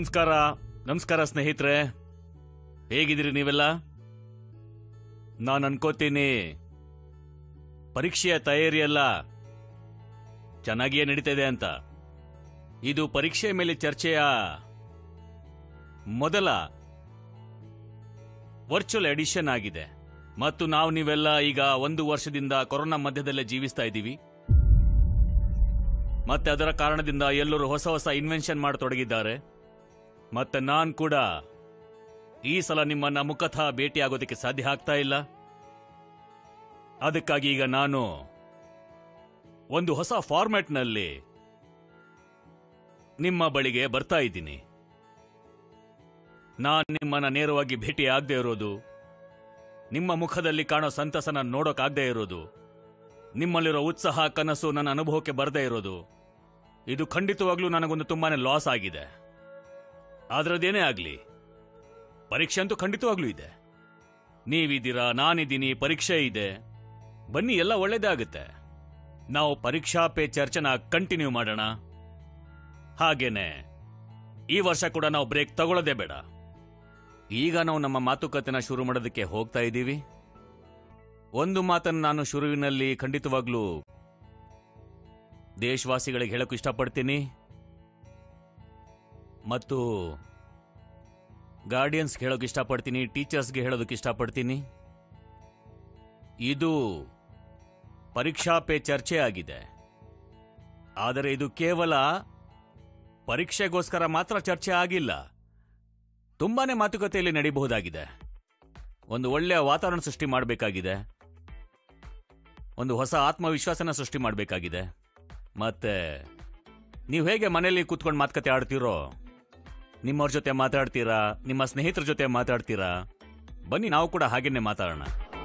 ನಮಸ್ಕಾರ ನಮಸ್ಕಾರ ಸ್ನೇಹಿತರೆ ಹೇಗಿದ್ದೀರಿ ನೀವೆಲ್ಲ ನಾನು ಅನ್ಕೋತೀನಿ ಪರೀಕ್ಷೆಯ ತಯಾರಿ ಎಲ್ಲ ಚೆನ್ನಾಗಿಯೇ ನಡೀತಿದೆ ಅಂತ ಇದು ಪರೀಕ್ಷೆ ಮೇಲೆ ಚರ್ಚೆಯ ಮೊದಲ ವರ್ಚುವಲ್ ಎಡಿಷನ್ ಆಗಿದೆ ಮತ್ತು ನಾವು ನೀವೆಲ್ಲ ಈಗ ಒಂದು ವರ್ಷದಿಂದ ಕೊರೋನಾ ಮಧ್ಯದಲ್ಲೇ ಜೀವಿಸ್ತಾ ಇದ್ದೀವಿ ಮತ್ತೆ ಅದರ ಕಾರಣದಿಂದ ಎಲ್ಲರೂ ಹೊಸ ಹೊಸ ಇನ್ವೆನ್ಷನ್ ಮಾಡತೊಡಗಿದ್ದಾರೆ ಮತ್ತೆ ನಾನ್ ಕೂಡ ಈ ಸಲ ನಿಮ್ಮನ್ನ ಮುಖತಃ ಭೇಟಿಯಾಗೋದಕ್ಕೆ ಸಾಧ್ಯ ಆಗ್ತಾ ಇಲ್ಲ ಅದಕ್ಕಾಗಿ ಈಗ ನಾನು ಒಂದು ಹೊಸ ಫಾರ್ಮ್ಯಾಟ್ನಲ್ಲಿ ನಿಮ್ಮ ಬಳಿಗೆ ಬರ್ತಾ ಇದ್ದೀನಿ ನಾನ್ ನಿಮ್ಮನ್ನ ನೇರವಾಗಿ ಭೇಟಿ ಆಗದೆ ಇರೋದು ನಿಮ್ಮ ಮುಖದಲ್ಲಿ ಕಾಣೋ ಸಂತಸನ ನೋಡೋಕಾಗದೇ ಇರೋದು ನಿಮ್ಮಲ್ಲಿರೋ ಉತ್ಸಾಹ ಕನಸು ನನ್ನ ಅನುಭವಕ್ಕೆ ಬರದೇ ಇರೋದು ಇದು ಖಂಡಿತವಾಗ್ಲೂ ನನಗೊಂದು ತುಂಬಾನೇ ಲಾಸ್ ಆಗಿದೆ ಆದ್ರದ್ದೇನೇ ಆಗ್ಲಿ ಪರೀಕ್ಷೆ ಅಂತೂ ಖಂಡಿತವಾಗ್ಲೂ ಇದೆ ನೀವಿದ್ದೀರಾ ನಾನಿದ್ದೀನಿ ಪರೀಕ್ಷೆ ಇದೆ ಬನ್ನಿ ಎಲ್ಲ ಒಳ್ಳೇದೇ ಆಗುತ್ತೆ ನಾವು ಪರೀಕ್ಷಾ ಪೇ ಚರ್ಚೆನ ಕಂಟಿನ್ಯೂ ಮಾಡೋಣ ಹಾಗೇನೆ ಈ ವರ್ಷ ಕೂಡ ನಾವು ಬ್ರೇಕ್ ತಗೊಳ್ಳೋದೇ ಬೇಡ ಈಗ ನಾವು ನಮ್ಮ ಮಾತುಕತೆನ ಶುರು ಮಾಡೋದಕ್ಕೆ ಹೋಗ್ತಾ ಇದ್ದೀವಿ ಒಂದು ಮಾತನ್ನು ನಾನು ಶುರುವಿನಲ್ಲಿ ಖಂಡಿತವಾಗ್ಲೂ ದೇಶವಾಸಿಗಳಿಗೆ ಹೇಳೋಕೆ ಇಷ್ಟಪಡ್ತೀನಿ ಮತ್ತು ಗಾರ್ಡಿಯನ್ಸ್ಗೆ ಹೇಳೋಕೆ ಇಷ್ಟಪಡ್ತೀನಿ ಟೀಚರ್ಸ್ಗೆ ಹೇಳೋದಕ್ಕೆ ಇಷ್ಟಪಡ್ತೀನಿ ಇದು ಪರೀಕ್ಷಾ ಪೇ ಚರ್ಚೆ ಆಗಿದೆ ಆದರೆ ಇದು ಕೇವಲ ಪರೀಕ್ಷೆಗೋಸ್ಕರ ಮಾತ್ರ ಚರ್ಚೆ ಆಗಿಲ್ಲ ತುಂಬಾನೇ ಮಾತುಕತೆಯಲ್ಲಿ ನಡೀಬಹುದಾಗಿದೆ ಒಂದು ಒಳ್ಳೆಯ ವಾತಾವರಣ ಸೃಷ್ಟಿ ಮಾಡಬೇಕಾಗಿದೆ ಒಂದು ಹೊಸ ಆತ್ಮವಿಶ್ವಾಸನ ಸೃಷ್ಟಿ ಮಾಡಬೇಕಾಗಿದೆ ಮತ್ತೆ ನೀವು ಹೇಗೆ ಮನೆಯಲ್ಲಿ ಕೂತ್ಕೊಂಡು ಮಾತುಕತೆ ಆಡ್ತೀರೋ ನಿಮ್ಮವ್ರ ಜೊತೆ ಮಾತಾಡ್ತೀರಾ ನಿಮ್ಮ ಸ್ನೇಹಿತರ ಜೊತೆ ಮಾತಾಡ್ತೀರಾ ಬನ್ನಿ ನಾವು ಕೂಡ ಹಾಗೇನೆ ಮಾತಾಡೋಣ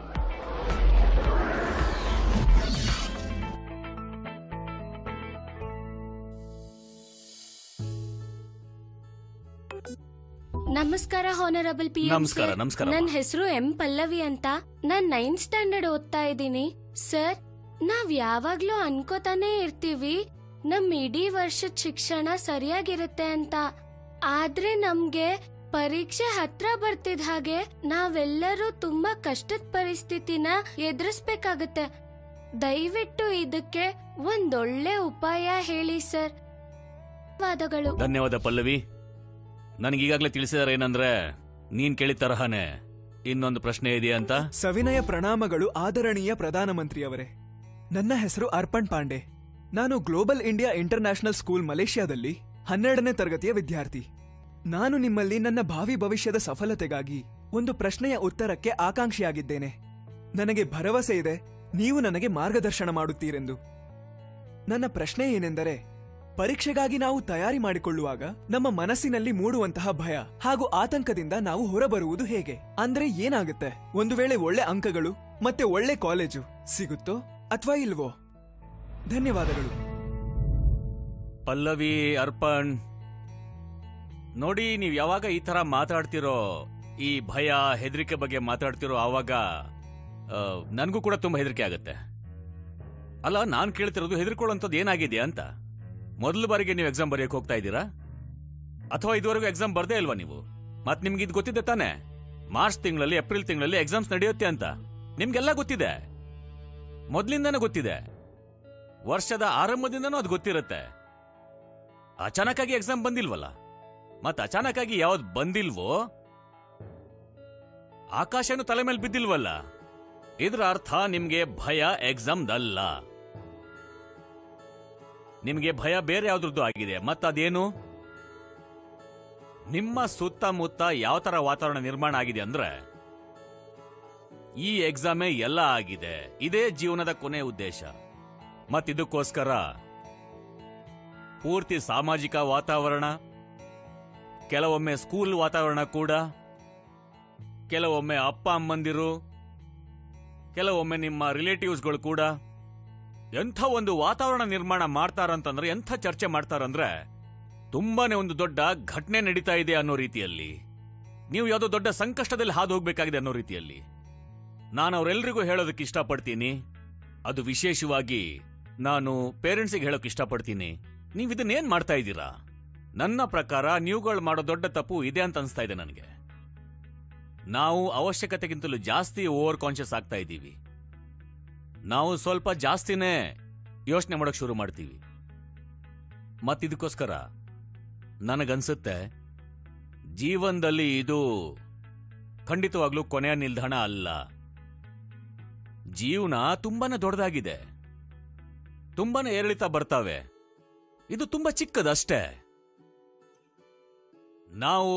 ನಮಸ್ಕಾರ ಹಾನರಬಲ್ ಪಿ ನಮಸ್ಕಾರ, ನಮಸ್ಕಾರ, ನನ್ನ ಅಮ್ಮ. ಹೆಸರು ಎಂ ಪಲ್ಲವಿ ಅಂತ ನಾನ್ ನೈನ್ತ್ ಸ್ಟ್ಯಾಂಡರ್ಡ್ ಓದ್ತಾ ಇದ್ದೀನಿ ಸರ್ ನಾವ್ ಯಾವಾಗ್ಲೂ ಅನ್ಕೋತಾನೆ ಇರ್ತೀವಿ ನಮ್ ಇಡೀ ವರ್ಷದ ಶಿಕ್ಷಣ ಸರಿಯಾಗಿರುತ್ತೆ ಅಂತ ಆದ್ರೆ ನಮ್ಗೆ ಪರೀಕ್ಷೆ ಹತ್ರ ಬರ್ತಿದ್ ಹಾಗೆ ನಾವೆಲ್ಲರೂ ತುಂಬಾ ಕಷ್ಟದ ಪರಿಸ್ಥಿತಿನ ಎದುರಿಸ್ಬೇಕಾಗತ್ತೆ ದಯವಿಟ್ಟು ಇದಕ್ಕೆ ಒಂದೊಳ್ಳೆ ಉಪಾಯ ಹೇಳಿ ಸರ್ ಧನ್ಯವಾದಗಳು ಧನ್ಯವಾದ ಪಲ್ಲವಿ ನನಗೀಗಾಗಲೇ ತಿಳಿಸಿದಾರೆ ಏನಂದ್ರೆ ನೀನ್ ಕೇಳಿದ ತರಹನೇ ಇನ್ನೊಂದು ಪ್ರಶ್ನೆ ಇದೆಯಾ ಅಂತ ಸವಿನಯ ಪ್ರಣಾಮಗಳು ಆದರಣೀಯ ಪ್ರಧಾನಮಂತ್ರಿಯವರೇ ನನ್ನ ಹೆಸರು ಅರ್ಪಣ್ ಪಾಂಡೆ ನಾನು ಗ್ಲೋಬಲ್ ಇಂಡಿಯಾ ಇಂಟರ್ನ್ಯಾಷನಲ್ ಸ್ಕೂಲ್ ಮಲೇಷ್ಯಾದಲ್ಲಿ ಹನ್ನೆರಡನೇ ತರಗತಿಯ ವಿದ್ಯಾರ್ಥಿ ನಾನು ನಿಮ್ಮಲ್ಲಿ ನನ್ನ ಭಾವಿ ಭವಿಷ್ಯದ ಸಫಲತೆಗಾಗಿ ಒಂದು ಪ್ರಶ್ನೆಯ ಉತ್ತರಕ್ಕೆ ಆಕಾಂಕ್ಷಿಯಾಗಿದ್ದೇನೆ ನನಗೆ ಭರವಸೆ ಇದೆ ನೀವು ನನಗೆ ಮಾರ್ಗದರ್ಶನ ಮಾಡುತ್ತೀರೆಂದು ನನ್ನ ಪ್ರಶ್ನೆ ಏನೆಂದರೆ ಪರೀಕ್ಷೆಗಾಗಿ ನಾವು ತಯಾರಿ ಮಾಡಿಕೊಳ್ಳುವಾಗ ನಮ್ಮ ಮನಸ್ಸಿನಲ್ಲಿ ಮೂಡುವಂತಹ ಭಯ ಹಾಗೂ ಆತಂಕದಿಂದ ನಾವು ಹೊರಬರುವುದು ಹೇಗೆ ಅಂದ್ರೆ ಏನಾಗುತ್ತೆ ಒಂದು ವೇಳೆ ಒಳ್ಳೆ ಅಂಕಗಳು ಮತ್ತೆ ಒಳ್ಳೆ ಕಾಲೇಜು ಸಿಗುತ್ತೋ ಅಥವಾ ಇಲ್ವೋ ಧನ್ಯವಾದಗಳು ಪಲ್ಲವಿ ಅರ್ಪಣ್ ನೋಡಿ ನೀವು ಯಾವಾಗ ಈ ತರ ಮಾತಾಡ್ತಿರೋ ಈ ಭಯ ಹೆದರಿಕೆ ಬಗ್ಗೆ ಮಾತಾಡ್ತಿರೋ ಆವಾಗ ನನಗೂ ಕೂಡ ತುಂಬಾ ಹೆದರಿಕೆ ಆಗುತ್ತೆ ಅಲ್ಲ ನಾನು ಕೇಳ್ತಿರೋದು ಹೆದರ್ಕೊಳ್ಳೋಂಥದ್ದು ಏನಾಗಿದೆ ಅಂತ ಮೊದಲ ಬಾರಿಗೆ ನೀವು ಎಕ್ಸಾಮ್ ಬರೆಯಕ್ಕೆ ಹೋಗ್ತಾ ಇದ್ದೀರಾ ಅಥವಾ ಇದುವರೆಗೂ ಎಕ್ಸಾಮ್ ಬರ್ದೇ ಇಲ್ವಾ ನೀವು ಮತ್ ನಿಮ್ಗೆ ಇದು ಗೊತ್ತಿದೆ ತಾನೆ ಮಾರ್ಚ್ ತಿಂಗಳಲ್ಲಿ ಏಪ್ರಿಲ್ ತಿಂಗಳಲ್ಲಿ ಎಕ್ಸಾಮ್ಸ್ ನಡೆಯುತ್ತೆ ಅಂತ ನಿಮ್ಗೆಲ್ಲ ಗೊತ್ತಿದೆ ಮೊದಲಿಂದನೇ ಗೊತ್ತಿದೆ ವರ್ಷದ ಆರಂಭದಿಂದನೂ ಅದು ಗೊತ್ತಿರುತ್ತೆ ಅಚಾನಕ್ಕಾಗಿ ಎಕ್ಸಾಮ್ ಬಂದಿಲ್ವಲ್ಲ ಮತ್ ಅಚಾನಕ್ಕಾಗಿ ಯಾವ್ದು ಬಂದಿಲ್ವೋ ಆಕಾಶನು ತಲೆ ಮೇಲೆ ಬಿದ್ದಿಲ್ವಲ್ಲ ಇದ್ರ ಅರ್ಥ ನಿಮ್ಗೆ ಭಯ ಎಕ್ಸಾಮ್ದಲ್ಲ ನಿಮ್ಗೆ ಭಯ ಬೇರೆ ಯಾವ್ದ್ರದ್ದು ಆಗಿದೆ ಮತ್ತದೇನು ನಿಮ್ಮ ಸುತ್ತಮುತ್ತ ಯಾವ ತರ ವಾತಾವರಣ ನಿರ್ಮಾಣ ಆಗಿದೆ ಅಂದ್ರೆ ಈ ಎಕ್ಸಾಮೇ ಎಲ್ಲ ಆಗಿದೆ ಇದೇ ಜೀವನದ ಕೊನೆ ಉದ್ದೇಶ ಮತ್ತಿದಕ್ಕೋಸ್ಕರ ಪೂರ್ತಿ ಸಾಮಾಜಿಕ ವಾತಾವರಣ ಕೆಲವೊಮ್ಮೆ ಸ್ಕೂಲ್ ವಾತಾವರಣ ಕೂಡ ಕೆಲವೊಮ್ಮೆ ಅಪ್ಪ ಅಮ್ಮಂದಿರು ಕೆಲವೊಮ್ಮೆ ನಿಮ್ಮ ರಿಲೇಟಿವ್ಸ್ಗಳು ಕೂಡ ಎಂಥ ಒಂದು ವಾತಾವರಣ ನಿರ್ಮಾಣ ಮಾಡ್ತಾರಂತಂದ್ರೆ ಎಂಥ ಚರ್ಚೆ ಮಾಡ್ತಾರಂದ್ರೆ ತುಂಬಾನೇ ಒಂದು ದೊಡ್ಡ ಘಟನೆ ನಡೀತಾ ಇದೆ ಅನ್ನೋ ರೀತಿಯಲ್ಲಿ ನೀವು ಯಾವುದೋ ದೊಡ್ಡ ಸಂಕಷ್ಟದಲ್ಲಿ ಹಾದು ಹೋಗ್ಬೇಕಾಗಿದೆ ಅನ್ನೋ ರೀತಿಯಲ್ಲಿ ನಾನು ಅವರೆಲ್ಲರಿಗೂ ಹೇಳೋದಕ್ಕೆ ಇಷ್ಟಪಡ್ತೀನಿ ಅದು ವಿಶೇಷವಾಗಿ ನಾನು ಪೇರೆಂಟ್ಸಿಗೆ ಹೇಳೋಕೆ ಇಷ್ಟಪಡ್ತೀನಿ ನೀವು ಇದನ್ನೇನ್ ಮಾಡ್ತಾ ಇದ್ದೀರಾ ನನ್ನ ಪ್ರಕಾರ ನೀವುಗಳು ಮಾಡೋ ದೊಡ್ಡ ತಪ್ಪು ಇದೆ ಅಂತ ಅನ್ಸ್ತಾ ಇದೆ ನನಗೆ ನಾವು ಅವಶ್ಯಕತೆಗಿಂತಲೂ ಜಾಸ್ತಿ ಓವರ್ ಕಾನ್ಶಿಯಸ್ ಆಗ್ತಾ ಇದ್ದೀವಿ ನಾವು ಸ್ವಲ್ಪ ಜಾಸ್ತಿನೇ ಯೋಚನೆ ಮಾಡೋಕೆ ಶುರು ಮಾಡ್ತೀವಿ ಮತ್ತಿದಕ್ಕೋಸ್ಕರ ನನಗನ್ಸುತ್ತೆ ಜೀವನದಲ್ಲಿ ಇದು ಖಂಡಿತವಾಗ್ಲೂ ಕೊನೆಯ ನಿಲ್ದಾಣ ಅಲ್ಲ ಜೀವನ ತುಂಬಾನೇ ದೊಡ್ಡದಾಗಿದೆ ತುಂಬಾನೇ ಏರಿಳಿತ ಬರ್ತಾವೆ ಇದು ತುಂಬಾ ಚಿಕ್ಕದಷ್ಟೇ ನಾವು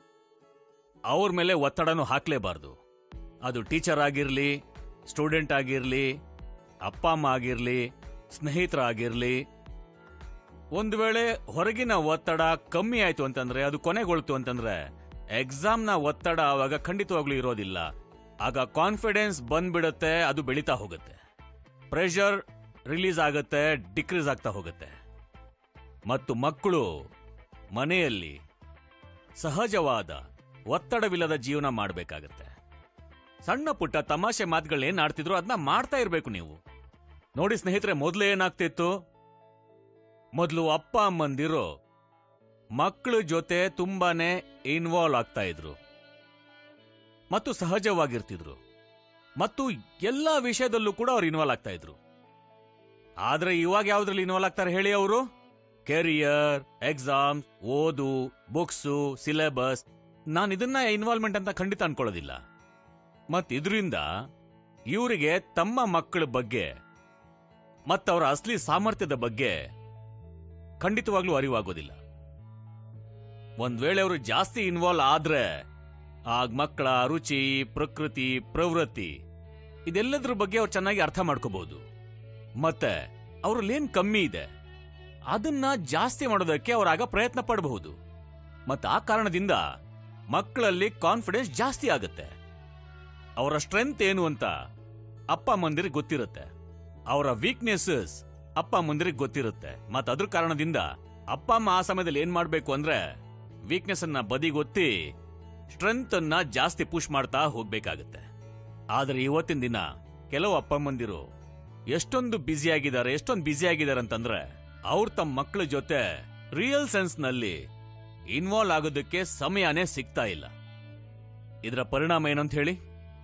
ಅವ್ರ ಮೇಲೆ ಒತ್ತಡನೂ ಹಾಕ್ಲೇಬಾರ್ದು ಅದು ಟೀಚರ್ ಆಗಿರ್ಲಿ ಸ್ಟೂಡೆಂಟ್ ಆಗಿರ್ಲಿ ಅಪ್ಪ ಅಮ್ಮ ಆಗಿರ್ಲಿ ಸ್ನೇಹಿತರಾಗಿರ್ಲಿ ಒಂದು ವೇಳೆ ಹೊರಗಿನ ಒತ್ತಡ ಕಮ್ಮಿ ಆಯ್ತು ಅಂತಂದ್ರೆ ಅದು ಕೊನೆಗೊಳ್ತು ಅಂತಂದ್ರೆ ಎಕ್ಸಾಮ್ನ ಒತ್ತಡ ಆವಾಗ ಖಂಡಿತವಾಗ್ಲೂ ಇರೋದಿಲ್ಲ ಆಗ ಕಾನ್ಫಿಡೆನ್ಸ್ ಬಂದ್ಬಿಡುತ್ತೆ ಅದು ಬೆಳೀತಾ ಹೋಗುತ್ತೆ ಪ್ರೆಷರ್ ರಿಲೀಸ್ ಆಗುತ್ತೆ ಡಿಕ್ರೀಸ್ ಆಗ್ತಾ ಹೋಗುತ್ತೆ ಮತ್ತು ಮಕ್ಕಳು ಮನೆಯಲ್ಲಿ ಸಹಜವಾದ ಒತ್ತಡವಿಲ್ಲದ ಜೀವನ ಮಾಡಬೇಕಾಗತ್ತೆ ಸಣ್ಣ ಪುಟ್ಟ ತಮಾಷೆ ಮಾತುಗಳೇನ್ ಆಡ್ತಿದ್ರು ಅದನ್ನ ಮಾಡ್ತಾ ಇರ್ಬೇಕು ನೀವು ನೋಡಿ ಸ್ನೇಹಿತರೆ ಮೊದಲು ಏನಾಗ್ತಿತ್ತು ಮೊದಲು ಅಪ್ಪ ಅಮ್ಮಂದಿರು ಮಕ್ಕಳ ಜೊತೆ ತುಂಬಾನೇ ಇನ್ವಾಲ್ವ್ ಆಗ್ತಾ ಇದ್ರು ಮತ್ತು ಸಹಜವಾಗಿರ್ತಿದ್ರು ಮತ್ತು ಎಲ್ಲ ವಿಷಯದಲ್ಲೂ ಕೂಡ ಅವ್ರು ಇನ್ವಾಲ್ವ್ ಆಗ್ತಾ ಇದ್ರು ಆದ್ರೆ ಇವಾಗ ಯಾವ್ದ್ರಲ್ಲಿ ಇನ್ವಾಲ್ವ್ ಆಗ್ತಾರೆ ಹೇಳಿ ಅವರು ಕೆರಿಯರ್ ಎಕ್ಸಾಮ್ ಓದು ಬುಕ್ಸು ಸಿಲೆಬಸ್ ನಾನು ಇದನ್ನ ಇನ್ವಾಲ್ವ್ಮೆಂಟ್ ಅಂತ ಖಂಡಿತ ಅನ್ಕೊಳ್ಳೋದಿಲ್ಲ ಮತ್ ಇದರಿಂದ ಇವರಿಗೆ ತಮ್ಮ ಮಕ್ಕಳ ಬಗ್ಗೆ ಮತ್ತವರ ಅಸಲಿ ಸಾಮರ್ಥ್ಯದ ಬಗ್ಗೆ ಖಂಡಿತವಾಗ್ಲೂ ಅರಿವಾಗೋದಿಲ್ಲ ಒಂದ್ ವೇಳೆ ಅವರು ಜಾಸ್ತಿ ಇನ್ವಾಲ್ವ್ ಆದ್ರೆ ಆಗ ಮಕ್ಕಳ ರುಚಿ ಪ್ರಕೃತಿ ಪ್ರವೃತ್ತಿ ಇದೆಲ್ಲದ್ರ ಬಗ್ಗೆ ಅವ್ರು ಚೆನ್ನಾಗಿ ಅರ್ಥ ಮಾಡ್ಕೋಬಹುದು ಮತ್ತೆ ಅವ್ರಲ್ಲೇನ್ ಕಮ್ಮಿ ಇದೆ ಅದನ್ನ ಜಾಸ್ತಿ ಮಾಡೋದಕ್ಕೆ ಅವರಾಗ ಪ್ರಯತ್ನ ಪಡಬಹುದು ಮತ್ತೆ ಆ ಕಾರಣದಿಂದ ಮಕ್ಕಳಲ್ಲಿ ಕಾನ್ಫಿಡೆನ್ಸ್ ಜಾಸ್ತಿ ಆಗುತ್ತೆ ಅವರ ಸ್ಟ್ರೆಂತ್ ಏನು ಅಂತ ಅಪ್ಪ ಅಮ್ಮಂದಿರಿಗೆ ಗೊತ್ತಿರುತ್ತೆ ಅವರ ವೀಕ್ನೆಸಸ್ ಅಪ್ಪ ಅಮ್ಮಂದಿರಿಗೆ ಗೊತ್ತಿರುತ್ತೆ ಮತ್ತ ಅದ್ರ ಕಾರಣದಿಂದ ಅಪ್ಪ ಅಮ್ಮ ಆ ಸಮಯದಲ್ಲಿ ಏನ್ ಮಾಡ್ಬೇಕು ಅಂದ್ರೆ ವೀಕ್ನೆಸ್ ಅನ್ನ ಬದಿಗೊತ್ತಿ ಸ್ಟ್ರೆಂತ್ ಅನ್ನ ಜಾಸ್ತಿ ಪುಷ್ ಮಾಡ್ತಾ ಹೋಗ್ಬೇಕಾಗತ್ತೆ ಆದ್ರೆ ಇವತ್ತಿನ ದಿನ ಕೆಲವು ಅಪ್ಪ ಅಮ್ಮಂದಿರು ಎಷ್ಟೊಂದು ಬ್ಯುಸಿ ಆಗಿದ್ದಾರೆ ಎಷ್ಟೊಂದು ಬ್ಯುಸಿ ಆಗಿದ್ದಾರೆ ಅಂತಂದ್ರೆ ಅವ್ರ ತಮ್ಮ ಮಕ್ಕಳ ಜೊತೆ ರಿಯಲ್ ಸೆನ್ಸ್ ನಲ್ಲಿ ಇನ್ವಾಲ್ವ್ ಆಗೋದಕ್ಕೆ ಸಮಯನೇ ಸಿಗ್ತಾ ಇಲ್ಲ ಇದರ ಪರಿಣಾಮ ಏನಂತ ಹೇಳಿ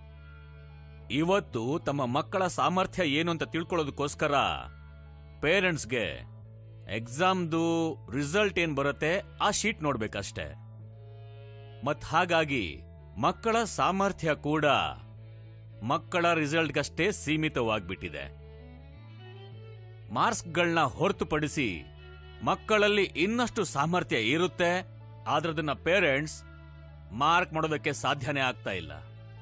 ಇವತ್ತು ತಮ್ಮ ಮಕ್ಕಳ ಸಾಮರ್ಥ್ಯ ಏನು ಅಂತ ತಿಳ್ಕೊಳ್ಳೋದಕ್ಕೋಸ್ಕರ ಪೇರೆಂಟ್ಸ್ಗೆ ಎಕ್ಸಾಮ್ದು ರಿಸಲ್ಟ್ ಏನ್ ಬರುತ್ತೆ ಆ ಶೀಟ್ ನೋಡ್ಬೇಕಷ್ಟೆ ಮತ್ ಹಾಗಾಗಿ ಮಕ್ಕಳ ಸಾಮರ್ಥ್ಯ ಕೂಡ ಮಕ್ಕಳ ರಿಸಲ್ಟ್ಗಷ್ಟೇ ಸೀಮಿತವಾಗ್ಬಿಟ್ಟಿದೆ ಮಾರ್ಕ್ಸ್ಗಳನ್ನ ಹೊರತುಪಡಿಸಿ ಮಕ್ಕಳಲ್ಲಿ ಇನ್ನಷ್ಟು ಸಾಮರ್ಥ್ಯ ಇರುತ್ತೆ ಆದ್ರೆ ಅದನ್ನ ಪೇರೆಂಟ್ಸ್ ಮಾರ್ಕ್ ಮಾಡೋದಕ್ಕೆ ಸಾಧ್ಯನೇ ಆಗ್ತಾ ಇಲ್ಲ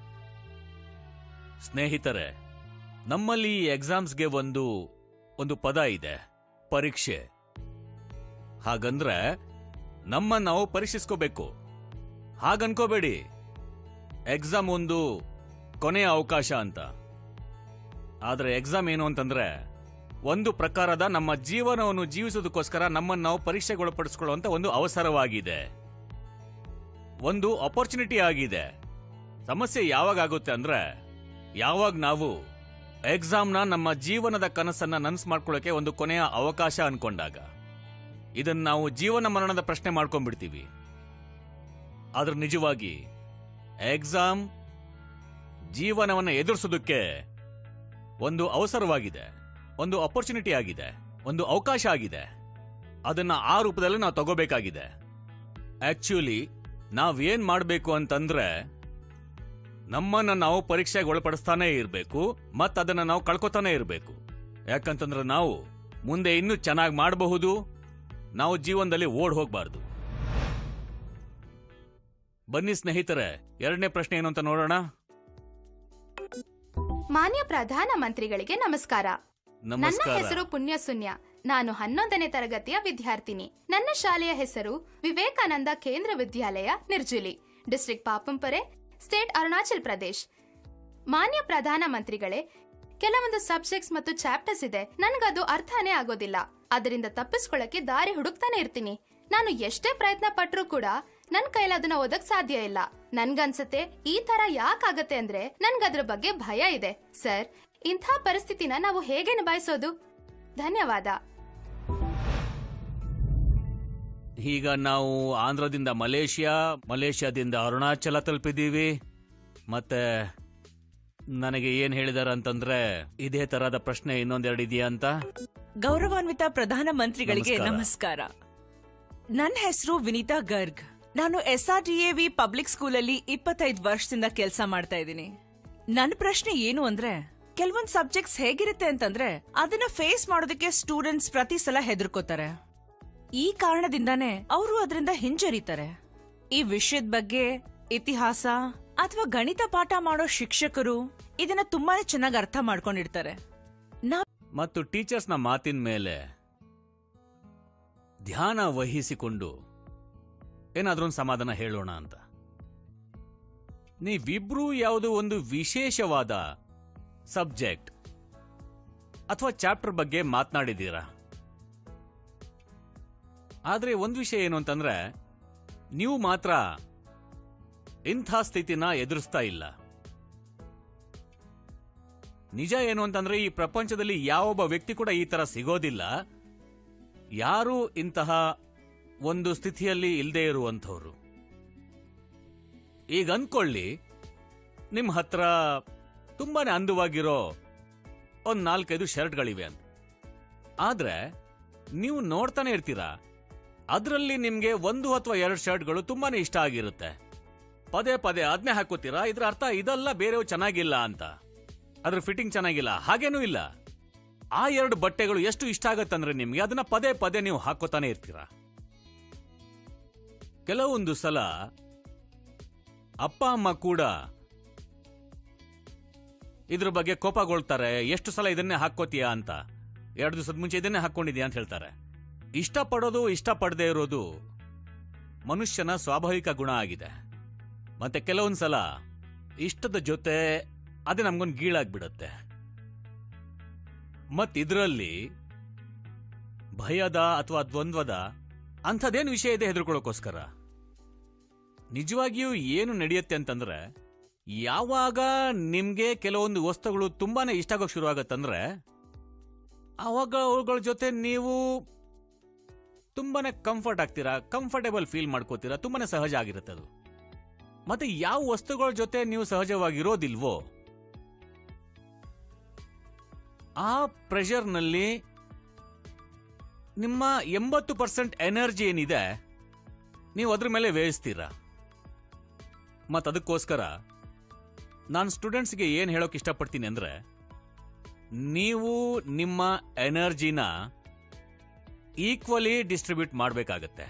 ಸ್ನೇಹಿತರೆ ನಮ್ಮಲ್ಲಿ ಈ ಎಕ್ಸಾಮ್ಸ್ಗೆ ಒಂದು ಒಂದು ಪದ ಇದೆ ಪರೀಕ್ಷೆ ಹಾಗಂದ್ರೆ ನಮ್ಮ ನಾವು ಪರೀಕ್ಷಿಸ್ಕೋಬೇಕು ಹಾಗನ್ಕೋಬೇಡಿ ಎಕ್ಸಾಮ್ ಒಂದು ಕೊನೆಯ ಅವಕಾಶ ಅಂತ ಆದ್ರೆ ಎಕ್ಸಾಮ್ ಏನು ಅಂತಂದ್ರೆ ಒಂದು ಪ್ರಕಾರದ ನಮ್ಮ ಜೀವನವನ್ನು ಜೀವಿಸೋದಕ್ಕೋಸ್ಕರ ನಮ್ಮನ್ನು ನಾವು ಪರೀಕ್ಷೆಗೊಳಪಡಿಸ್ಕೊಳ್ಳುವಂತ ಒಂದು ಅವಸರವಾಗಿದೆ ಒಂದು ಅಪರ್ಚುನಿಟಿ ಆಗಿದೆ ಸಮಸ್ಯೆ ಯಾವಾಗ ಆಗುತ್ತೆ ಅಂದ್ರೆ ಯಾವಾಗ ನಾವು ಎಕ್ಸಾಮ್ನ ನಮ್ಮ ಜೀವನದ ಕನಸನ್ನ ನನ್ಸ್ ಮಾಡ್ಕೊಳ್ಳೋಕೆ ಒಂದು ಕೊನೆಯ ಅವಕಾಶ ಅನ್ಕೊಂಡಾಗ ಇದನ್ನ ನಾವು ಜೀವನ ಮರಣದ ಪ್ರಶ್ನೆ ಮಾಡ್ಕೊಂಡ್ಬಿಡ್ತೀವಿ ಆದ್ರೆ ನಿಜವಾಗಿ ಎಕ್ಸಾಮ್ ಜೀವನವನ್ನು ಎದುರಿಸೋದಕ್ಕೆ ಒಂದು ಅವಸರವಾಗಿದೆ ಒಂದು ಅಪರ್ಚುನಿಟಿ ಆಗಿದೆ ಒಂದು ಅವಕಾಶ ಆಗಿದೆ ಅದನ್ನ ಆ ರೂಪದಲ್ಲಿ ನಾವು ತಗೋಬೇಕಾಗಿದೆ ಆಕ್ಚುಲಿ ನಾವೇನ್ ಮಾಡಬೇಕು ಅಂತಂದ್ರೆ ನಮ್ಮನ್ನ ನಾವು ಪರೀಕ್ಷೆಗೆ ಒಳಪಡಿಸ್ತಾನೆ ಇರಬೇಕು ಮತ್ ಅದನ್ನ ನಾವು ಕಳ್ಕೊತಾನೆ ಇರಬೇಕು ಯಾಕಂತಂದ್ರೆ ನಾವು ಮುಂದೆ ಇನ್ನೂ ಚೆನ್ನಾಗಿ ಮಾಡಬಹುದು ನಾವು ಜೀವನದಲ್ಲಿ ಓಡ್ ಹೋಗ್ಬಾರ್ದು ಬನ್ನಿ ಸ್ನೇಹಿತರೆ ಎರಡನೇ ಪ್ರಶ್ನೆ ಏನು ಅಂತ ನೋಡೋಣ ಮಾನ್ಯ ಪ್ರಧಾನ ಮಂತ್ರಿಗಳಿಗೆ ನಮಸ್ಕಾರ ನನ್ನ ನಮಸ್ಕಾರ ಹೆಸರು ಪುಣ್ಯಸುನ್ಯ ನಾನು ಹನ್ನೊಂದನೇ ತರಗತಿಯ ವಿದ್ಯಾರ್ಥಿನಿ ನನ್ನ ಶಾಲೆಯ ಹೆಸರು ವಿವೇಕಾನಂದ ಕೇಂದ್ರ ವಿದ್ಯಾಲಯ ನಿರ್ಜುಲಿ ಡಿಸ್ಟ್ರಿಕ್ಟ್ ಪಾಪಂಪರೆ ಸ್ಟೇಟ್ ಅರುಣಾಚಲ್ ಪ್ರದೇಶ್ ಮಾನ್ಯ ಪ್ರಧಾನ ಮಂತ್ರಿಗಳೇ ಕೆಲವೊಂದು ಸಬ್ಜೆಕ್ಟ್ಸ್ ಮತ್ತು ಚಾಪ್ಟರ್ಸ್ ಇದೆ ನನ್ಗದು ಅರ್ಥನೇ ಆಗೋದಿಲ್ಲ ಅದರಿಂದ ತಪ್ಪಿಸ್ಕೊಳ್ಳಕ್ಕೆ ದಾರಿ ಹುಡುಕ್ತಾನೆ ಇರ್ತೀನಿ ನಾನು ಎಷ್ಟೇ ಪ್ರಯತ್ನ ಪಟ್ರೂ ಕೂಡ ನನ್ ಕೈಲಿ ಅದನ್ನ ಓದಕ್ ಸಾಧ್ಯ ಇಲ್ಲ ನನ್ಗನ್ಸತ್ತೆ ಈ ತರ ಯಾಕಾಗತ್ತೆ ಅಂದ್ರೆ ನನ್ಗದ್ರ ಬಗ್ಗೆ ಭಯ ಇದೆ ಸರ್ ಇಂಥ ಪರಿಸ್ಥಿತಿನ ನಾವು ಹೇಗೆ ನಿಭಾಯಿಸೋದು ಧನ್ಯವಾದ ಈಗ ನಾವು ಆಂಧ್ರದಿಂದ ಮಲೇಷ್ಯಾ ಮಲೇಷ್ಯಾದಿಂದ ಅರುಣಾಚಲ ತಲುಪಿದ್ದೀವಿ ಮತ್ತೆ ನನಗೆ ಏನ್ ಹೇಳಿದಾರೆ ಅಂತಂದ್ರೆ ಇದೇ ತರಹದ ಪ್ರಶ್ನೆ ಇನ್ನೊಂದೆರಡು ಇದೆಯಾ ಅಂತ ಗೌರವಾನ್ವಿತ ಪ್ರಧಾನ ಮಂತ್ರಿಗಳಿಗೆ ನಮಸ್ಕಾರ. ನಮಸ್ಕಾರ ನನ್ನ ಹೆಸರು ವಿನೀತಾ ಗರ್ಗ್ ನಾನು S R T V public ಸ್ಕೂಲಲ್ಲಿ ಇಪ್ಪತ್ತೈದು ವರ್ಷದಿಂದ ಕೆಲಸ ಮಾಡ್ತಾ ಇದ್ದೀನಿ ನನ್ನ ಪ್ರಶ್ನೆ ಏನು ಅಂದ್ರೆ ಕೆಲವೊಂದ್ ಸಬ್ಜೆಕ್ಟ್ಸ್ ಹೇಗಿರುತ್ತೆ ಅಂತಂದ್ರೆ ಅದನ್ನ ಫೇಸ್ ಮಾಡೋದಕ್ಕೆ ಸ್ಟೂಡೆಂಟ್ಸ್ ಪ್ರತಿ ಸಲ ಹೆದರ್ಕೋತಾರೆ ಈ ಕಾರಣದಿಂದಾನೇ ಅವರು ಅದರಿಂದ ಹಿಂಜರಿತಾರೆ ಈ ವಿಷಯದ ಬಗ್ಗೆ ಇತಿಹಾಸ ಅಥವಾ ಗಣಿತ ಪಾಠ ಮಾಡೋ ಶಿಕ್ಷಕರು ಇದನ್ನ ತುಂಬಾನೇ ಚೆನ್ನಾಗಿ ಅರ್ಥ ಮಾಡ್ಕೊಂಡಿರ್ತಾರೆ ನಾವ್ ಮತ್ತು ಟೀಚರ್ಸ್ನ ಮಾತಿನ ಮೇಲೆ ಧ್ಯಾನ ವಹಿಸಿಕೊಂಡು ಏನಾದ್ರೂ ಒಂದು ಸಮಾಧಾನ ಹೇಳೋಣ ಅಂತ ನೀವಿಬ್ರೂ ಯಾವುದೋ ಒಂದು ವಿಶೇಷವಾದ ಸಬ್ಜೆಕ್ಟ್ ಅಥವಾ ಚಾಪ್ಟರ್ ಬಗ್ಗೆ ಮಾತನಾಡಿದ್ದೀರಾ ಆದ್ರೆ ಒಂದು ವಿಷಯ ಏನು ಅಂತಂದ್ರೆ ನೀವು ಮಾತ್ರ ಇಂಥ ಸ್ಥಿತಿನ ಎದುರಿಸ್ತಾ ಇಲ್ಲ ನಿಜ ಏನು ಅಂತಂದ್ರೆ ಈ ಪ್ರಪಂಚದಲ್ಲಿ ಯಾವೊಬ್ಬ ವ್ಯಕ್ತಿ ಕೂಡ ಈ ತರ ಸಿಗೋದಿಲ್ಲ ಯಾರು ಇಂತಹ ಒಂದು ಸ್ಥಿತಿಯಲ್ಲಿ ಇಲ್ಲದೆ ಇರುವಂಥವ್ರು ಈಗ ಅಂದ್ಕೊಳ್ಳಿ ನಿಮ್ಮ ಹತ್ರ ತುಂಬಾನೇ ಅಂದವಾಗಿರೋ ಒಂದ್ ನಾಲ್ಕೈದು ಶರ್ಟ್ಗಳಿವೆ ಅಂತ ಆದ್ರೆ ನೀವು ನೋಡ್ತಾನೆ ಇರ್ತೀರಾ ಅದರಲ್ಲಿ ನಿಮ್ಗೆ ಒಂದು ಅಥವಾ ಎರಡು ಶರ್ಟ್ಗಳು ತುಂಬಾನೇ ಇಷ್ಟ ಆಗಿರುತ್ತೆ ಪದೇ ಪದೇ ಅದನ್ನೇ ಹಾಕೋತೀರಾ ಇದ್ರ ಅರ್ಥ ಇದೆಲ್ಲ ಬೇರೆಯವು ಚೆನ್ನಾಗಿಲ್ಲ ಅಂತ ಅದ್ರ ಫಿಟ್ಟಿಂಗ್ ಚೆನ್ನಾಗಿಲ್ಲ ಹಾಗೇನೂ ಇಲ್ಲ ಆ ಎರಡು ಬಟ್ಟೆಗಳು ಎಷ್ಟು ಇಷ್ಟ ಆಗತ್ತಂದ್ರೆ ನಿಮ್ಗೆ ಅದನ್ನ ಪದೇ ಪದೇ ನೀವು ಹಾಕೋತಾನೆ ಇರ್ತೀರಾ ಕೆಲವೊಂದು ಸಲ ಅಪ್ಪ ಅಮ್ಮ ಕೂಡ ಇದ್ರ ಬಗ್ಗೆ ಕೋಪಗೊಳ್ತಾರೆ ಎಷ್ಟು ಸಲ ಇದನ್ನೇ ಹಾಕೋತೀಯಾ ಅಂತ ಎರಡು ದಿವಸದ ಮುಂಚೆ ಇದನ್ನೇ ಹಾಕೊಂಡಿದ್ಯಾ ಅಂತ ಹೇಳ್ತಾರೆ ಇಷ್ಟಪಡೋದು ಇಷ್ಟಪಡದೆ ಇರೋದು ಮನುಷ್ಯನ ಸ್ವಾಭಾವಿಕ ಗುಣ ಆಗಿದೆ ಮತ್ತೆ ಕೆಲವೊಂದು ಸಲ ಇಷ್ಟದ ಜೊತೆ ಅದೇ ನಮ್ಗೊಂದು ಗೀಳಾಗ್ಬಿಡತ್ತೆ ಮತ್ತಿದ್ರಲ್ಲಿ ಭಯದ ಅಥವಾ ದ್ವಂದ್ವದ ಅಂಥದ್ದೇನು ವಿಷಯ ಇದೆ ಹೆದರ್ಕೊಳ್ಳೋಕ್ಕೋಸ್ಕರ ನಿಜವಾಗಿಯೂ ಏನು ನಡೆಯುತ್ತೆ ಅಂತಂದ್ರೆ ಯಾವಾಗ ನಿಮ್ಗೆ ಕೆಲವೊಂದು ವಸ್ತುಗಳು ತುಂಬಾನೇ ಇಷ್ಟ ಆಗೋಕ್ ಶುರು ಆಗತ್ತಂದ್ರೆ ಆವಾಗ ಅವುಗಳ ಜೊತೆ ನೀವು ತುಂಬಾನೇ ಕಂಫರ್ಟ್ ಆಗ್ತೀರಾ ಕಂಫರ್ಟೇಬಲ್ ಫೀಲ್ ಮಾಡ್ಕೋತೀರಾ ತುಂಬಾನೇ ಸಹಜ ಆಗಿರುತ್ತೆ ಅದು ಮತ್ತೆ ಯಾವ ವಸ್ತುಗಳ ಜೊತೆ ನೀವು ಸಹಜವಾಗಿರೋದಿಲ್ವೋ ಆ ಪ್ರೆಷರ್ನಲ್ಲಿ ನಿಮ್ಮ ಎಂಬತ್ತು ಪರ್ಸೆಂಟ್ ಎನರ್ಜಿ ಏನಿದೆ ನೀವು ಅದ್ರ ಮೇಲೆ ವ್ಯಯಿಸ್ತೀರಾ ಮತ್ತು ಅದಕ್ಕೋಸ್ಕರ ನಾನು ಸ್ಟೂಡೆಂಟ್ಸ್ಗೆ ಏನು ಹೇಳೋಕೆ ಇಷ್ಟಪಡ್ತೀನಿ ಅಂದರೆ ನೀವು ನಿಮ್ಮ ಎನರ್ಜಿನ ಈಕ್ವಲಿ ಡಿಸ್ಟ್ರಿಬ್ಯೂಟ್ ಮಾಡಬೇಕಾಗತ್ತೆ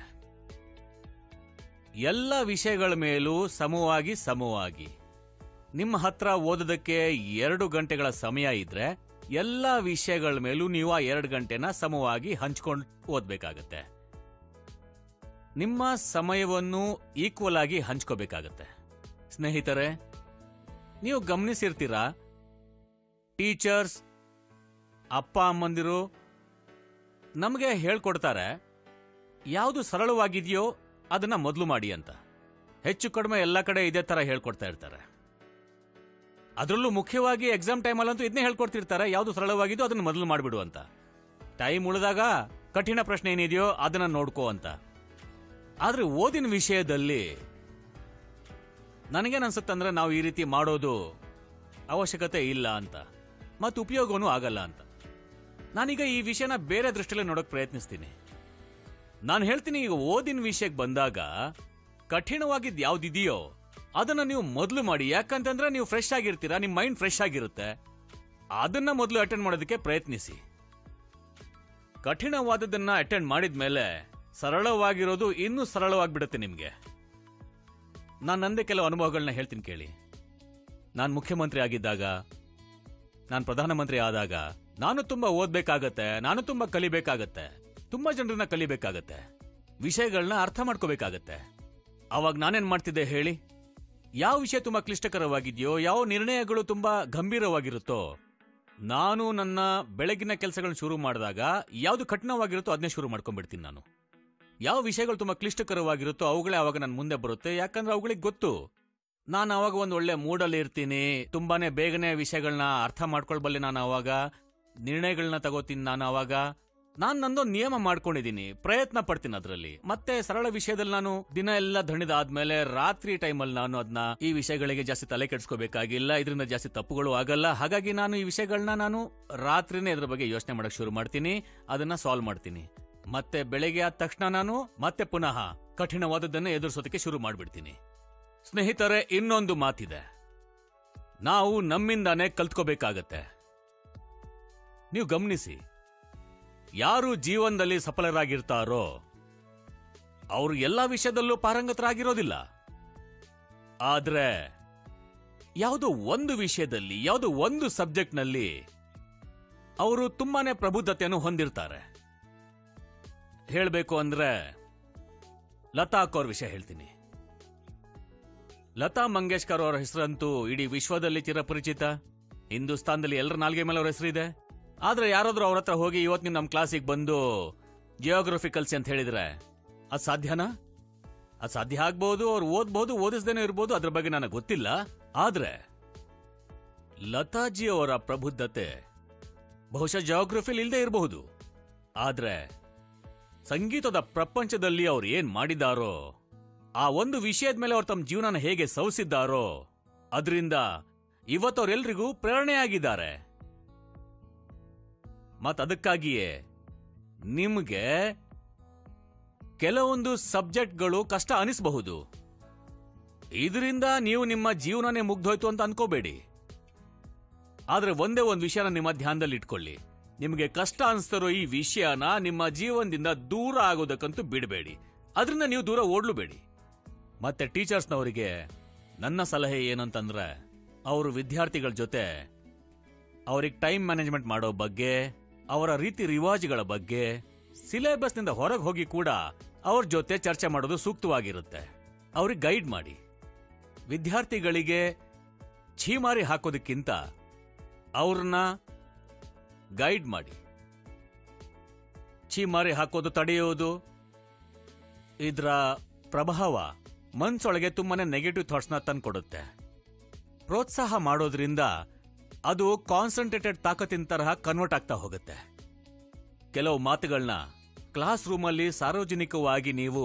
ಎಲ್ಲ ವಿಷಯಗಳ ಮೇಲೂ ಸಮವಾಗಿ ಸಮವಾಗಿ ನಿಮ್ಮ ಹತ್ರ ಓದೋದಕ್ಕೆ ಎರಡು ಗಂಟೆಗಳ ಸಮಯ ಇದ್ರೆ ಎಲ್ಲ ವಿಷಯಗಳ ಮೇಲೂ ನೀವು ಆ ಎರಡು ಗಂಟೆನ ಸಮವಾಗಿ ಹಂಚ್ಕೊಂಡು ಓದ್ಬೇಕಾಗತ್ತೆ ನಿಮ್ಮ ಸಮಯವನ್ನು ಈಕ್ವಲ್ ಆಗಿ ಹಂಚ್ಕೋಬೇಕಾಗತ್ತೆ ಸ್ನೇಹಿತರೆ ನೀವು ಗಮನಿಸಿರ್ತೀರಾ ಟೀಚರ್ಸ್ ಅಪ್ಪ ಅಮ್ಮಂದಿರು ನಮಗೆ ಹೇಳ್ಕೊಡ್ತಾರೆ ಯಾವುದು ಸರಳವಾಗಿದೆಯೋ ಅದನ್ನ ಮೊದಲು ಮಾಡಿ ಅಂತ ಹೆಚ್ಚು ಕಡಿಮೆ ಎಲ್ಲ ಕಡೆ ಇದೇ ತರ ಹೇಳ್ಕೊಡ್ತಾ ಇರ್ತಾರೆ ಅದರಲ್ಲೂ ಮುಖ್ಯವಾಗಿ ಎಕ್ಸಾಮ್ ಟೈಮಲ್ಲಂತೂ ಇದನ್ನೇ ಹೇಳ್ಕೊಡ್ತಿರ್ತಾರೆ ಯಾವುದು ಸರಳವಾಗಿದೆಯೋ ಅದನ್ನ ಮೊದಲು ಮಾಡಿಬಿಡು ಅಂತ ಟೈಮ್ ಉಳಿದಾಗ ಕಠಿಣ ಪ್ರಶ್ನೆ ಏನಿದೆಯೋ ಅದನ್ನ ನೋಡ್ಕೋ ಅಂತ ಆದ್ರೆ ಓದಿನ ವಿಷಯದಲ್ಲಿ ನನಗೇನು ಅನ್ಸುತ್ತಂದ್ರೆ ನಾವು ಈ ರೀತಿ ಮಾಡೋದು ಅವಶ್ಯಕತೆ ಇಲ್ಲ ಅಂತ ಮತ್ತು ಉಪಯೋಗವೂ ಆಗಲ್ಲ ಅಂತ ನಾನೀಗ ಈ ವಿಷಯನ ಬೇರೆ ದೃಷ್ಟಿಯಲ್ಲಿ ನೋಡೋಕೆ ಪ್ರಯತ್ನಿಸ್ತೀನಿ ನಾನು ಹೇಳ್ತೀನಿ ಈಗ ಓದಿನ ವಿಷಯಕ್ಕೆ ಬಂದಾಗ ಕಠಿಣವಾಗಿದ್ದು ಯಾವ್ದಿದೆಯೋ ಅದನ್ನ ನೀವು ಮೊದಲು ಮಾಡಿ ಯಾಕಂತಂದ್ರೆ ನೀವು ಫ್ರೆಶ್ ಆಗಿರ್ತೀರಾ ನಿಮ್ಮ ಮೈಂಡ್ ಫ್ರೆಶ್ ಆಗಿರುತ್ತೆ ಅದನ್ನ ಮೊದಲು ಅಟೆಂಡ್ ಮಾಡೋದಕ್ಕೆ ಪ್ರಯತ್ನಿಸಿ ಕಠಿಣವಾದದನ್ನ ಅಟೆಂಡ್ ಮಾಡಿದ ಮೇಲೆ ಸರಳವಾಗಿರೋದು ಇನ್ನೂ ಸರಳವಾಗಿಬಿಡುತ್ತೆ ನಿಮಗೆ ನಾನು ನಂದೇ ಕೆಲವು ಅನುಭವಗಳನ್ನ ಹೇಳ್ತೀನಿ ಕೇಳಿ ನಾನು ಮುಖ್ಯಮಂತ್ರಿ ಆಗಿದ್ದಾಗ ನಾನು ಪ್ರಧಾನಮಂತ್ರಿ ಆದಾಗ ನಾನು ತುಂಬಾ ಓದ್ಬೇಕಾಗತ್ತೆ ನಾನು ತುಂಬಾ ಕಲಿಬೇಕಾಗತ್ತೆ ತುಂಬಾ ಜನರನ್ನ ಕಲಿಬೇಕಾಗತ್ತೆ ವಿಷಯಗಳನ್ನ ಅರ್ಥ ಮಾಡ್ಕೋಬೇಕಾಗತ್ತೆ ಅವಾಗ ನಾನೇನ್ ಮಾಡ್ತಿದ್ದೆ ಹೇಳಿ ಯಾವ ವಿಷಯ ತುಂಬಾ ಕ್ಲಿಷ್ಟಕರವಾಗಿದೆಯೋ ಯಾವ ನಿರ್ಣಯಗಳು ತುಂಬಾ ಗಂಭೀರವಾಗಿರುತ್ತೋ ನಾನು ನನ್ನ ಬೆಳಗಿನ ಕೆಲಸಗಳನ್ನ ಶುರು ಮಾಡಿದಾಗ ಯಾವುದು ಕಠಿಣವಾಗಿರುತ್ತೋ ಅದನ್ನೇ ಶುರು ಮಾಡ್ಕೊಂಡ್ಬಿಡ್ತೀನಿ ನಾನು ಯಾವ ವಿಷಯಗಳು ತುಂಬಾ ಕ್ಲಿಷ್ಟಕರವಾಗಿರುತ್ತೋ ಅವುಗಳೇ ಅವಾಗ ನನ್ನ ಮುಂದೆ ಬರುತ್ತೆ ಯಾಕಂದ್ರೆ ಅವುಗಳಿಗೆ ಗೊತ್ತು ನಾನು ಅವಾಗ ಒಂದು ಒಳ್ಳೆ ಮೂಡಲ್ಲಿ ಇರ್ತೀನಿ ತುಂಬಾನೇ ಬೇಗನೆ ವಿಷಯಗಳನ್ನ ಅರ್ಥ ಮಾಡ್ಕೊಳ್ಬಲ್ಲೆ ನಾನು ಅವಾಗ ನಿರ್ಣಯಗಳನ್ನ ತಗೋತೀನಿ ನಾನು ಅವಾಗ ನಾನ್ ನಂದೊಂದು ನಿಯಮ ಮಾಡ್ಕೊಂಡಿದ್ದೀನಿ ಪ್ರಯತ್ನ ಪಡ್ತೀನಿ ಅದರಲ್ಲಿ ಮತ್ತೆ ಸರಳ ವಿಷಯದಲ್ಲಿ ನಾನು ದಿನ ಎಲ್ಲ ದಣಿದಾದ್ಮೇಲೆ ರಾತ್ರಿ ಟೈಮಲ್ಲಿ ನಾನು ಅದನ್ನ ಈ ವಿಷಯಗಳಿಗೆ ಜಾಸ್ತಿ ತಲೆ ಕೆಡಿಸ್ಕೋಬೇಕಾಗಿಲ್ಲ ಇದರಿಂದ ಜಾಸ್ತಿ ತಪ್ಪುಗಳು ಆಗಲ್ಲ ಹಾಗಾಗಿ ನಾನು ಈ ವಿಷಯಗಳನ್ನ ನಾನು ರಾತ್ರಿನೇ ಇದ್ರ ಬಗ್ಗೆ ಯೋಚನೆ ಮಾಡಕ್ ಶುರು ಮಾಡ್ತೀನಿ ಅದನ್ನ ಸಾಲ್ವ್ ಮಾಡ್ತೀನಿ ಮತ್ತೆ ಬೆಳಗ್ಗೆ ಆದ ತಕ್ಷಣ ನಾನು ಮತ್ತೆ ಪುನಃ ಕಠಿಣವಾದದ್ದನ್ನ ಎದುರಿಸೋದಕ್ಕೆ ಶುರು ಮಾಡ್ಬಿಡ್ತೀನಿ ಸ್ನೇಹಿತರೆ ಇನ್ನೊಂದು ಮಾತಿದೆ ನಾವು ನಮ್ಮಿಂದಾನೇ ಕಲ್ತ್ಕೋಬೇಕಾಗತ್ತೆ ನೀವು ಗಮನಿಸಿ ಯಾರು ಜೀವನದಲ್ಲಿ ಸಫಲರಾಗಿರ್ತಾರೋ ಅವರು ಎಲ್ಲಾ ವಿಷಯದಲ್ಲೂ ಪಾರಂಗತರಾಗಿರೋದಿಲ್ಲ ಆದ್ರೆ ಯಾವುದೋ ಒಂದು ವಿಷಯದಲ್ಲಿ ಯಾವುದೋ ಒಂದು ಸಬ್ಜೆಕ್ಟ್ನಲ್ಲಿ ಅವರು ತುಂಬಾನೇ ಪ್ರಬುದ್ಧತೆಯನ್ನು ಹೊಂದಿರ್ತಾರೆ ಹೇಳಬೇಕು ಅಂದ್ರೆ ಲತಾ ಅಕ್ಕ ಅವ್ರ ವಿಷಯ ಹೇಳ್ತೀನಿ ಲತಾ ಮಂಗೇಶ್ಕರ್ ಅವರ ಹೆಸರಂತೂ ಇಡೀ ವಿಶ್ವದಲ್ಲಿ ಚಿರಪರಿಚಿತ ಹಿಂದೂಸ್ತಾನದಲ್ಲಿ ಎಲ್ಲರ ನಾಲ್ಗೆ ಮೇಲೆ ಅವ್ರ ಹೆಸರಿದೆ ಆದ್ರೆ ಯಾರಾದ್ರೂ ಅವ್ರ ಹತ್ರ ಹೋಗಿ ಇವತ್ತು ನೀವು ನಮ್ಮ ಕ್ಲಾಸಿಗೆ ಬಂದು ಜಿಯೋಗ್ರಫಿಕಲ್ಸ್ ಅಂತ ಹೇಳಿದ್ರೆ ಅದು ಸಾಧ್ಯನಾ ಅದು ಸಾಧ್ಯ ಆಗ್ಬಹುದು ಅವ್ರು ಓದ್ಬಹುದು ಓದಿಸ್ದೇನೆ ಇರ್ಬೋದು ಅದ್ರ ಬಗ್ಗೆ ನನಗೆ ಗೊತ್ತಿಲ್ಲ ಆದ್ರೆ ಲತಾಜಿ ಅವರ ಪ್ರಬುದ್ಧತೆ ಬಹುಶಃ ಜಿಯೋಗ್ರಫಿಲಿ ಇಲ್ಲದೆ ಇರಬಹುದು ಆದ್ರೆ ಸಂಗೀತದ ಪ್ರಪಂಚದಲ್ಲಿ ಅವ್ರು ಏನ್ ಮಾಡಿದಾರೋ ಆ ಒಂದು ವಿಷಯದ ಮೇಲೆ ಅವ್ರು ತಮ್ಮ ಜೀವನನ ಹೇಗೆ ಸವಿಸಿದ್ದಾರೋ ಅದರಿಂದ ಇವತ್ತವರೆಲ್ರಿಗೂ ಪ್ರೇರಣೆಯಾಗಿದ್ದಾರೆ ಮತ್ ಅದಕ್ಕಾಗಿಯೇ ನಿಮ್ಗೆ ಕೆಲವೊಂದು ಸಬ್ಜೆಕ್ಟ್ಗಳು ಕಷ್ಟ ಅನಿಸಬಹುದು ಇದರಿಂದ ನೀವು ನಿಮ್ಮ ಜೀವನನೇ ಮುಗ್ದೋಯ್ತು ಅಂತ ಅನ್ಕೋಬೇಡಿ ಆದ್ರೆ ಒಂದೇ ಒಂದು ವಿಷಯನ ನಿಮ್ಮ ಧ್ಯಾನದಲ್ಲಿ ಇಟ್ಕೊಳ್ಳಿ ನಿಮಗೆ ಕಷ್ಟ ಅನಿಸ್ತಿರೋ ಈ ವಿಷಯನ ನಿಮ್ಮ ಜೀವನದಿಂದ ದೂರ ಆಗೋದಕ್ಕಂತೂ ಬಿಡಬೇಡಿ ಅದರಿಂದ ನೀವು ದೂರ ಓಡ್ಲುಬೇಡಿ ಮತ್ತೆ ಟೀಚರ್ಸ್ನವರಿಗೆ ನನ್ನ ಸಲಹೆ ಏನಂತಂದ್ರೆ ಅವರು ವಿದ್ಯಾರ್ಥಿಗಳ ಜೊತೆ ಅವ್ರಿಗೆ ಟೈಮ್ ಮ್ಯಾನೇಜ್ಮೆಂಟ್ ಮಾಡೋ ಬಗ್ಗೆ ಅವರ ರೀತಿ ರಿವಾಜುಗಳ ಬಗ್ಗೆ ಸಿಲೆಬಸ್ನಿಂದ ಹೊರಗೆ ಹೋಗಿ ಕೂಡ ಅವ್ರ ಜೊತೆ ಚರ್ಚೆ ಮಾಡೋದು ಸೂಕ್ತವಾಗಿರುತ್ತೆ ಅವ್ರಿಗೆ ಗೈಡ್ ಮಾಡಿ ವಿದ್ಯಾರ್ಥಿಗಳಿಗೆ ಛೀಮಾರಿ ಹಾಕೋದಕ್ಕಿಂತ ಅವ್ರನ್ನ ಗೈಡ್ ಮಾಡಿ ಛೀಮಾರಿ ಹಾಕೋದು ತಡೆಯೋದು ಇದರ ಪ್ರಭಾವ ಮನ್ಸೊಳಗೆ ತುಂಬಾನೇ ನೆಗೆಟಿವ್ ಥಾಟ್ಸ್ನ ತಂದ್ಕೊಡುತ್ತೆ ಪ್ರೋತ್ಸಾಹ ಮಾಡೋದ್ರಿಂದ ಅದು ಕಾನ್ಸಂಟ್ರೇಟೆಡ್ ತಾಕತ್ತಿನ ತರಹ ಕನ್ವರ್ಟ್ ಆಗ್ತಾ ಹೋಗುತ್ತೆ ಕೆಲವು ಮಾತುಗಳನ್ನ ಕ್ಲಾಸ್ ರೂಮಲ್ಲಿ ಸಾರ್ವಜನಿಕವಾಗಿ ನೀವು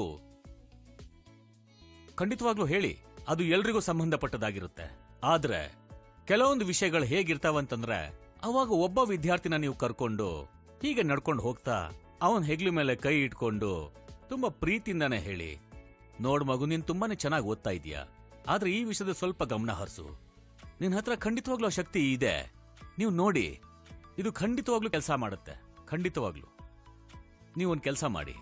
ಖಂಡಿತವಾಗ್ಲೂ ಹೇಳಿ ಅದು ಎಲ್ರಿಗೂ ಸಂಬಂಧಪಟ್ಟದಾಗಿರುತ್ತೆ ಆದ್ರೆ ಕೆಲವೊಂದು ವಿಷಯಗಳು ಹೇಗಿರ್ತಾವಂತಂದ್ರೆ ಅವಾಗ ಒಬ್ಬ ವಿದ್ಯಾರ್ಥಿನ ನೀವು ಕರ್ಕೊಂಡು ಹೀಗೆ ನಡ್ಕೊಂಡು ಹೋಗ್ತಾ ಅವನ್ ಹೆಗ್ಲ ಮೇಲೆ ಕೈ ಇಟ್ಕೊಂಡು ತುಂಬಾ ಪ್ರೀತಿಯಿಂದಾನೆ ಹೇಳಿ ನೋಡ್ ಮಗು ನೀನ್ ತುಂಬಾನೇ ಚೆನ್ನಾಗಿ ಓದ್ತಾ ಇದೀಯಾ ಆದ್ರೆ ಈ ವಿಷಯದ ಸ್ವಲ್ಪ ಗಮನ ಹರಿಸು ನಿನ್ ಹತ್ರ ಖಂಡಿತವಾಗ್ಲೂ ಆ ಶಕ್ತಿ ಇದೆ ನೀವು ನೋಡಿ ಇದು ಖಂಡಿತವಾಗ್ಲೂ ಕೆಲಸ ಮಾಡುತ್ತೆ ಖಂಡಿತವಾಗ್ಲೂ ನೀವೊಂದು ಕೆಲಸ ಮಾಡಿ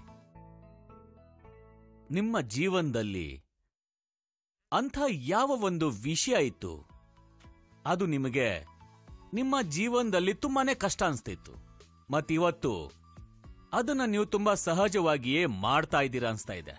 ನಿಮ್ಮ ಜೀವನದಲ್ಲಿ ಅಂಥ ಯಾವ ಒಂದು ವಿಷಯ ಇತ್ತು ಅದು ನಿಮಗೆ ನಿಮ್ಮ ಜೀವನದಲ್ಲಿ ತುಂಬಾನೇ ಕಷ್ಟ ಅನ್ಸ್ತಿತ್ತು ಮತ್ತಿವತ್ತು ಅದನ್ನ ನೀವು ತುಂಬಾ ಸಹಜವಾಗಿಯೇ ಮಾಡ್ತಾ ಇದ್ದೀರಾ ಅನ್ಸ್ತಾ ಇದೆ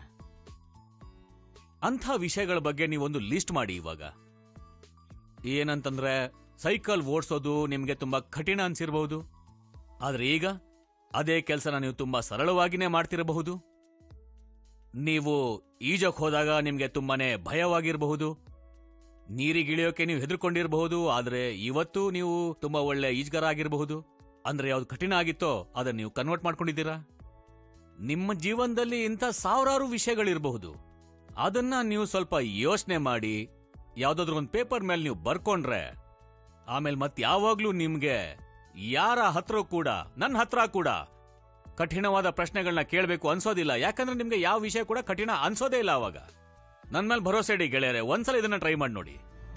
ಅಂಥ ವಿಷಯಗಳ ಬಗ್ಗೆ ನೀವೊಂದು ಲಿಸ್ಟ್ ಮಾಡಿ ಇವಾಗ ಏನಂತಂದ್ರೆ ಸೈಕಲ್ ಓಡಿಸೋದು ನಿಮಗೆ ತುಂಬಾ ಕಠಿಣ ಅನ್ಸಿರಬಹುದು ಆದ್ರೆ ಈಗ ಅದೇ ಕೆಲಸನ ನೀವು ತುಂಬಾ ಸರಳವಾಗಿನೇ ಮಾಡ್ತಿರಬಹುದು ನೀವು ಈಜಕ್ ಹೋದಾಗ ನಿಮ್ಗೆ ತುಂಬಾನೇ ಭಯವಾಗಿರಬಹುದು ನೀರಿಗಿಳಿಯೋಕೆ ನೀವು ಹೆದರ್ಕೊಂಡಿರಬಹುದು ಆದ್ರೆ ಇವತ್ತು ನೀವು ತುಂಬಾ ಒಳ್ಳೆ ಈಜ್ಗಾರ ಆಗಿರಬಹುದು ಅಂದ್ರೆ ಯಾವ್ದು ಕಠಿಣ ಆಗಿತ್ತೋ ಅದನ್ನ ನೀವು ಕನ್ವರ್ಟ್ ಮಾಡ್ಕೊಂಡಿದ್ದೀರಾ ನಿಮ್ಮ ಜೀವನದಲ್ಲಿ ಇಂಥ ಸಾವಿರಾರು ವಿಷಯಗಳಿರಬಹುದು ಅದನ್ನ ನೀವು ಸ್ವಲ್ಪ ಯೋಚನೆ ಮಾಡಿ ಯಾವ್ದಾದ್ರು ಒಂದು ಪೇಪರ್ ಮೇಲೆ ನೀವು ಬರ್ಕೊಂಡ್ರೆ ಆಮೇಲೆ ಮತ್ತೆ ಯಾವಾಗ್ಲೂ ನಿಮ್ಗೆ ಯಾರ ಹತ್ರ ಕೂಡ ನನ್ನ ಹತ್ರ ಕೂಡ ಕಠಿಣವಾದ ಪ್ರಶ್ನೆಗಳನ್ನ ಕೇಳಬೇಕು ಅನ್ಸೋದಿಲ್ಲ ಯಾಕಂದ್ರೆ ನಿಮ್ಗೆ ಯಾವ ವಿಷಯ ಕೂಡ ಕಠಿಣ ಅನ್ಸೋದೇ ಇಲ್ಲ ಅವಾಗ ನನ್ ಮೇಲೆ ಭರೋಸೆ ಇಡಿ ಗೆಳೆಯರೆ ಒಂದ್ಸಲ ಇದನ್ನ ಟ್ರೈ ಮಾಡಿ ನೋಡಿ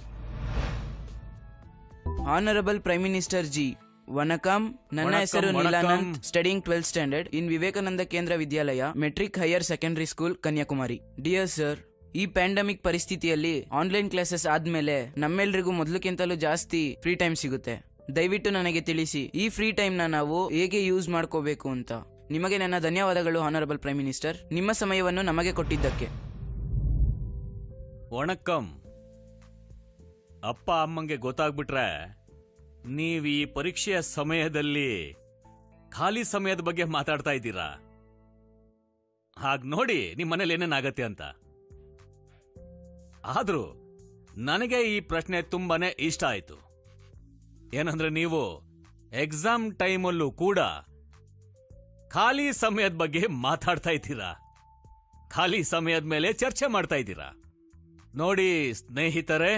ಆನರಬಲ್ ಪ್ರೈಮ್ ಮಿನಿಸ್ಟರ್ ಜಿ ವನಕಂ ನನ್ನ ವಣಕಂ, ಹೆಸರು ವಣಕಂ. Neelanand studying twelfth standard in Vivekananda Kendra Vidyalaya matric higher secondary school Kanyakumari dear sir ಈ ಪ್ಯಾಂಡಮಿಕ್ ಪರಿಸ್ಥಿತಿಯಲ್ಲಿ ಆನ್ಲೈನ್ ಕ್ಲಾಸಸ್ ಆದ್ಮೇಲೆ ನಮ್ಮೆಲ್ರಿಗೂ ಮೊದಲಕ್ಕಿಂತಲೂ ಜಾಸ್ತಿ ಫ್ರೀ ಟೈಮ್ ಸಿಗುತ್ತೆ ದಯವಿಟ್ಟು ನನಗೆ ತಿಳಿಸಿ ಈ ಫ್ರೀ ಟೈಮ್ನ ನಾವು ಹೇಗೆ ಯೂಸ್ ಮಾಡ್ಕೋಬೇಕು ಅಂತ ನಿಮಗೆ ನನ್ನ ಧನ್ಯವಾದಗಳು ಆನರಬಲ್ ಪ್ರೈಮ್ ಮಿನಿಸ್ಟರ್ ನಿಮ್ಮ ಸಮಯವನ್ನು ನಮಗೆ ಕೊಟ್ಟಿದ್ದಕ್ಕೆ ವಣಕ್ಕಂ ಅಪ್ಪ ಅಮ್ಮಂಗೆ ಗೊತ್ತಾಗ್ಬಿಟ್ರೆ ನೀವ್ ಈ ಪರೀಕ್ಷೆಯ ಸಮಯದಲ್ಲಿ ಖಾಲಿ ಸಮಯದ ಬಗ್ಗೆ ಮಾತಾಡ್ತಾ ಇದ್ದೀರಾ ಹಾಗ್ ನೋಡಿ ನಿಮ್ ಮನೇಲಿ ಏನೇನಾಗತ್ತೆ ಅಂತ ಆದ್ರೂ ನನಗೆ ಈ ಪ್ರಶ್ನೆ ತುಂಬಾನೇ ಇಷ್ಟ ಆಯ್ತು ಏನಂದ್ರೆ ನೀವು ಎಕ್ಸಾಮ್ ಟೈಮಲ್ಲೂ ಕೂಡ ಖಾಲಿ ಸಮಯದ ಬಗ್ಗೆ ಮಾತಾಡ್ತಾ ಇದ್ದೀರಾ ಖಾಲಿ ಸಮಯದ ಮೇಲೆ ಚರ್ಚೆ ಮಾಡ್ತಾ ಇದ್ದೀರಾ ನೋಡಿ ಸ್ನೇಹಿತರೆ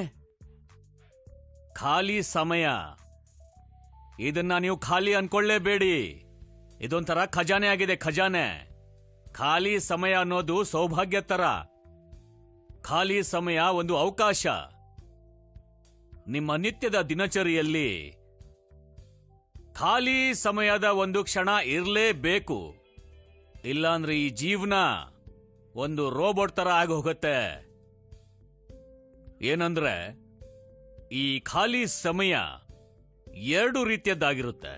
ಖಾಲಿ ಸಮಯ ಇದನ್ನ ನೀವು ಖಾಲಿ ಅನ್ಕೊಳ್ಳೇಬೇಡಿ ಇದೊಂಥರ ಖಜಾನೆ ಆಗಿದೆ ಖಜಾನೆ ಖಾಲಿ ಸಮಯ ಅನ್ನೋದು ಸೌಭಾಗ್ಯ ತರ ಖಾಲಿ ಸಮಯ ಒಂದು ಅವಕಾಶ ನಿಮ್ಮ ನಿತ್ಯದ ದಿನಚರಿಯಲ್ಲಿ ಖಾಲಿ ಸಮಯದ ಒಂದು ಕ್ಷಣ ಇರಲೇಬೇಕು ಇಲ್ಲಾಂದ್ರೆ ಈ ಜೀವನ ಒಂದು ರೋಬೋಟ್ ತರ ಆಗಿ ಹೋಗುತ್ತೆ ಏನಂದ್ರೆ ಈ ಖಾಲಿ ಸಮಯ ಎರಡು ರೀತಿಯದ್ದಾಗಿರುತ್ತೆ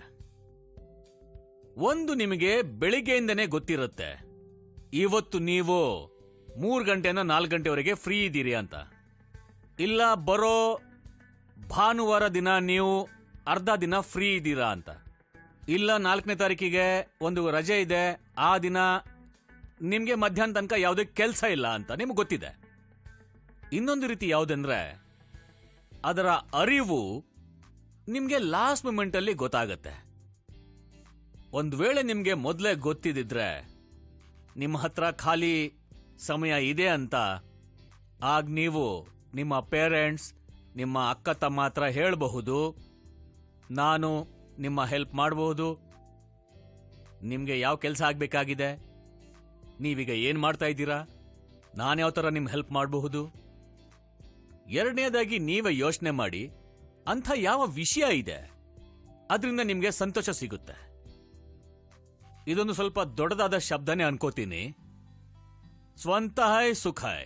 ಒಂದು ನಿಮಗೆ ಬೆಳಿಗ್ಗೆಯಿಂದನೇ ಗೊತ್ತಿರುತ್ತೆ ಇವತ್ತು ನೀವು ಮೂರು ಗಂಟೆಯಿಂದ ನಾಲ್ಕು ಗಂಟೆವರೆಗೆ ಫ್ರೀ ಇದ್ದೀರಿ ಅಂತ ಇಲ್ಲ ಬರೋ ಭಾನುವಾರ ದಿನ ನೀವು ಅರ್ಧ ದಿನ ಫ್ರೀ ಇದ್ದೀರಾ ಅಂತ ಇಲ್ಲ ನಾಲ್ಕನೇ ತಾರೀಕಿಗೆ ಒಂದು ರಜೆ ಇದೆ ಆ ದಿನ ನಿಮಗೆ ಮಧ್ಯಾಹ್ನ ತನಕ ಯಾವುದೇ ಕೆಲಸ ಇಲ್ಲ ಅಂತ ನಿಮ್ಗೆ ಗೊತ್ತಿದೆ ಇನ್ನೊಂದು ರೀತಿ ಯಾವುದಂದ್ರೆ ಅದರ ಅರಿವು ನಿಮಗೆ ಲಾಸ್ಟ್ ಮೂಮೆಂಟಲ್ಲಿ ಗೊತ್ತಾಗತ್ತೆ ಒಂದು ವೇಳೆ ನಿಮಗೆ ಮೊದಲೇ ಗೊತ್ತಿದ್ದಿದ್ರೆ ನಿಮ್ಮ ಹತ್ರ ಖಾಲಿ ಸಮಯ ಇದೆ ಅಂತ ಆಗ ನೀವು ನಿಮ್ಮ ಪೇರೆಂಟ್ಸ್ ನಿಮ್ಮ ಅಕ್ಕ ತಮ್ಮ ಹತ್ರ ಹೇಳಬಹುದು ನಾನು ನಿಮ್ಮ ಹೆಲ್ಪ್ ಮಾಡಬಹುದು ನಿಮಗೆ ಯಾವ ಕೆಲಸ ಆಗಬೇಕಾಗಿದೆ ನೀವೀಗ ಏನು ಮಾಡ್ತಾ ಇದ್ದೀರಾ ನಾನು ಯಾವ ಥರ ನಿಮ್ಮ ಹೆಲ್ಪ್ ಮಾಡಬಹುದು ಎರಡನೇದಾಗಿ ನೀವೇ ಯೋಚನೆ ಮಾಡಿ ಅಂಥ ಯಾವ ವಿಷಯ ಇದೆ ಅದರಿಂದ ನಿಮಗೆ ಸಂತೋಷ ಸಿಗುತ್ತೆ ಇದೊಂದು ಸ್ವಲ್ಪ ದೊಡ್ಡದಾದ ಶಬ್ದನೇ ಅನ್ಕೋತೀನಿ ಸ್ವಂತಹ ಸುಖಾಯ್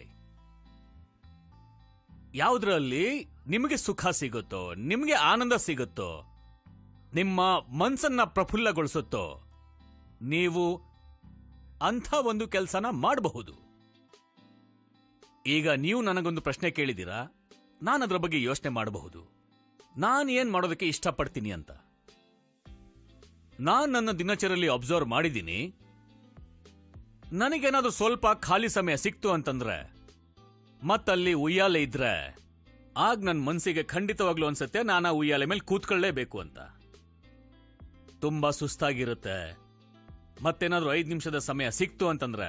ಯಾವುದ್ರಲ್ಲಿ ನಿಮಗೆ ಸುಖ ಸಿಗುತ್ತೋ ನಿಮಗೆ ಆನಂದ ಸಿಗುತ್ತೋ ನಿಮ್ಮ ಮನ್ಸನ್ನ ಪ್ರಫುಲ್ಲಗೊಳಿಸುತ್ತೋ ನೀವು ಅಂಥ ಒಂದು ಕೆಲಸನ ಮಾಡಬಹುದು ಈಗ ನೀವು ನನಗೊಂದು ಪ್ರಶ್ನೆ ಕೇಳಿದ್ದೀರಾ ನಾನು ಅದರ ಬಗ್ಗೆ ಯೋಚನೆ ಮಾಡಬಹುದು ನಾನು ಏನ್ ಮಾಡೋದಕ್ಕೆ ಇಷ್ಟಪಡ್ತೀನಿ ಅಂತ ನಾನು ನನ್ನ ದಿನಚರಿಯಲ್ಲಿ ಅಬ್ಸರ್ವ್ ಮಾಡಿದ್ದೀನಿ ನನಗೇನಾದ್ರೂ ಸ್ವಲ್ಪ ಖಾಲಿ ಸಮಯ ಸಿಕ್ತು ಅಂತಂದ್ರೆ ಮತ್ತಲ್ಲಿ ಉಯ್ಯಾಲೆ ಇದ್ರೆ ಆಗ ನನ್ನ ಮನಸ್ಸಿಗೆ ಖಂಡಿತವಾಗ್ಲೂ ಅನ್ಸುತ್ತೆ ನಾನು ಆ ಉಯ್ಯಾಲೆ ಮೇಲೆ ಕೂತ್ಕೊಳ್ಳೇಬೇಕು ಅಂತ ತುಂಬಾ ಸುಸ್ತಾಗಿರುತ್ತೆ ಮತ್ತೇನಾದ್ರೂ ಐದು ನಿಮಿಷದ ಸಮಯ ಸಿಕ್ತು ಅಂತಂದ್ರೆ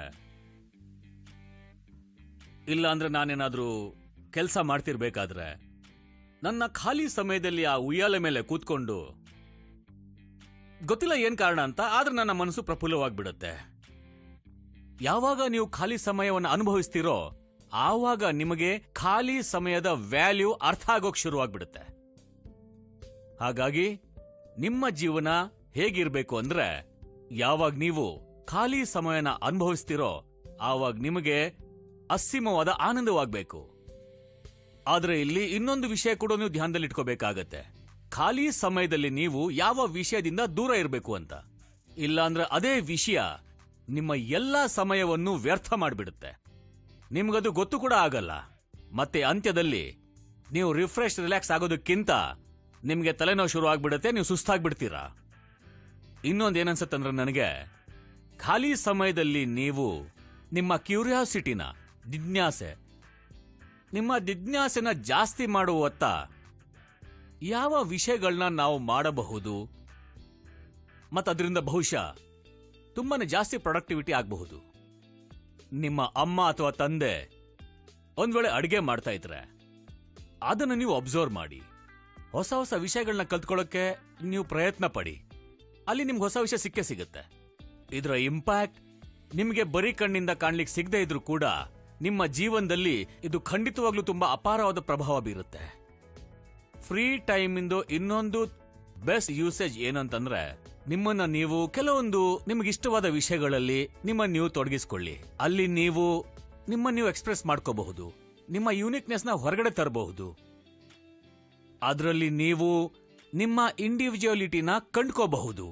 ಇಲ್ಲ ಅಂದ್ರೆ ನಾನೇನಾದ್ರೂ ಕೆಲಸ ಮಾಡ್ತಿರ್ಬೇಕಾದ್ರೆ ನನ್ನ ಖಾಲಿ ಸಮಯದಲ್ಲಿ ಆ ಉಯ್ಯಾಲೆ ಮೇಲೆ ಕೂತ್ಕೊಂಡು ಗೊತ್ತಿಲ್ಲ ಏನ್ ಕಾರಣ ಅಂತ ಆದ್ರೆ ನನ್ನ ಮನಸ್ಸು ಪ್ರಫುಲ್ಲವಾಗ್ಬಿಡುತ್ತೆ ಯಾವಾಗ ನೀವು ಖಾಲಿ ಸಮಯವನ್ನು ಅನುಭವಿಸ್ತೀರೋ ಆವಾಗ ನಿಮಗೆ ಖಾಲಿ ಸಮಯದ ವ್ಯಾಲ್ಯೂ ಅರ್ಥ ಆಗೋಕ್ ಶುರುವಾಗ್ಬಿಡುತ್ತೆ ಹಾಗಾಗಿ ನಿಮ್ಮ ಜೀವನ ಹೇಗಿರ್ಬೇಕು ಅಂದ್ರೆ ಯಾವಾಗ ನೀವು ಖಾಲಿ ಸಮಯನ ಅನುಭವಿಸ್ತಿರೋ ಆವಾಗ ನಿಮಗೆ ಅಸೀಮವಾದ ಆನಂದವಾಗಬೇಕು ಆದ್ರೆ ಇಲ್ಲಿ ಇನ್ನೊಂದು ವಿಷಯ ಕೂಡ ನೀವು ಧ್ಯಾನದಲ್ಲಿ ಇಟ್ಕೋಬೇಕಾಗತ್ತೆ ಖಾಲಿ ಸಮಯದಲ್ಲಿ ನೀವು ಯಾವ ವಿಷಯದಿಂದ ದೂರ ಇರಬೇಕು ಅಂತ ಇಲ್ಲಾಂದ್ರೆ ಅದೇ ವಿಷಯ ನಿಮ್ಮ ಎಲ್ಲಾ ಸಮಯವನ್ನು ವ್ಯರ್ಥ ಮಾಡಿಬಿಡುತ್ತೆ ನಿಮ್ಗದು ಗೊತ್ತು ಕೂಡ ಆಗಲ್ಲ ಮತ್ತೆ ಅಂತ್ಯದಲ್ಲಿ ನೀವು ರಿಫ್ರೆಶ್ ರಿಲ್ಯಾಕ್ಸ್ ಆಗೋದಕ್ಕಿಂತ ನಿಮ್ಗೆ ತಲೆನೋವು ಶುರು ಆಗ್ಬಿಡುತ್ತೆ ನೀವು ಸುಸ್ತಾಗ್ಬಿಡ್ತೀರಾ ಇನ್ನೊಂದು ಏನನ್ಸತ್ತಂದ್ರೆ ನನಗೆ ಖಾಲಿ ಸಮಯದಲ್ಲಿ ನೀವು ನಿಮ್ಮ ಕ್ಯೂರಿಯಾಸಿಟಿನ ಜಿಜ್ಞಾಸೆ ನಿಮ್ಮ ಜಿಜ್ಞಾಸೆನ ಜಾಸ್ತಿ ಮಾಡುವತ್ತ ಯಾವ ವಿಷಯಗಳನ್ನ ನಾವು ಮಾಡಬಹುದು ಮತ್ತು ಅದರಿಂದ ಬಹುಶಃ ತುಂಬಾನೇ ಜಾಸ್ತಿ ಪ್ರೊಡಕ್ಟಿವಿಟಿ ಆಗಬಹುದು ನಿಮ್ಮ ಅಮ್ಮ ಅಥವಾ ತಂದೆ ಒಂದ್ ವೇಳೆ ಅಡಿಗೆ ಮಾಡ್ತಾ ಇದ್ರೆ ಅದನ್ನು ನೀವು ಅಬ್ಸರ್ವ್ ಮಾಡಿ ಹೊಸ ಹೊಸ ವಿಷಯಗಳನ್ನ ಕಲ್ತ್ಕೊಳ್ಳೋಕೆ ನೀವು ಪ್ರಯತ್ನ ಪಡಿ ಅಲ್ಲಿ ನಿಮ್ಗೆ ಹೊಸ ವಿಷಯ ಸಿಕ್ಕೇ ಸಿಗುತ್ತೆ ಇದರ ಇಂಪ್ಯಾಕ್ಟ್ ನಿಮಗೆ ಬರೀ ಕಣ್ಣಿಂದ ಕಾಣ್ಲಿಕ್ಕೆ ಸಿಗದೆ ಇದ್ರೂ ಕೂಡ ನಿಮ್ಮ ಜೀವನದಲ್ಲಿ ಇದು ಖಂಡಿತವಾಗ್ಲೂ ತುಂಬಾ ಅಪಾರವಾದ ಪ್ರಭಾವ ಬೀರುತ್ತೆ ಫ್ರೀ ಟೈಮ್ ಇಂದು ಇನ್ನೊಂದು ಬೆಸ್ಟ್ ಯೂಸೇಜ್ ಏನಂತಂದ್ರೆ ನಿಮ್ಮನ್ನ ನೀವು ಕೆಲವೊಂದು ನಿಮಗೆ ಇಷ್ಟವಾದ ವಿಷಯಗಳಲ್ಲಿ ನಿಮ್ಮ ನೀವು ತೊಡಗಿಸ್ಕೊಳ್ಳಿ ಅಲ್ಲಿ ನೀವು ನಿಮ್ಮ ನೀವು ಎಕ್ಸ್ಪ್ರೆಸ್ ಮಾಡ್ಕೋಬಹುದು ನಿಮ್ಮ ಯೂನಿಕ್ನೆಸ್ ನ ಹೊರಗಡೆ ತರಬಹುದು ಅದರಲ್ಲಿ ನೀವು ನಿಮ್ಮ ಇಂಡಿವಿಜುವಲಿಟಿನ ಕಂಡ್ಕೋಬಹುದು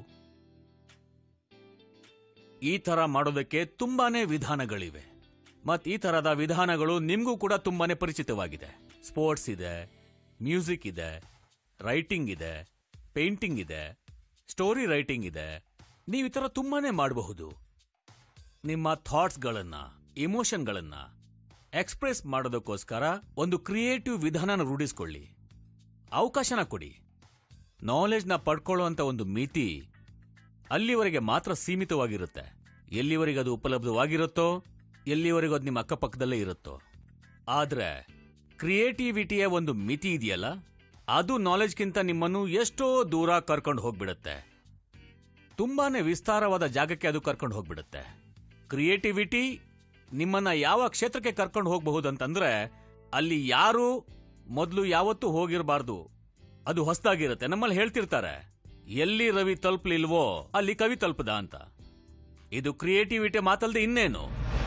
ಈ ತರ ಮಾಡೋದಕ್ಕೆ ತುಂಬಾನೇ ವಿಧಾನಗಳಿವೆ ಮತ್ ಈ ತರದ ವಿಧಾನಗಳು ನಿಮ್ಗೂ ಕೂಡ ತುಂಬಾನೇ ಪರಿಚಿತವಾಗಿದೆ ಸ್ಪೋರ್ಟ್ಸ್ ಇದೆ ಮ್ಯೂಸಿಕ್ ಇದೆ ರೈಟಿಂಗ್ ಇದೆ ಪೇಂಟಿಂಗ್ ಇದೆ ಸ್ಟೋರಿ ರೈಟಿಂಗ್ ಇದೆ ನೀವು ಈ ತರ ತುಂಬಾನೇ ಮಾಡಬಹುದು ನಿಮ್ಮ ಥಾಟ್ಸ್ಗಳನ್ನ ಇಮೋಷನ್ಗಳನ್ನ ಎಕ್ಸ್ಪ್ರೆಸ್ ಮಾಡೋದಕ್ಕೋಸ್ಕರ ಒಂದು ಕ್ರಿಯೇಟಿವ್ ವಿಧಾನನ ರೂಢಿಸ್ಕೊಳ್ಳಿ ಅವಕಾಶನ ಕೊಡಿ ನಾಲೆಜ್ನ ಪಡ್ಕೊಳ್ಳುವಂತ ಒಂದು ಮಿತಿ ಅಲ್ಲಿವರೆಗೆ ಮಾತ್ರ ಸೀಮಿತವಾಗಿರುತ್ತೆ ಎಲ್ಲಿವರೆಗೆ ಅದು ಉಪಲಬ್ಧವಾಗಿರುತ್ತೋ ಎಲ್ಲಿವರೆಗೂ ಅದು ನಿಮ್ಮ ಅಕ್ಕಪಕ್ಕದಲ್ಲೇ ಇರುತ್ತೋ ಆದ್ರೆ ಕ್ರಿಯೇಟಿವಿಟಿಯ ಒಂದು ಮಿತಿ ಇದೆಯಲ್ಲ ಅದು ನಾಲೆಜ್ಗಿಂತ ನಿಮ್ಮನ್ನು ಎಷ್ಟೋ ದೂರ ಕರ್ಕೊಂಡು ಹೋಗ್ಬಿಡುತ್ತೆ ತುಂಬಾನೇ ವಿಸ್ತಾರವಾದ ಜಾಗಕ್ಕೆ ಅದು ಕರ್ಕೊಂಡು ಹೋಗ್ಬಿಡುತ್ತೆ ಕ್ರಿಯೇಟಿವಿಟಿ ನಿಮ್ಮನ್ನ ಯಾವ ಕ್ಷೇತ್ರಕ್ಕೆ ಕರ್ಕೊಂಡು ಹೋಗಬಹುದು ಅಂತಂದ್ರೆ ಅಲ್ಲಿ ಯಾರು ಮೊದಲು ಯಾವತ್ತೂ ಹೋಗಿರಬಾರ್ದು ಅದು ಹೊಸದಾಗಿರುತ್ತೆ ನಮ್ಮಲ್ಲಿ ಹೇಳ್ತಿರ್ತಾರೆ ಎಲ್ಲಿ ರವಿ ತಲುಪ್ಲಿಲ್ವೋ ಅಲ್ಲಿ ಕವಿ ತಲುಪದ ಅಂತ ಇದು ಕ್ರಿಯೇಟಿವಿಟಿ ಮಾತಲ್ದೆ ಇನ್ನೇನು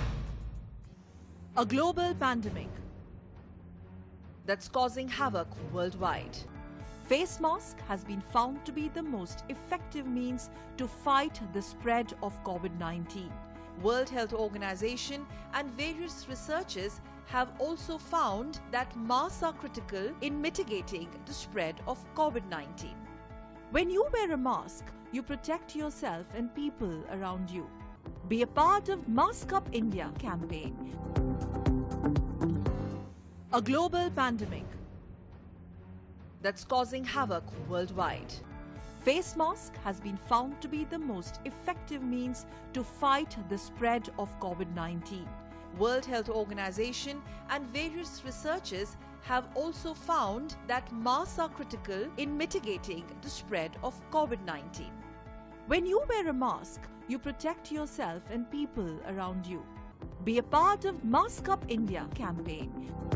A global pandemic that's causing havoc worldwide. Face mask has been found to be the most effective means to fight the spread of COVID-19. World Health Organization and various researchers have also found that masks are critical in mitigating the spread of COVID-19. When you wear a mask, you protect yourself and people around you. Be a part of Mask Up India campaign. A global pandemic that's causing havoc worldwide. Face mask has been found to be the most effective means to fight the spread of COVID-19. World Health Organization and various researchers have also found that masks are critical in mitigating the spread of COVID-19. When you wear a mask, you protect yourself and people around you. Be a part of Mask Up India campaign.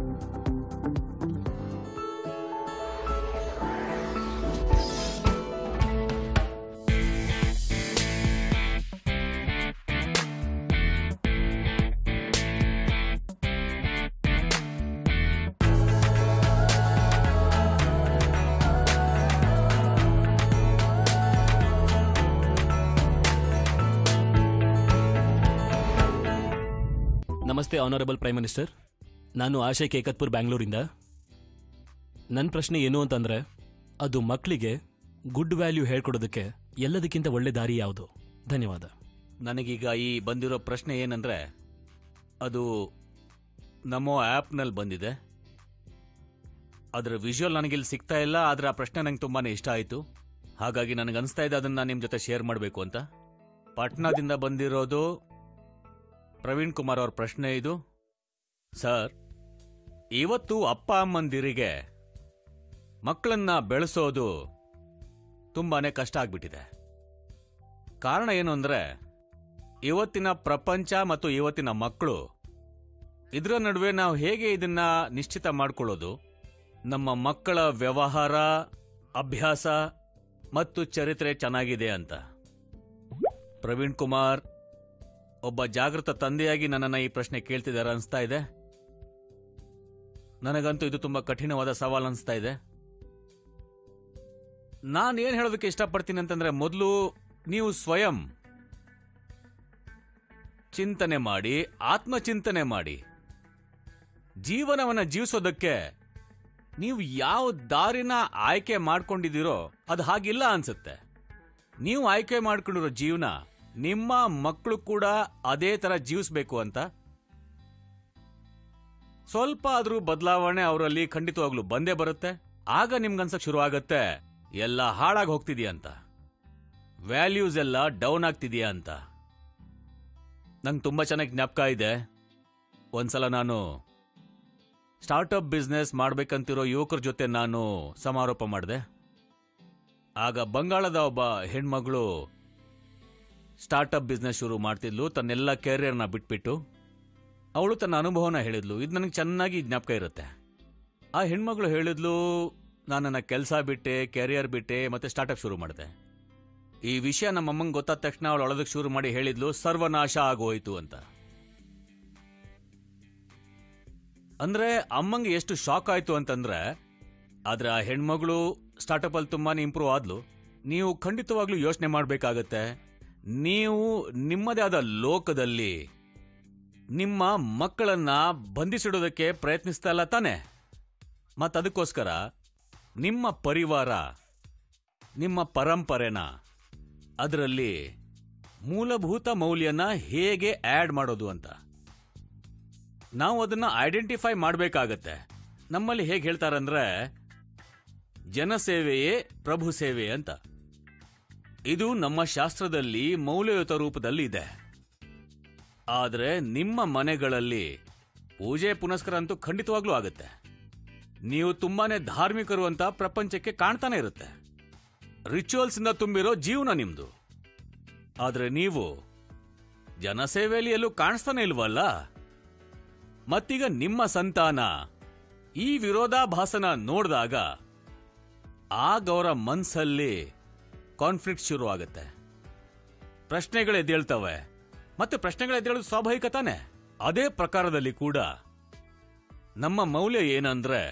ನಮಸ್ತೆ honourable prime minister ನಾನು ಆಶಯ್ ಕೇಕತ್ಪುರ್ ಬ್ಯಾಂಗ್ಳೂರಿಂದ ನನ್ನ ಪ್ರಶ್ನೆ ಏನು ಅಂತಂದ್ರೆ ಅದು ಮಕ್ಕಳಿಗೆ good value ಹೇಳ್ಕೊಡೋದಕ್ಕೆ ಎಲ್ಲದಕ್ಕಿಂತ ಒಳ್ಳೆ ದಾರಿ ಯಾವುದು ಧನ್ಯವಾದ ನನಗೀಗ ಈ ಬಂದಿರೋ ಪ್ರಶ್ನೆ ಏನಂದ್ರೆ ಅದು ನಮೋ ಆ್ಯಪ್ನಲ್ಲಿ ಬಂದಿದೆ ಅದರ ವಿಜುವಲ್ ನನಗಿಲ್ಲಿ ಸಿಗ್ತಾ ಇಲ್ಲ ಆದರೆ ಆ ಪ್ರಶ್ನೆ ನಂಗೆ ತುಂಬಾನೇ ಇಷ್ಟ ಆಯಿತು ಹಾಗಾಗಿ ನನಗೆ ಅನಿಸ್ತಾ ಇದೆ ಅದನ್ನ ನಿಮ್ಮ ಜೊತೆ ಶೇರ್ ಮಾಡಬೇಕು ಅಂತ ಪಾಟ್ನಾದಿಂದ ಬಂದಿರೋದು ಪ್ರವೀಣ್ ಕುಮಾರ್ ಅವ್ರ ಪ್ರಶ್ನೆ ಇದು ಸರ್ ಇವತ್ತು ಅಪ್ಪ ಅಮ್ಮಂದಿರಿಗೆ ಮಕ್ಕಳನ್ನ ಬೆಳೆಸೋದು ತುಂಬಾನೇ ಕಷ್ಟ ಆಗ್ಬಿಟ್ಟಿದೆ ಕಾರಣ ಏನು ಅಂದ್ರೆ ಇವತ್ತಿನ ಪ್ರಪಂಚ ಮತ್ತು ಇವತ್ತಿನ ಮಕ್ಕಳು ಇದರ ನಡುವೆ ನಾವು ಹೇಗೆ ಇದನ್ನ ನಿಶ್ಚಿತ ಮಾಡ್ಕೊಳ್ಳೋದು ನಮ್ಮ ಮಕ್ಕಳ ವ್ಯವಹಾರ ಅಭ್ಯಾಸ ಮತ್ತು ಚರಿತ್ರೆ ಚೆನ್ನಾಗಿದೆ ಅಂತ ಪ್ರವೀಣ್ ಕುಮಾರ್ ಒಬ್ಬ ಜಾಗೃತ ತಂದೆಯಾಗಿ ನನ್ನನ್ನು ಈ ಪ್ರಶ್ನೆ ಕೇಳ್ತಿದ್ದಾರೆ ಅನಿಸ್ತಾ ಇದೆ ನನಗಂತೂ ಇದು ತುಂಬಾ ಕಠಿಣವಾದ ಸವಾಲು ಅನಿಸ್ತಾ ಇದೆ ನಾನು ಏನು ಹೇಳೋದಕ್ಕೆ ಇಷ್ಟಪಡ್ತೀನಿ ಅಂತಂದ್ರೆ ಮೊದಲು ನೀವು ಸ್ವಯಂ ಚಿಂತನೆ ಮಾಡಿ ಆತ್ಮಚಿಂತನೆ ಮಾಡಿ ಜೀವನವನ್ನ ಜೀವಿಸೋದಕ್ಕೆ ನೀವು ಯಾವ ದಾರಿನ ಆಯ್ಕೆ ಮಾಡ್ಕೊಂಡಿದ್ದೀರೋ ಅದು ಹಾಗಿಲ್ಲ ಅನ್ಸುತ್ತೆ ನೀವು ಆಯ್ಕೆ ಮಾಡ್ಕೊಂಡಿರೋ ಜೀವನ ನಿಮ್ಮ ಮಕ್ಕಳು ಕೂಡ ಅದೇ ತರ ಜೀವಿಸ್ಬೇಕು ಅಂತ ಸ್ವಲ್ಪ ಆದ್ರೂ ಬದಲಾವಣೆ ಅವರಲ್ಲಿ ಖಂಡಿತವಾಗ್ಲೂ ಬಂದೇ ಬರುತ್ತೆ ಆಗ ನಿಮ್ಗನ್ಸಕ್ ಶುರು ಆಗತ್ತೆ ಎಲ್ಲ ಹಾಳಾಗಿ ಹೋಗ್ತಿದ್ಯಾ ಅಂತ ವ್ಯಾಲ್ಯೂಸ್ ಎಲ್ಲ ಡೌನ್ ಆಗ್ತಿದ್ಯಾ ಅಂತ ನಂಗೆ ತುಂಬಾ ಚೆನ್ನಾಗಿ ಜ್ಞಾಪಕ ಇದೆ ಒಂದ್ಸಲ ನಾನು ಸ್ಟಾರ್ಟಪ್ ಬಿಸ್ನೆಸ್ ಮಾಡ್ಬೇಕಂತಿರೋ ಯುವಕರ ಜೊತೆ ನಾನು ಸಮಾರೋಪ ಮಾಡಿದೆ ಆಗ ಬಂಗಾಳದ ಒಬ್ಬ ಹೆಣ್ಮಗಳು ಸ್ಟಾರ್ಟಪ್ ಬಿಸ್ನೆಸ್ ಶುರು ಮಾಡ್ತಿದ್ಲು ತನ್ನೆಲ್ಲ ಕೆರಿಯರ್ನ ಬಿಟ್ಬಿಟ್ಟು ಅವಳು ತನ್ನ ಅನುಭವನ ಹೇಳಿದ್ಲು ಇದು ನನಗೆ ಚೆನ್ನಾಗಿ ಜ್ಞಾಪಕ ಇರುತ್ತೆ ಆ ಹೆಣ್ಮಗಳು ಹೇಳಿದ್ಲು ನಾನು ನನ್ನ ಕೆಲಸ ಬಿಟ್ಟೆ ಕೆರಿಯರ್ ಬಿಟ್ಟೆ ಮತ್ತೆ ಸ್ಟಾರ್ಟಪ್ ಶುರು ಮಾಡಿದೆ ಈ ವಿಷಯ ನಮ್ಮ ಅಮ್ಮಂಗೆ ಗೊತ್ತಾದ ತಕ್ಷಣ ಅವಳು ಅಳೋದಕ್ಕೆ ಶುರು ಮಾಡಿ ಹೇಳಿದ್ಲು ಸರ್ವನಾಶ ಆಗೋಯ್ತು ಅಂತ ಅಂದ್ರೆ ಅಮ್ಮಂಗೆ ಎಷ್ಟು ಶಾಕ್ ಆಯ್ತು ಅಂತಂದ್ರೆ ಆದ್ರೆ ಆ ಹೆಣ್ಮಗಳು ಸ್ಟಾರ್ಟಪ್ ಅಲ್ಲಿ ತುಂಬಾನೇ ಇಂಪ್ರೂವ್ ಆದ್ಲು ನೀವು ಖಂಡಿತವಾಗ್ಲೂ ಯೋಚನೆ ಮಾಡಬೇಕಾಗತ್ತೆ ನೀವು ನಿಮ್ಮದೇ ಆದ ಲೋಕದಲ್ಲಿ ನಿಮ್ಮ ಮಕ್ಕಳನ್ನ ಬಂಧಿಸಿಡೋದಕ್ಕೆ ಪ್ರಯತ್ನಿಸ್ತಾ ಇಲ್ಲ ತಾನೆ ಮತ್ತದಕ್ಕೋಸ್ಕರ ನಿಮ್ಮ ಪರಿವಾರ ನಿಮ್ಮ ಪರಂಪರೆನ ಅದರಲ್ಲಿ ಮೂಲಭೂತ ಮೌಲ್ಯನ ಹೇಗೆ ಆಡ್ ಮಾಡೋದು ಅಂತ ನಾವು ಅದನ್ನ ಐಡೆಂಟಿಫೈ ಮಾಡಬೇಕಾಗತ್ತೆ ನಮ್ಮಲ್ಲಿ ಹೇಗೆ ಹೇಳ್ತಾರಂದ್ರೆ ಜನಸೇವೆಯೇ ಪ್ರಭು ಸೇವೆ ಅಂತ ಇದು ನಮ್ಮ ಶಾಸ್ತ್ರದಲ್ಲಿ ಮೌಲ್ಯಯುತ ರೂಪದಲ್ಲಿ ಇದೆ ಆದ್ರೆ ನಿಮ್ಮ ಮನೆಗಳಲ್ಲಿ ಪೂಜೆ ಪುನಸ್ಕಾರ ಅಂತೂ ಖಂಡಿತವಾಗ್ಲೂ ಆಗುತ್ತೆ ನೀವು ತುಂಬಾನೇ ಧಾರ್ಮಿಕರು ಅಂತ ಪ್ರಪಂಚಕ್ಕೆ ಕಾಣ್ತಾನೆ ಇರುತ್ತೆ ರಿಚುವಲ್ಸ್ ಇಂದ ತುಂಬಿರೋ ಜೀವನ ನಿಮ್ದು ಆದ್ರೆ ನೀವು ಜನಸೇವೆಯಲ್ಲಿ ಎಲ್ಲೂ ಕಾಣಿಸ್ತಾನೆ ಇಲ್ವಲ್ಲ ಮತ್ತೀಗ ನಿಮ್ಮ ಸಂತಾನ ಈ ವಿರೋಧಾಭಾಸನ ನೋಡಿದಾಗ ಆಗ ಅವರ ಮನ್ಸಲ್ಲಿ ಕಾನ್ಫ್ಲಿಕ್ಟ್ ಶುರು ಆಗುತ್ತೆ ಪ್ರಶ್ನೆಗಳು ಎದ್ದೇಳ್ತವೆ ಮತ್ತೆ ಪ್ರಶ್ನೆಗಳು ಎದ್ದೇಳೋದು ಸ್ವಾಭಾವಿಕ ತಾನೆ ಅದೇ ಪ್ರಕಾರದಲ್ಲಿ ಕೂಡ ನಮ್ಮ ಮೌಲ್ಯ ಏನಂದ್ರೆ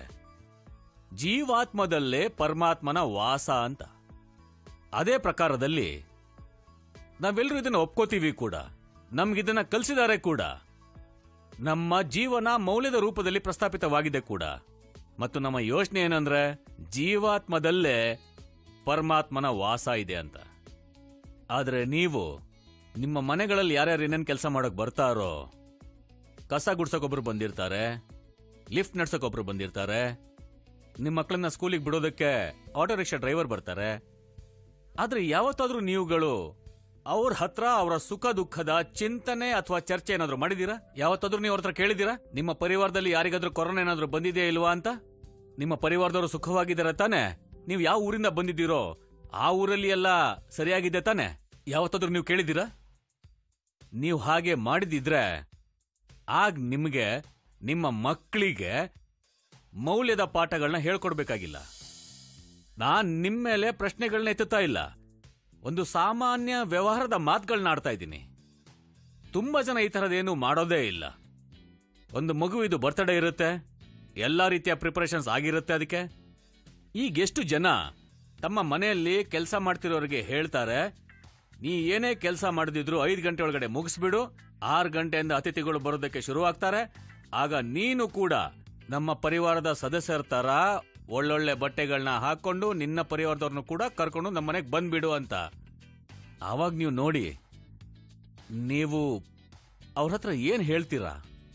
ಜೀವಾತ್ಮದಲ್ಲೇ ಪರಮಾತ್ಮನ ವಾಸ ಅಂತ ಅದೇ ಪ್ರಕಾರದಲ್ಲಿ ನಾವೆಲ್ಲರೂ ಇದನ್ನ ಒಪ್ಕೋತೀವಿ ಕೂಡ ನಮ್ಗಿದನ್ನ ಕಲಿಸಿದ್ದಾರೆ ಕೂಡ ನಮ್ಮ ಜೀವನ ಮೌಲ್ಯದ ರೂಪದಲ್ಲಿ ಪ್ರಸ್ತಾಪಿತವಾಗಿದೆ ಕೂಡ ಮತ್ತು ನಮ್ಮ ಯೋಚನೆ ಏನಂದ್ರೆ ಜೀವಾತ್ಮದಲ್ಲೇ ಪರಮಾತ್ಮನ ವಾಸ ಇದೆ ಅಂತ ಆದ್ರೆ ನೀವು ನಿಮ್ಮ ಮನೆಗಳಲ್ಲಿ ಯಾರ್ಯಾರು ಏನೇನು ಕೆಲಸ ಮಾಡಕ್ ಬರ್ತಾರೋ ಕಸ ಗುಡ್ಸಕ್ಕೊಬ್ರು ಬಂದಿರ್ತಾರೆ ಲಿಫ್ಟ್ ನಡ್ಸಕ್ಕೊಬ್ರು ಬಂದಿರ್ತಾರೆ ನಿಮ್ಮ ಮಕ್ಕಳನ್ನ ಸ್ಕೂಲಿಗೆ ಬಿಡೋದಕ್ಕೆ ಆಟೋ ರಿಕ್ಷಾ ಡ್ರೈವರ್ ಬರ್ತಾರೆ ಆದ್ರೆ ಯಾವತ್ತಾದ್ರೂ ನೀವುಗಳು ಅವ್ರ ಹತ್ರ ಅವರ ಸುಖ ದುಃಖದ ಚಿಂತನೆ ಅಥವಾ ಚರ್ಚೆ ಏನಾದ್ರು ಮಾಡಿದೀರಾ ಯಾವತ್ತಾದ್ರೂ ನೀವು ಅವ್ರ ಹತ್ರ ಕೇಳಿದೀರಾ ನಿಮ್ಮ ಪರಿವಾರದಲ್ಲಿ ಯಾರಿಗಾದ್ರೂ ಕೊರೋನಾ ಏನಾದ್ರೂ ಬಂದಿದೆಯಾ ಇಲ್ವಾ ಅಂತ ನಿಮ್ಮ ಪರಿವಾರದವರು ಸುಖವಾಗಿದ್ದಾರೆ ತಾನೆ ನೀವು ಯಾವ ಊರಿಂದ ಬಂದಿದ್ದೀರೋ ಆ ಊರಲ್ಲಿ ಎಲ್ಲ ಸರಿಯಾಗಿದೆ ತಾನೆ ಯಾವತ್ತಾದ್ರೂ ನೀವು ಕೇಳಿದ್ದೀರಾ ನೀವು ಹಾಗೆ ಮಾಡಿದಿದ್ರೆ ಆಗ ನಿಮಗೆ ನಿಮ್ಮ ಮಕ್ಕಳಿಗೆ ಮೌಲ್ಯದ ಪಾಠಗಳನ್ನ ಹೇಳ್ಕೊಡ್ಬೇಕಾಗಿಲ್ಲ ನಾನ್ ನಿಮ್ಮ ಮೇಲೆ ಪ್ರಶ್ನೆಗಳನ್ನ ಎತ್ತುತ್ತಾ ಇಲ್ಲ ಒಂದು ಸಾಮಾನ್ಯ ವ್ಯವಹಾರದ ಮಾತುಗಳನ್ನ ಆಡ್ತಾ ಇದ್ದೀನಿ ತುಂಬಾ ಜನ ಈ ಥರದ್ದೇನು ಮಾಡೋದೇ ಇಲ್ಲ ಒಂದು ಮಗುವಿದು ಬರ್ತ್ಡೇ ಇರುತ್ತೆ ಎಲ್ಲ ರೀತಿಯ ಪ್ರಿಪರೇಷನ್ಸ್ ಆಗಿರುತ್ತೆ ಅದಕ್ಕೆ ಈಗ ಎಷ್ಟು ಜನ ತಮ್ಮ ಮನೆಯಲ್ಲಿ ಕೆಲಸ ಮಾಡ್ತಿರೋರಿಗೆ ಹೇಳ್ತಾರೆ ನೀ ಏನೇ ಕೆಲಸ ಮಾಡದಿದ್ರು ಐದು ಗಂಟೆ ಒಳಗಡೆ ಮುಗಿಸ್ಬಿಡು ಆರು ಗಂಟೆಯಿಂದ ಅತಿಥಿಗಳು ಬರೋದಕ್ಕೆ ಶುರುವಾಗ್ತಾರೆ ಆಗ ನೀನು ಕೂಡ ನಮ್ಮ ಪರಿವಾರದ ಸದಸ್ಯರ ತರ ಒಳ್ಳೊಳ್ಳೆ ಬಟ್ಟೆಗಳನ್ನ ಹಾಕೊಂಡು ನಿನ್ನ ಪರಿವಾರದವ್ರನ್ನು ಕೂಡ ಕರ್ಕೊಂಡು ನಮ್ಮ ಮನೆಗೆ ಬಂದ್ಬಿಡು ಅಂತ ಆವಾಗ ನೀವು ನೋಡಿ ನೀವು ಅವ್ರ ಹತ್ರ ಏನ್ ಹೇಳ್ತೀರಾ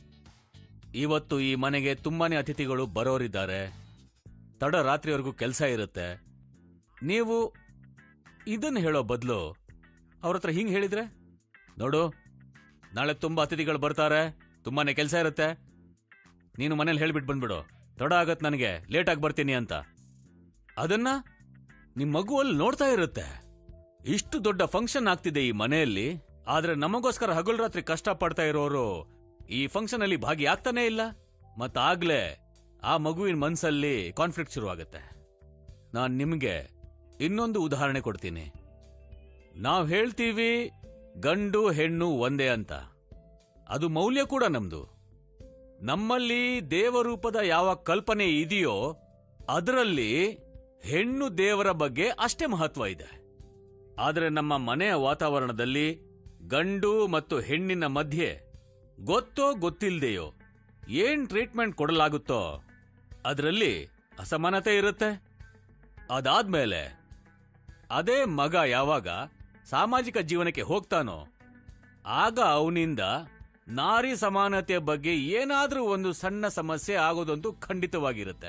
ಇವತ್ತು ಈ ಮನೆಗೆ ತುಂಬಾನೇ ಅತಿಥಿಗಳು ಬರೋರಿದ್ದಾರೆ ತಡ ರಾತ್ರಿವರೆಗೂ ಕೆಲಸ ಇರುತ್ತೆ ನೀವು ಇದನ್ನ ಹೇಳೋ ಬದಲು ಅವ್ರ ಹತ್ರ ಹಿಂಗ್ ಹೇಳಿದ್ರೆ ನೋಡು ನಾಳೆ ತುಂಬಾ ಅತಿಥಿಗಳು ಬರ್ತಾರೆ ತುಂಬಾನೇ ಕೆಲಸ ಇರುತ್ತೆ ನೀನು ಮನೇಲಿ ಹೇಳ್ಬಿಟ್ಟು ಬಂದ್ಬಿಡು ತಡ ಆಗತ್ ನನಗೆ ಲೇಟ್ ಆಗಿ ಬರ್ತೀನಿ ಅಂತ ಅದನ್ನ ನಿಮ್ ಮಗು ಅಲ್ಲಿ ನೋಡ್ತಾ ಇರುತ್ತೆ ಇಷ್ಟು ದೊಡ್ಡ ಫಂಕ್ಷನ್ ಆಗ್ತಿದೆ ಈ ಮನೆಯಲ್ಲಿ ಆದ್ರೆ ನಮಗೋಸ್ಕರ ಹಗಲು ರಾತ್ರಿ ಕಷ್ಟ ಪಡ್ತಾ ಇರೋರು ಈ ಫಂಕ್ಷನ್ ಅಲ್ಲಿ ಭಾಗಿಯಾಗ್ತಾನೆ ಇಲ್ಲ ಮತ್ತಾಗ್ಲೇ ಆ ಮಗುವಿನ ಮನ್ಸಲ್ಲಿ ಕಾನ್ಫ್ಲಿಕ್ಟ್ ಶುರುವಾಗುತ್ತೆ ನಾನ್ ನಿಮ್ಗೆ ಇನ್ನೊಂದು ಉದಾಹರಣೆ ಕೊಡ್ತೀನಿ ನಾವ್ ಹೇಳ್ತೀವಿ ಗಂಡು ಹೆಣ್ಣು ಒಂದೇ ಅಂತ ಅದು ಮೌಲ್ಯ ಕೂಡ ನಮ್ದು ನಮ್ಮಲ್ಲಿ ದೇವರೂಪದ ಯಾವ ಕಲ್ಪನೆ ಇದೆಯೋ ಅದರಲ್ಲಿ ಹೆಣ್ಣು ದೇವರ ಬಗ್ಗೆ ಅಷ್ಟೇ ಮಹತ್ವ ಇದೆ ಆದರೆ ನಮ್ಮ ಮನೆಯ ವಾತಾವರಣದಲ್ಲಿ ಗಂಡು ಮತ್ತು ಹೆಣ್ಣಿನ ಮಧ್ಯೆ ಗೊತ್ತೋ ಗೊತ್ತಿಲ್ದೆಯೋ ಏನ್ ಟ್ರೀಟ್ಮೆಂಟ್ ಕೊಡಲಾಗುತ್ತೋ ಅದರಲ್ಲಿ ಅಸಮಾನತೆ ಇರುತ್ತೆ ಅದಾದ್ಮೇಲೆ ಅದೇ ಮಗ ಯಾವಾಗ ಸಾಮಾಜಿಕ ಜೀವನಕ್ಕೆ ಹೋಗ್ತಾನೋ ಆಗ ಅವನಿಂದ ನಾರಿ ಸಮಾನತೆಯ ಬಗ್ಗೆ ಏನಾದ್ರೂ ಒಂದು ಸಣ್ಣ ಸಮಸ್ಯೆ ಆಗೋದಂತೂ ಖಂಡಿತವಾಗಿರುತ್ತೆ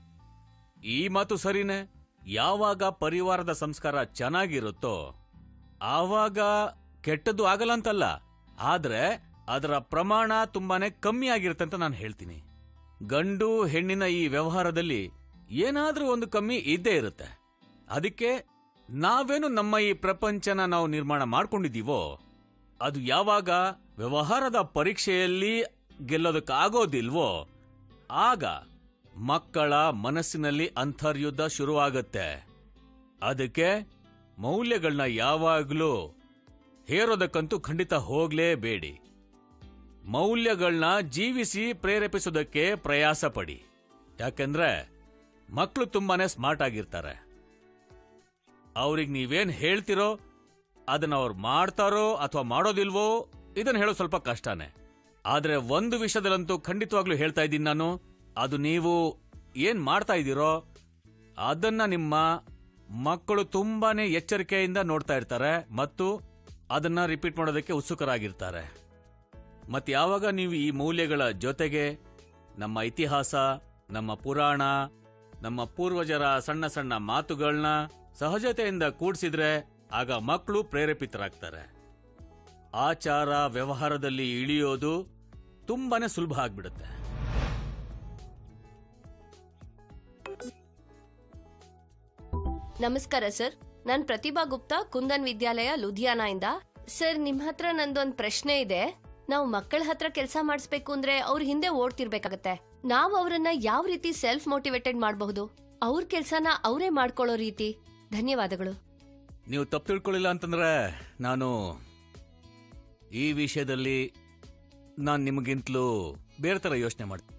ಈ ಮಾತು ಸರಿನೇ ಯಾವಾಗ ಪರಿವಾರದ ಸಂಸ್ಕಾರ ಚೆನ್ನಾಗಿರುತ್ತೋ ಆವಾಗ ಕೆಟ್ಟದ್ದು ಆಗಲ್ಲ ಅಂತಲ್ಲ ಆದ್ರೆ ಅದರ ಪ್ರಮಾಣ ತುಂಬಾನೇ ಕಮ್ಮಿ ಆಗಿರುತ್ತೆ ಅಂತ ನಾನು ಹೇಳ್ತೀನಿ ಗಂಡು ಹೆಣ್ಣಿನ ಈ ವ್ಯವಹಾರದಲ್ಲಿ ಏನಾದ್ರೂ ಒಂದು ಕಮ್ಮಿ ಇದ್ದೇ ಇರುತ್ತೆ ಅದಕ್ಕೆ ನಾವೇನು ನಮ್ಮ ಈ ಪ್ರಪಂಚನ ನಾವು ನಿರ್ಮಾಣ ಮಾಡ್ಕೊಂಡಿದ್ದೀವೋ ಅದು ಯಾವಾಗ ವ್ಯವಹಾರದ ಪರೀಕ್ಷೆಯಲ್ಲಿ ಗೆಲ್ಲೋದಕ್ಕಾಗೋದಿಲ್ವೋ ಆಗ ಮಕ್ಕಳ ಮನಸ್ಸಿನಲ್ಲಿ ಅಂತರ್ಯುದ್ಧ ಶುರುವಾಗತ್ತೆ ಅದಕ್ಕೆ ಮೌಲ್ಯಗಳನ್ನ ಯಾವಾಗ್ಲೂ ಹೇರೋದಕ್ಕಂತೂ ಖಂಡಿತ ಹೋಗ್ಲೇಬೇಡಿ ಮೌಲ್ಯಗಳನ್ನ ಜೀವಿಸಿ ಪ್ರೇರೇಪಿಸೋದಕ್ಕೆ ಪ್ರಯಾಸ ಪಡಿ ಯಾಕೆಂದ್ರೆ ಮಕ್ಕಳು ತುಂಬಾನೇ ಸ್ಮಾರ್ಟ್ ಆಗಿರ್ತಾರೆ ಅವ್ರಿಗೆ ನೀವೇನ್ ಹೇಳ್ತಿರೋ ಅದನ್ನ ಅವ್ರು ಮಾಡ್ತಾರೋ ಅಥವಾ ಮಾಡೋದಿಲ್ವೋ ಇದನ್ನ ಹೇಳೋ ಸ್ವಲ್ಪ ಕಷ್ಟನೇ ಆದ್ರೆ ಒಂದು ವಿಷಯದಲ್ಲಂತೂ ಖಂಡಿತವಾಗ್ಲೂ ಹೇಳ್ತಾ ಇದ್ದೀನಿ ನಾನು ಅದು ನೀವು ಏನ್ ಮಾಡ್ತಾ ಇದ್ದೀರೋ ಅದನ್ನ ನಿಮ್ಮ ಮಕ್ಕಳು ತುಂಬಾನೇ ಎಚ್ಚರಿಕೆಯಿಂದ ನೋಡ್ತಾ ಇರ್ತಾರೆ ಮತ್ತು ಅದನ್ನ ರಿಪೀಟ್ ಮಾಡೋದಕ್ಕೆ ಉತ್ಸುಕರಾಗಿರ್ತಾರೆ ಮತ್ತೆ ಯಾವಾಗ ನೀವು ಈ ಮೌಲ್ಯಗಳ ಜೊತೆಗೆ ನಮ್ಮ ಇತಿಹಾಸ ನಮ್ಮ ಪುರಾಣ ನಮ್ಮ ಪೂರ್ವಜರ ಸಣ್ಣ ಸಣ್ಣ ಮಾತುಗಳನ್ನ ಸಹಜತೆಯಿಂದ ಕೂಡ್ಸಿದ್ರೆ ಆಗ ಮಕ್ಕಳು ಪ್ರೇರೇಪಿತರಾಗ್ತಾರೆ ಆಚಾರ ವ್ಯವಹಾರದಲ್ಲಿ ಇಳಿಯೋದು ತುಂಬಾನೇ ಸುಲಭ ಆಗ್ಬಿಡುತ್ತೆ ನಮಸ್ಕಾರ ಸರ್ ನಾನ್ ಪ್ರತಿಭಾ ಗುಪ್ತಾ ಕುಂದನ್ ವಿದ್ಯಾಲಯ ಲುಧಿಯಾನ ಇಂದ ಸರ್ ನಿಮ್ ಹತ್ರ ನಂದೊಂದ್ ಪ್ರಶ್ನೆ ಇದೆ ನಾವು ಮಕ್ಕಳ ಹತ್ರ ಕೆಲಸ ಮಾಡಿಸ್ಬೇಕು ಅಂದ್ರೆ ಅವ್ರ ಹಿಂದೆ ಓಡ್ತಿರ್ಬೇಕಾಗತ್ತೆ ನಾವ್ ಅವ್ರನ್ನ ಯಾವ ರೀತಿ ಸೆಲ್ಫ್ ಮೋಟಿವೇಟೆಡ್ ಮಾಡಬಹುದು ಅವ್ರ ಕೆಲ್ಸನ ಅವರೇ ಮಾಡ್ಕೊಳ್ಳೋ ರೀತಿ ಧನ್ಯವಾದಗಳು ನೀವು ತಪ್ಪು ತಿಳ್ಕೊಳ್ಳಿಲ್ಲ ಅಂತಂದ್ರೆ ನಾನು ಈ ವಿಷಯದಲ್ಲಿ ನಾನು ನಿಮಗಿಂತಲೂ ಬೇರೆ ಥರ ಯೋಚನೆ ಮಾಡ್ತೀನಿ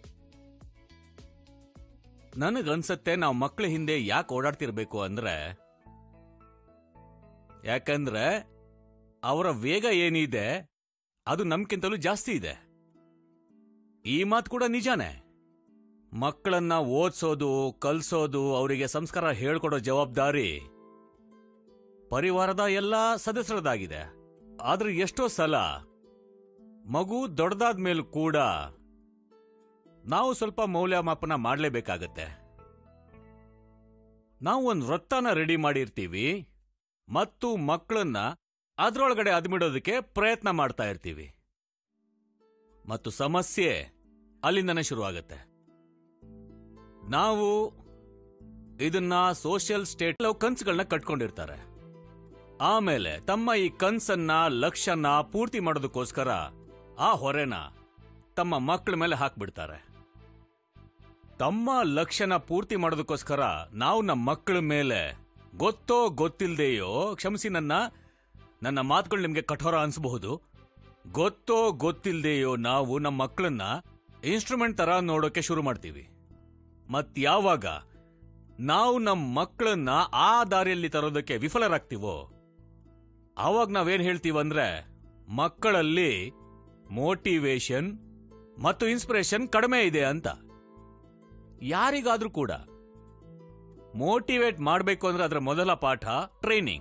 ನನಗನ್ಸತ್ತೆ ನಾವು ಮಕ್ಕಳ ಹಿಂದೆ ಯಾಕೆ ಓಡಾಡ್ತಿರ್ಬೇಕು ಅಂದ್ರೆ ಯಾಕಂದ್ರೆ ಅವರ ವೇಗ ಏನಿದೆ ಅದು ನಮ್ಗಿಂತಲೂ ಜಾಸ್ತಿ ಇದೆ ಈ ಮಾತು ಕೂಡ ನಿಜಾನೇ ಮಕ್ಕಳನ್ನ ಓದಿಸೋದು ಕಲ್ಸೋದು ಅವರಿಗೆ ಸಂಸ್ಕಾರ ಹೇಳ್ಕೊಡೋ ಜವಾಬ್ದಾರಿ ಪರಿವಾರದ ಎಲ್ಲ ಸದಸ್ಯರದಾಗಿದೆ ಆದ್ರೆ ಎಷ್ಟೋ ಸಲ ಮಗು ದೊಡ್ಡದಾದ ಮೇಲೂ ಕೂಡ ನಾವು ಸ್ವಲ್ಪ ಮೌಲ್ಯಮಾಪನ ಮಾಡಲೇಬೇಕಾಗತ್ತೆ ನಾವು ಒಂದು ವೃತ್ತನ ರೆಡಿ ಮಾಡಿರ್ತೀವಿ ಮತ್ತು ಮಕ್ಕಳನ್ನ ಅದರೊಳಗಡೆ ಅದ್ಮಿಡೋದಕ್ಕೆ ಪ್ರಯತ್ನ ಮಾಡ್ತಾ ಇರ್ತೀವಿ ಮತ್ತು ಸಮಸ್ಯೆ ಅಲ್ಲಿಂದನೇ ಶುರುವಾಗತ್ತೆ ನಾವು ಇದನ್ನ ಸೋಷಿಯಲ್ ಸ್ಟೇಟ್ ಕನ್ಸುಗಳನ್ನ ಕಟ್ಕೊಂಡಿರ್ತಾರೆ ಆಮೇಲೆ ತಮ್ಮ ಈ ಕನ್ಸನ್ನ ಲಕ್ಷ್ಯನ ಪೂರ್ತಿ ಮಾಡೋದಕ್ಕೋಸ್ಕರ ಆ ಹೊರೆನ ತಮ್ಮ ಮಕ್ಕಳ ಮೇಲೆ ಹಾಕ್ಬಿಡ್ತಾರೆ ತಮ್ಮ ಲಕ್ಷ್ಯನ ಪೂರ್ತಿ ಮಾಡೋದಕ್ಕೋಸ್ಕರ ನಾವು ನಮ್ಮ ಮಕ್ಕಳ ಮೇಲೆ ಗೊತ್ತೋ ಗೊತ್ತಿಲ್ದೆಯೋ ಕ್ಷಮಿಸಿ ನನ್ನ ನನ್ನ ಮಾತುಗಳು ನಿಮಗೆ ಕಠೋರ ಅನ್ಸಬಹುದು ಗೊತ್ತೋ ಗೊತ್ತಿಲ್ದೆಯೋ ನಾವು ನಮ್ಮ ಮಕ್ಕಳನ್ನ ಇನ್ಸ್ಟ್ರೂಮೆಂಟ್ ತರ ನೋಡೋಕೆ ಶುರು ಮಾಡ್ತೀವಿ ಮತ್ ಯಾವಾಗ ನಾವು ನಮ್ಮ ಮಕ್ಕಳನ್ನ ಆ ದಾರಿಯಲ್ಲಿ ತರೋದಕ್ಕೆ ವಿಫಲರಾಗ್ತೀವೋ ಆವಾಗ ನಾವೇನ್ ಹೇಳ್ತೀವಂದ್ರೆ ಮಕ್ಕಳಲ್ಲಿ ಮೋಟಿವೇಶನ್ ಮತ್ತು ಇನ್ಸ್ಪಿರೇಷನ್ ಕಡಿಮೆ ಇದೆ ಅಂತ ಯಾರಿಗಾದ್ರೂ ಕೂಡ ಮೋಟಿವೇಟ್ ಮಾಡಬೇಕು ಅಂದ್ರೆ ಅದರ ಮೊದಲ ಪಾಠ ಟ್ರೈನಿಂಗ್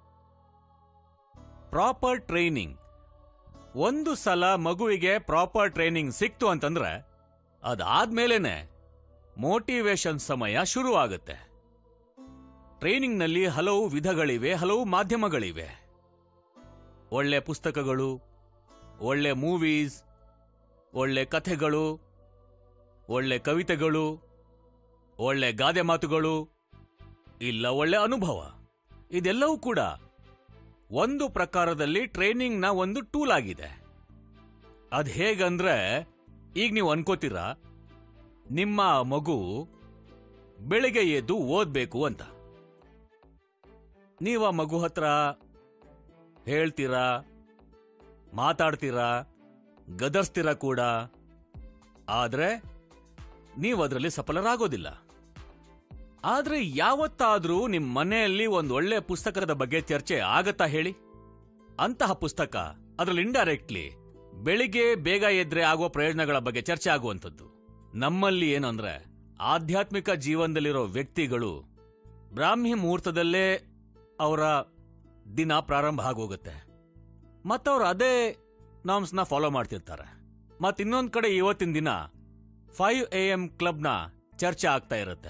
ಪ್ರಾಪರ್ ಟ್ರೈನಿಂಗ್ ಒಂದು ಸಲ ಮಗುವಿಗೆ ಪ್ರಾಪರ್ ಟ್ರೈನಿಂಗ್ ಸಿಕ್ತು ಅಂತಂದ್ರೆ ಅದಾದ್ಮೇಲೆನೆ ಮೋಟಿವೇಶನ್ ಸಮಯ ಶುರು ಆಗುತ್ತೆ ಟ್ರೈನಿಂಗ್ನಲ್ಲಿ ಹಲವು ವಿಧಗಳಿವೆ ಹಲವು ಮಾಧ್ಯಮಗಳಿವೆ ಒಳ್ಳೆ ಪುಸ್ತಕಗಳು ಒಳ್ಳೆ ಮೂವೀಸ್ ಒಳ್ಳೆ ಕಥೆಗಳು ಒಳ್ಳೆ ಕವಿತೆಗಳು ಒಳ್ಳೆ ಗಾದೆ ಮಾತುಗಳು ಇಲ್ಲ ಒಳ್ಳೆ ಅನುಭವ ಇದೆಲ್ಲವೂ ಕೂಡ ಒಂದು ಪ್ರಕಾರದಲ್ಲಿ ಟ್ರೈನಿಂಗ್ನ ಒಂದು ಟೂಲ್ ಆಗಿದೆ ಅದ್ ಹೇಗಂದ್ರೆ ಈಗ ನೀವು ಅನ್ಕೋತೀರಾ ನಿಮ್ಮ ಮಗು ಬೆಳಿಗ್ಗೆ ಎದ್ದು ಓದ್ಬೇಕು ಅಂತ ನೀವು ಆ ಮಗು ಹತ್ರ ಹೇಳ್ತೀರಾ ಮಾತಾಡ್ತೀರಾ ಗದರ್ಸ್ತೀರಾ ಕೂಡ ಆದ್ರೆ ನೀವು ಅದರಲ್ಲಿ ಸಫಲರಾಗೋದಿಲ್ಲ ಆದ್ರೆ ಯಾವತ್ತಾದ್ರೂ ನಿಮ್ ಮನೆಯಲ್ಲಿ ಒಂದು ಒಳ್ಳೆ ಪುಸ್ತಕದ ಬಗ್ಗೆ ಚರ್ಚೆ ಆಗತ್ತಾ ಹೇಳಿ ಅಂತಹ ಪುಸ್ತಕ ಅದರಲ್ಲಿ ಇಂಡೈರೆಕ್ಟ್ಲಿ ಬೆಳಿಗ್ಗೆ ಬೇಗ ಎದ್ರೆ ಆಗುವ ಪ್ರಯೋಜನಗಳ ಬಗ್ಗೆ ಚರ್ಚೆ ಆಗುವಂಥದ್ದು ನಮ್ಮಲ್ಲಿ ಏನು ಅಂದ್ರೆ ಆಧ್ಯಾತ್ಮಿಕ ಜೀವನದಲ್ಲಿರೋ ವ್ಯಕ್ತಿಗಳು ಬ್ರಾಹ್ಮಿ ಮುಹೂರ್ತದಲ್ಲೇ ಅವರ ದಿನ ಪ್ರಾರಂಭ ಆಗೋಗುತ್ತೆ ಮತ್ತವ್ರು ಅದೇ ನಾಮ್ಸ್ನ ಫಾಲೋ ಮಾಡ್ತಿರ್ತಾರೆ ಮತ್ ಇನ್ನೊಂದ್ ಕಡೆ ಇವತ್ತಿನ ದಿನ ಫೈವ್ ಎ ಎಂ ಕ್ಲಬ್ನ ಚರ್ಚೆ ಆಗ್ತಾ ಇರುತ್ತೆ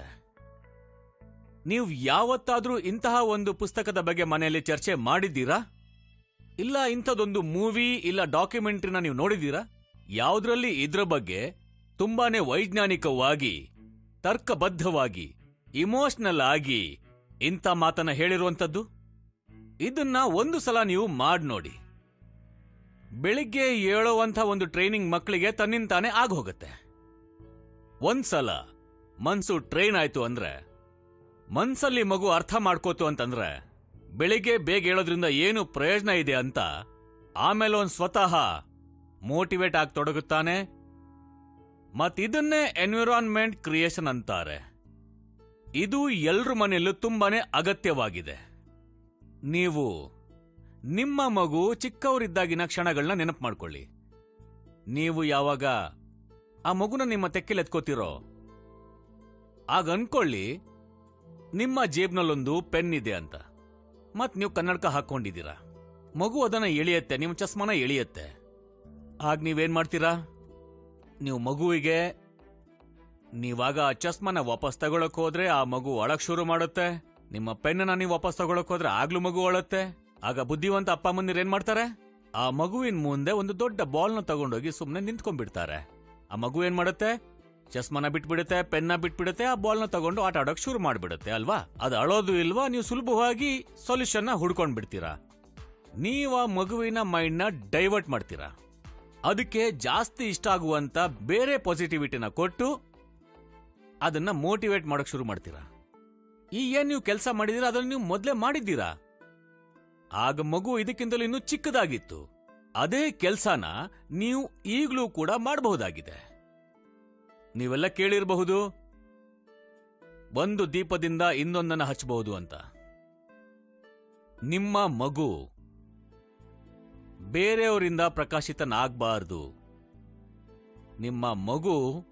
ನೀವು ಯಾವತ್ತಾದ್ರೂ ಇಂತಹ ಒಂದು ಪುಸ್ತಕದ ಬಗ್ಗೆ ಮನೆಯಲ್ಲಿ ಚರ್ಚೆ ಮಾಡಿದ್ದೀರಾ ಇಲ್ಲ ಇಂಥದೊಂದು ಮೂವಿ ಇಲ್ಲ ಡಾಕ್ಯುಮೆಂಟ್ರಿನ ನೀವು ನೋಡಿದ್ದೀರಾ ಯಾವುದ್ರಲ್ಲಿ ಇದ್ರ ಬಗ್ಗೆ ತುಂಬಾನೇ ವೈಜ್ಞಾನಿಕವಾಗಿ ತರ್ಕಬದ್ಧವಾಗಿ ಇಮೋಷನಲ್ ಆಗಿ ಇಂಥ ಮಾತನ್ನ ಹೇಳಿರುವಂಥದ್ದು ಇದನ್ನ ಒಂದು ಸಲ ನೀವು ಮಾಡಿ ನೋಡಿ ಬೆಳಿಗ್ಗೆ ಏಳುವಂಥ ಒಂದು ಟ್ರೈನಿಂಗ್ ಮಕ್ಕಳಿಗೆ ತನ್ನಿಂತಾನೆ ಆಗ ಹೋಗುತ್ತೆ ಒಂದ್ಸಲ ಮನ್ಸು ಟ್ರೈನ್ ಆಯ್ತು ಅಂದ್ರೆ ಮನ್ಸಲ್ಲಿ ಮಗು ಅರ್ಥ ಮಾಡ್ಕೋತು ಅಂತಂದ್ರೆ ಬೆಳಿಗ್ಗೆ ಬೇಗ ಹೇಳೋದ್ರಿಂದ ಏನು ಪ್ರಯೋಜನ ಇದೆ ಅಂತ ಆಮೇಲೆ ಒಂದ್ ಸ್ವತಃ ಮೋಟಿವೇಟ್ ಆಗಿ ತೊಡಗುತ್ತಾನೆ ಮತ್ ಇದನ್ನೇ ಎನ್ವಿರಾನ್ಮೆಂಟ್ ಕ್ರಿಯೇಷನ್ ಅಂತಾರೆ ಇದು ಎಲ್ರ ಮನೆಯಲ್ಲೂ ತುಂಬಾನೇ ಅಗತ್ಯವಾಗಿದೆ ನೀವು ನಿಮ್ಮ ಮಗು ಚಿಕ್ಕವರಿದ್ದಾಗಿನ ಕ್ಷಣಗಳನ್ನ ನೆನಪು ಮಾಡ್ಕೊಳ್ಳಿ ನೀವು ಯಾವಾಗ ಆ ಮಗುನ ನಿಮ್ಮ ತೆಕ್ಕೆಲ್ ಎತ್ಕೋತಿರೋ ಆಗ ಅನ್ಕೊಳ್ಳಿ ನಿಮ್ಮ ಜೇಬ್ನಲ್ಲೊಂದು ಪೆನ್ ಇದೆ ಅಂತ ಮತ್ ನೀವು ಕನ್ನಡಕ ಹಾಕೊಂಡಿದ್ದೀರಾ ಮಗು ಅದನ್ನ ಎಳಿಯತ್ತೆ ನಿಮ್ಮ ಚಸ್ಮಾನ ಎಳಿಯತ್ತೆ ಆಗ ನೀವೇನ್ ಮಾಡ್ತೀರಾ ನೀವು ಮಗುವಿಗೆ ನೀವಾಗ ಆ ಚಸ್ಮಾನ ವಾಪಸ್ ತಗೊಳಕ್ ಹೋದ್ರೆ ಆ ಮಗು ಅಳಕ್ ಶುರು ಮಾಡುತ್ತೆ ನಿಮ್ಮ ಪೆನ್ನ ನೀವು ವಾಪಸ್ ತಗೊಳಕ್ ಹೋದ್ರೆ ಆಗ್ಲೂ ಮಗು ಅಳುತ್ತೆ ಆಗ ಬುದ್ಧಿವಂತ ಅಪ್ಪ ಅಮ್ಮಂದಿರು ಏನ್ ಮಾಡ್ತಾರೆ ಆ ಮಗುವಿನ ಮುಂದೆ ಒಂದು ದೊಡ್ಡ ಬಾಲ್ನ ತಗೊಂಡೋಗಿ ಸುಮ್ಮನೆ ನಿಂತ್ಕೊಂಡ್ಬಿಡ್ತಾರೆ ಆ ಮಗು ಏನ್ ಮಾಡುತ್ತೆ ಚಸ್ಮನ ಬಿಟ್ಬಿಡುತ್ತೆ ಪೆನ್ನ ಬಿಟ್ಬಿಡುತ್ತೆ ಆ ಬಾಲ್ನ ತಗೊಂಡು ಆಟ ಆಡೋಕ್ ಶುರು ಮಾಡ್ಬಿಡುತ್ತೆ ಅಲ್ವಾ ಅದು ಅಳೋದು ಇಲ್ವಾ ನೀವು ಸುಲಭವಾಗಿ ಸೊಲ್ಯೂಷನ್ನ ಹುಡ್ಕೊಂಡ್ ಬಿಡ್ತೀರಾ ನೀವು ಆ ಮಗುವಿನ ಮೈಂಡ್ನ ಡೈವರ್ಟ್ ಮಾಡ್ತೀರಾ ಅದಕ್ಕೆ ಜಾಸ್ತಿ ಇಷ್ಟ ಆಗುವಂತ ಬೇರೆ ಪಾಸಿಟಿವಿಟಿನ ಕೊಟ್ಟು ಅದನ್ನ ಮೋಟಿವೇಟ್ ಮಾಡಕ್ ಶುರು ಮಾಡ್ತೀರಾ ಈ ಏನ್ ನೀವು ಕೆಲಸ ಮಾಡಿದೀರಾ ಅದನ್ನ ನೀವು ಮೊದಲೇ ಮಾಡಿದ್ದೀರಾ ಆಗ ಮಗು ಇದಕ್ಕಿಂತಲೂ ಇನ್ನೂ ಚಿಕ್ಕದಾಗಿತ್ತು ಅದೇ ಕೆಲಸನ ನೀವು ಈಗಲೂ ಕೂಡ ಮಾಡಬಹುದಾಗಿದೆ ನೀವೆಲ್ಲ ಕೇಳಿರಬಹುದು ಒಂದು ದೀಪದಿಂದ ಇನ್ನೊಂದನ್ನ ಹಚ್ಚಬಹುದು ಅಂತ ನಿಮ್ಮ ಮಗು ಬೇರೆಯವರಿಂದ ಪ್ರಕಾಶಿತನಾಗಬಾರ್ದು ನಿಮ್ಮ ಮಗು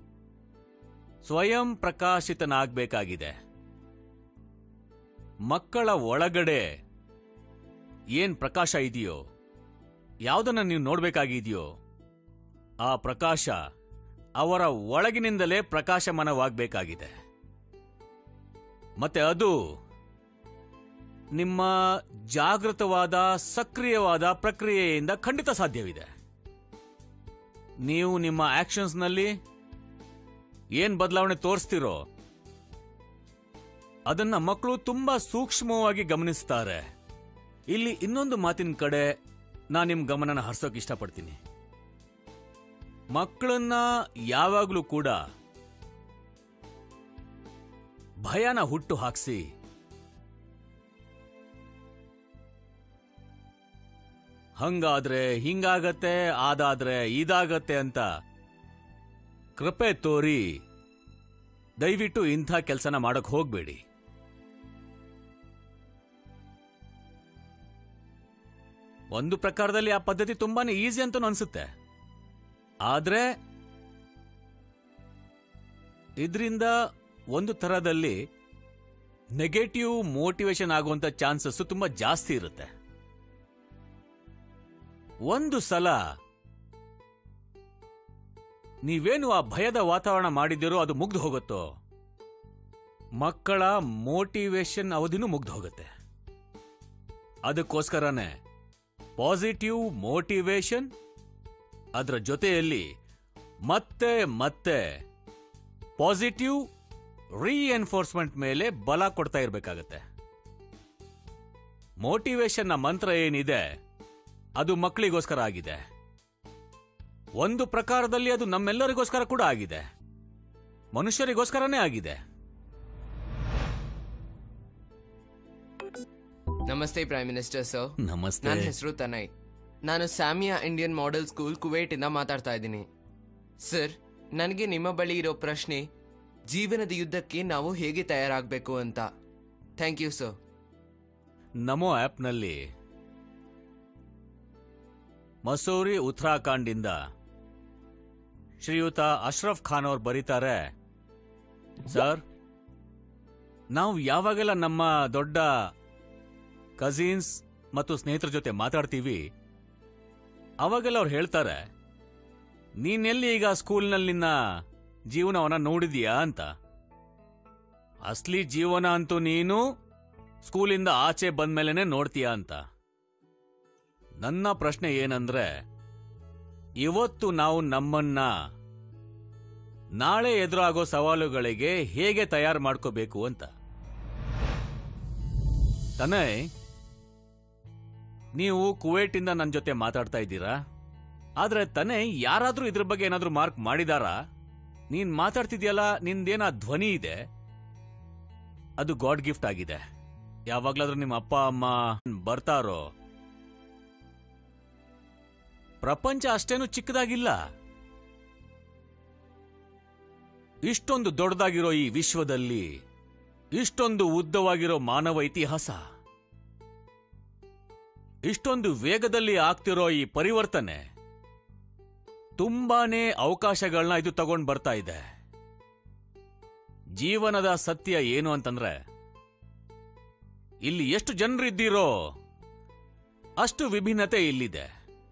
ಸ್ವಯಂ ಪ್ರಕಾಶಿತನಾಗಬೇಕಾಗಿದೆ ಮಕ್ಕಳ ಒಳಗಡೆ ಏನ್ ಪ್ರಕಾಶ ಇದೆಯೋ ಯಾವುದನ್ನ ನೀವು ನೋಡ್ಬೇಕಾಗಿದೆಯೋ ಆ ಪ್ರಕಾಶ ಅವರ ಒಳಗಿನಿಂದಲೇ ಪ್ರಕಾಶಮಾನವಾಗಬೇಕಾಗಿದೆ ಮತ್ತೆ ಅದು ನಿಮ್ಮ ಜಾಗೃತವಾದ ಸಕ್ರಿಯವಾದ ಪ್ರಕ್ರಿಯೆಯಿಂದ ಖಂಡಿತ ಸಾಧ್ಯವಿದೆ ನೀವು ನಿಮ್ಮ ಆಕ್ಷನ್ಸ್ನಲ್ಲಿ ಏನ್ ಬದಲಾವಣೆ ತೋರಿಸ್ತಿರೋ ಅದನ್ನ ಮಕ್ಕಳು ತುಂಬಾ ಸೂಕ್ಷ್ಮವಾಗಿ ಗಮನಿಸ್ತಾರೆ ಇಲ್ಲಿ ಇನ್ನೊಂದು ಮಾತಿನ ಕಡೆ ನಾನು ನಿಮ್ ಗಮನನ ಹರಿಸೋಕೆ ಇಷ್ಟಪಡ್ತೀನಿ ಮಕ್ಕಳನ್ನ ಯಾವಾಗಲೂ ಕೂಡ ಭಯನ ಹುಟ್ಟು ಹಾಕ್ಸಿ ಹಂಗಾದ್ರೆ ಹಿಂಗಾಗತ್ತೆ ಆದಾದ್ರೆ ಇದಾಗತ್ತೆ ಅಂತ ಕೃಪೆ ತೋರಿ ದಯವಿಟ್ಟು ಇಂಥ ಕೆಲಸನ ಮಾಡಕ್ ಹೋಗ್ಬೇಡಿ ಒಂದು ಪ್ರಕಾರದಲ್ಲಿ ಆ ಪದ್ಧತಿ ತುಂಬಾನೇ ಈಸಿ ಅಂತ ಅನ್ಸುತ್ತೆ ಆದ್ರೆ ಇದರಿಂದ ಒಂದು ತರದಲ್ಲಿ ನೆಗೆಟಿವ್ ಮೋಟಿವೇಶನ್ ಆಗುವಂತ ಚಾನ್ಸಸ್ ತುಂಬಾ ಜಾಸ್ತಿ ಇರುತ್ತೆ ಒಂದು ಸಲ ನೀವೇನು ಆ ಭಯದ ವಾತಾವರಣ ಮಾಡಿದಿರೋ ಅದು ಮುಗ್ದು ಹೋಗುತ್ತೋ ಮಕ್ಕಳ ಮೋಟಿವೇಶನ್ ಅವಧಿನೂ ಮುಗ್ದು ಹೋಗುತ್ತೆ ಅದಕ್ಕೋಸ್ಕರನೇ ಪಾಸಿಟಿವ್ ಮೋಟಿವೇಶನ್ ಅದರ ಜೊತೆಯಲ್ಲಿ ಮತ್ತೆ ಮತ್ತೆ ಪಾಸಿಟಿವ್ ರೀಎನ್ಫೋರ್ಸ್ಮೆಂಟ್ ಮೇಲೆ ಬಲ ಕೊಡ್ತಾ ಇರಬೇಕಾಗತ್ತೆ ಮೋಟಿವೇಶನ್ನ ಮಂತ್ರ ಏನಿದೆ ಅದು ಮಕ್ಕಳಿಗೋಸ್ಕರ ಆಗಿದೆ ಒಂದು ಪ್ರಕಾರದಲ್ಲಿ ಅದು ನಮ್ಮೆಲ್ಲರಿಗೋಸ್ಕರ ಕೂಡ ಆಗಿದೆ ಮನುಷ್ಯರಿಗೋಸ್ಕರನೇ ಆಗಿದೆ ನಮಸ್ತೆ ಪ್ರೈಮ್ ಮಿನಿಸ್ಟರ್ ಸರ್ ನಮಸ್ತೆ ನನ್ನ ಹೆಸರು ತನಯ್ ನಾನು ಸ್ಯಾಮಿಯಾ ಇಂಡಿಯನ್ ಮಾಡೆಲ್ ಸ್ಕೂಲ್ ಕುವೈಟಿಂದ ಮಾತಾಡ್ತಾ ಇದ್ದೀನಿ ಸರ್ ನನಗೆ ನಿಮ್ಮ ಬಳಿ ಇರೋ ಪ್ರಶ್ನೆ ಜೀವನದ ಯುದ್ಧಕ್ಕೆ ನಾವು ಹೇಗೆ ತಯಾರಾಗಬೇಕು ಅಂತ ಥ್ಯಾಂಕ್ ಯು ಸರ್ ನಮೋ ಆಪ್ನಲ್ಲಿ ಮಸೂರಿ ಉತ್ತರಾಖಂಡಿಂದ ಶ್ರೀಯುತ ಅಶ್ರಫ್ ಖಾನ್ ಅವ್ರು ಬರೀತಾರೆ ಸರ್ ನಾವು ಯಾವಾಗೆಲ್ಲ ನಮ್ಮ ದೊಡ್ಡ ಕಸಿನ್ಸ್ ಮತ್ತು ಸ್ನೇಹಿತರ ಜೊತೆ ಮಾತಾಡ್ತೀವಿ ಅವಾಗೆಲ್ಲ ಅವ್ರು ಹೇಳ್ತಾರೆ ನೀನೆಲ್ಲಿ ಈಗ ಸ್ಕೂಲ್ನಲ್ಲಿ ನಿನ್ನ ಜೀವನವನ್ನ ನೋಡಿದೀಯಾ ಅಂತ ಅಸ್ಲಿ ಜೀವನ ಅಂತೂ ನೀನು ಸ್ಕೂಲಿಂದ ಆಚೆ ಬಂದ್ಮೇಲೆನೆ ನೋಡ್ತೀಯಾ ಅಂತ ನನ್ನ ಪ್ರಶ್ನೆ ಏನಂದ್ರೆ ಇವತ್ತು ನಾವು ನಮ್ಮನ್ನ ನಾಳೆ ಎದುರಾಗೋ ಸವಾಲುಗಳಿಗೆ ಹೇಗೆ ತಯಾರು ಮಾಡ್ಕೋಬೇಕು ಅಂತ ತನಯ್ ನೀವು ಕುವೈಟಿಂದ ನನ್ನ ಜೊತೆ ಮಾತಾಡ್ತಾ ಇದ್ದೀರಾ ಆದ್ರೆ ತನೇ ಯಾರಾದ್ರೂ ಇದ್ರ ಬಗ್ಗೆ ಏನಾದ್ರೂ ಮಾರ್ಕ್ ಮಾಡಿದಾರಾ ನೀನ್ ಮಾತಾಡ್ತಿದ್ಯಲ್ಲ ನಿಂದೇನ ಧ್ವನಿ ಇದೆ ಅದು ಗಾಡ್ ಗಿಫ್ಟ್ ಆಗಿದೆ ಯಾವಾಗ್ಲಾದ್ರೂ ನಿಮ್ಮ ಅಪ್ಪ ಅಮ್ಮ ಬರ್ತಾರೋ ಪ್ರಪಂಚ ಅಷ್ಟೇನು ಚಿಕ್ಕದಾಗಿಲ್ಲ ಇಷ್ಟೊಂದು ದೊಡ್ಡದಾಗಿರೋ ಈ ವಿಶ್ವದಲ್ಲಿ ಇಷ್ಟೊಂದು ಉದ್ದವಾಗಿರೋ ಮಾನವ ಇತಿಹಾಸ ಇಷ್ಟೊಂದು ವೇಗದಲ್ಲಿ ಆಗ್ತಿರೋ ಈ ಪರಿವರ್ತನೆ ತುಂಬಾನೇ ಅವಕಾಶಗಳನ್ನ ಇದು ತಗೊಂಡ್ ಬರ್ತಾ ಇದೆ ಜೀವನದ ಸತ್ಯ ಏನು ಅಂತಂದ್ರೆ ಇಲ್ಲಿ ಎಷ್ಟು ಜನರಿದ್ದೀರೋ ಅಷ್ಟು ವಿಭಿನ್ನತೆ ಇಲ್ಲಿದೆ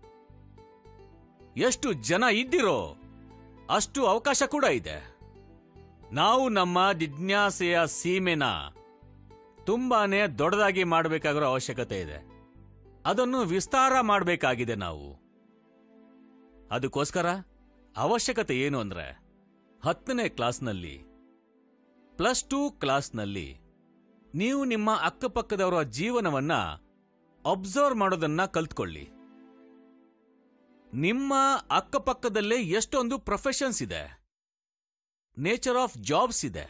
ಎಷ್ಟು ಜನ ಇದ್ದಿರೋ ಅಷ್ಟು ಅವಕಾಶ ಕೂಡ ಇದೆ ನಾವು ನಮ್ಮ ಜಿಜ್ಞಾಸೆಯ ಸೀಮೆನ ತುಂಬಾನೇ ದೊಡ್ಡದಾಗಿ ಮಾಡಬೇಕಾಗಿರೋ ಅವಶ್ಯಕತೆ ಇದೆ ಅದನ್ನು ವಿಸ್ತಾರ ಮಾಡಬೇಕಾಗಿದೆ ನಾವು ಅದಕ್ಕೋಸ್ಕರ ಅವಶ್ಯಕತೆ ಏನು ಅಂದ್ರೆ ಹತ್ತನೇ ಕ್ಲಾಸ್ನಲ್ಲಿ ಪ್ಲಸ್ ಟೂ ಕ್ಲಾಸ್ನಲ್ಲಿ ನೀವು ನಿಮ್ಮ ಅಕ್ಕಪಕ್ಕದವರ ಜೀವನವನ್ನ ಅಬ್ಸರ್ವ್ ಮಾಡೋದನ್ನ ಕಲ್ತ್ಕೊಳ್ಳಿ ನಿಮ್ಮ ಅಕ್ಕಪಕ್ಕದಲ್ಲೇ ಎಷ್ಟೊಂದು ಪ್ರೊಫೆಷನ್ಸ್ ಇದೆ ನೇಚರ್ ಆಫ್ ಜಾಬ್ಸ್ ಇದೆ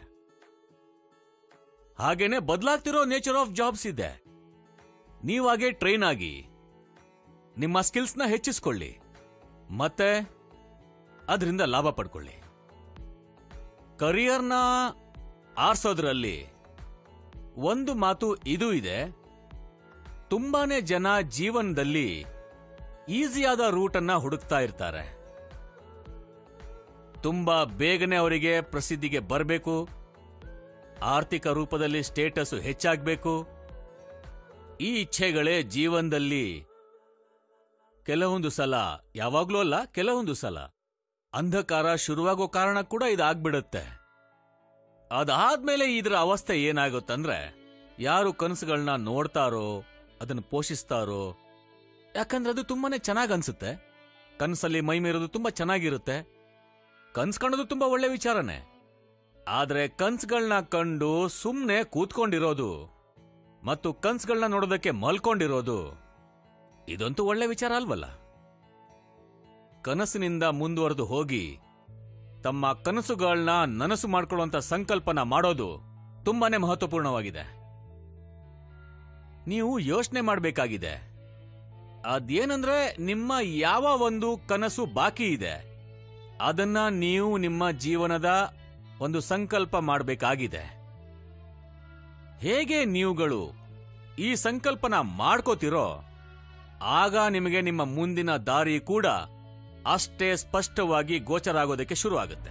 ಹಾಗೇನೆ ಬದಲಾಗ್ತಿರೋ ನೇಚರ್ ಆಫ್ ಜಾಬ್ಸ್ ಇದೆ ನೀವಾಗೆ ಟ್ರೈನ್ ಆಗಿ ನಿಮ್ಮ ಸ್ಕಿಲ್ಸ್ನ ಹೆಚ್ಚಿಸ್ಕೊಳ್ಳಿ ಮತ್ತೆ ಅದರಿಂದ ಲಾಭ ಪಡ್ಕೊಳ್ಳಿ ಕರಿಯರ್ನ ಆರ್ಸೋದ್ರಲ್ಲಿ ಒಂದು ಮಾತು ಇದು ಇದೆ ತುಂಬಾನೇ ಜನ ಜೀವನದಲ್ಲಿ ಈಸಿಯಾದ ರೂಟನ್ನ ಹುಡುಕ್ತಾ ಇರ್ತಾರೆ ತುಂಬಾ ಬೇಗನೆ ಅವರಿಗೆ ಪ್ರಸಿದ್ಧಿಗೆ ಬರಬೇಕು ಆರ್ಥಿಕ ರೂಪದಲ್ಲಿ ಸ್ಟೇಟಸ್ ಹೆಚ್ಚಾಗಬೇಕು ಈ ಇಚ್ಛೆಗಳೇ ಜೀವನದಲ್ಲಿ ಕೆಲವೊಂದು ಸಲ ಯಾವಾಗ್ಲೂ ಅಲ್ಲ ಕೆಲವೊಂದು ಸಲ ಅಂಧಕಾರ ಶುರುವಾಗೋ ಕಾರಣ ಕೂಡ ಇದಾಗ್ಬಿಡುತ್ತೆ ಅದಾದ್ಮೇಲೆ ಇದರ ಅವಸ್ಥೆ ಏನಾಗುತ್ತಂದ್ರೆ ಯಾರು ಕನಸುಗಳನ್ನ ನೋಡ್ತಾರೋ ಅದನ್ನು ಪೋಷಿಸ್ತಾರೋ ಯಾಕಂದ್ರೆ ಅದು ತುಂಬಾನೇ ಚೆನ್ನಾಗ್ ಅನ್ಸುತ್ತೆ ಕನಸಲ್ಲಿ ಮೈ ಮೀರೋದು ತುಂಬಾ ಚೆನ್ನಾಗಿರುತ್ತೆ ಕನ್ಸ್ ಕಾಣೋದು ತುಂಬಾ ಒಳ್ಳೆ ವಿಚಾರನೇ ಆದ್ರೆ ಕನ್ಸ್ಗಳನ್ನ ಕಂಡು ಸುಮ್ನೆ ಕೂತ್ಕೊಂಡಿರೋದು ಮತ್ತು ಕನ್ಸ್ಗಳನ್ನ ನೋಡೋದಕ್ಕೆ ಮಲ್ಕೊಂಡಿರೋದು ಇದಂತೂ ಒಳ್ಳೆ ವಿಚಾರ ಅಲ್ವಲ್ಲ ಕನಸಿನಿಂದ ಮುಂದುವರೆದು ಹೋಗಿ ತಮ್ಮ ಕನಸುಗಳನ್ನ ನನಸು ಮಾಡ್ಕೊಳ್ಳುವಂತ ಸಂಕಲ್ಪನ ಮಾಡೋದು ತುಂಬಾನೇ ಮಹತ್ವಪೂರ್ಣವಾಗಿದೆ ನೀವು ಯೋಚನೆ ಮಾಡಬೇಕಾಗಿದೆ ಅದೇನಂದ್ರೆ ನಿಮ್ಮ ಯಾವ ಒಂದು ಕನಸು ಬಾಕಿ ಇದೆ ಅದನ್ನ ನೀವು ನಿಮ್ಮ ಜೀವನದ ಒಂದು ಸಂಕಲ್ಪ ಮಾಡಬೇಕಾಗಿದೆ ಹೇಗೆ ನೀವುಗಳು ಈ ಸಂಕಲ್ಪನ ಮಾಡ್ಕೋತಿರೋ ಆಗ ನಿಮಗೆ ನಿಮ್ಮ ಮುಂದಿನ ದಾರಿ ಕೂಡ ಅಷ್ಟೇ ಸ್ಪಷ್ಟವಾಗಿ ಗೋಚರ ಆಗೋದಕ್ಕೆ ಶುರು ಆಗುತ್ತೆ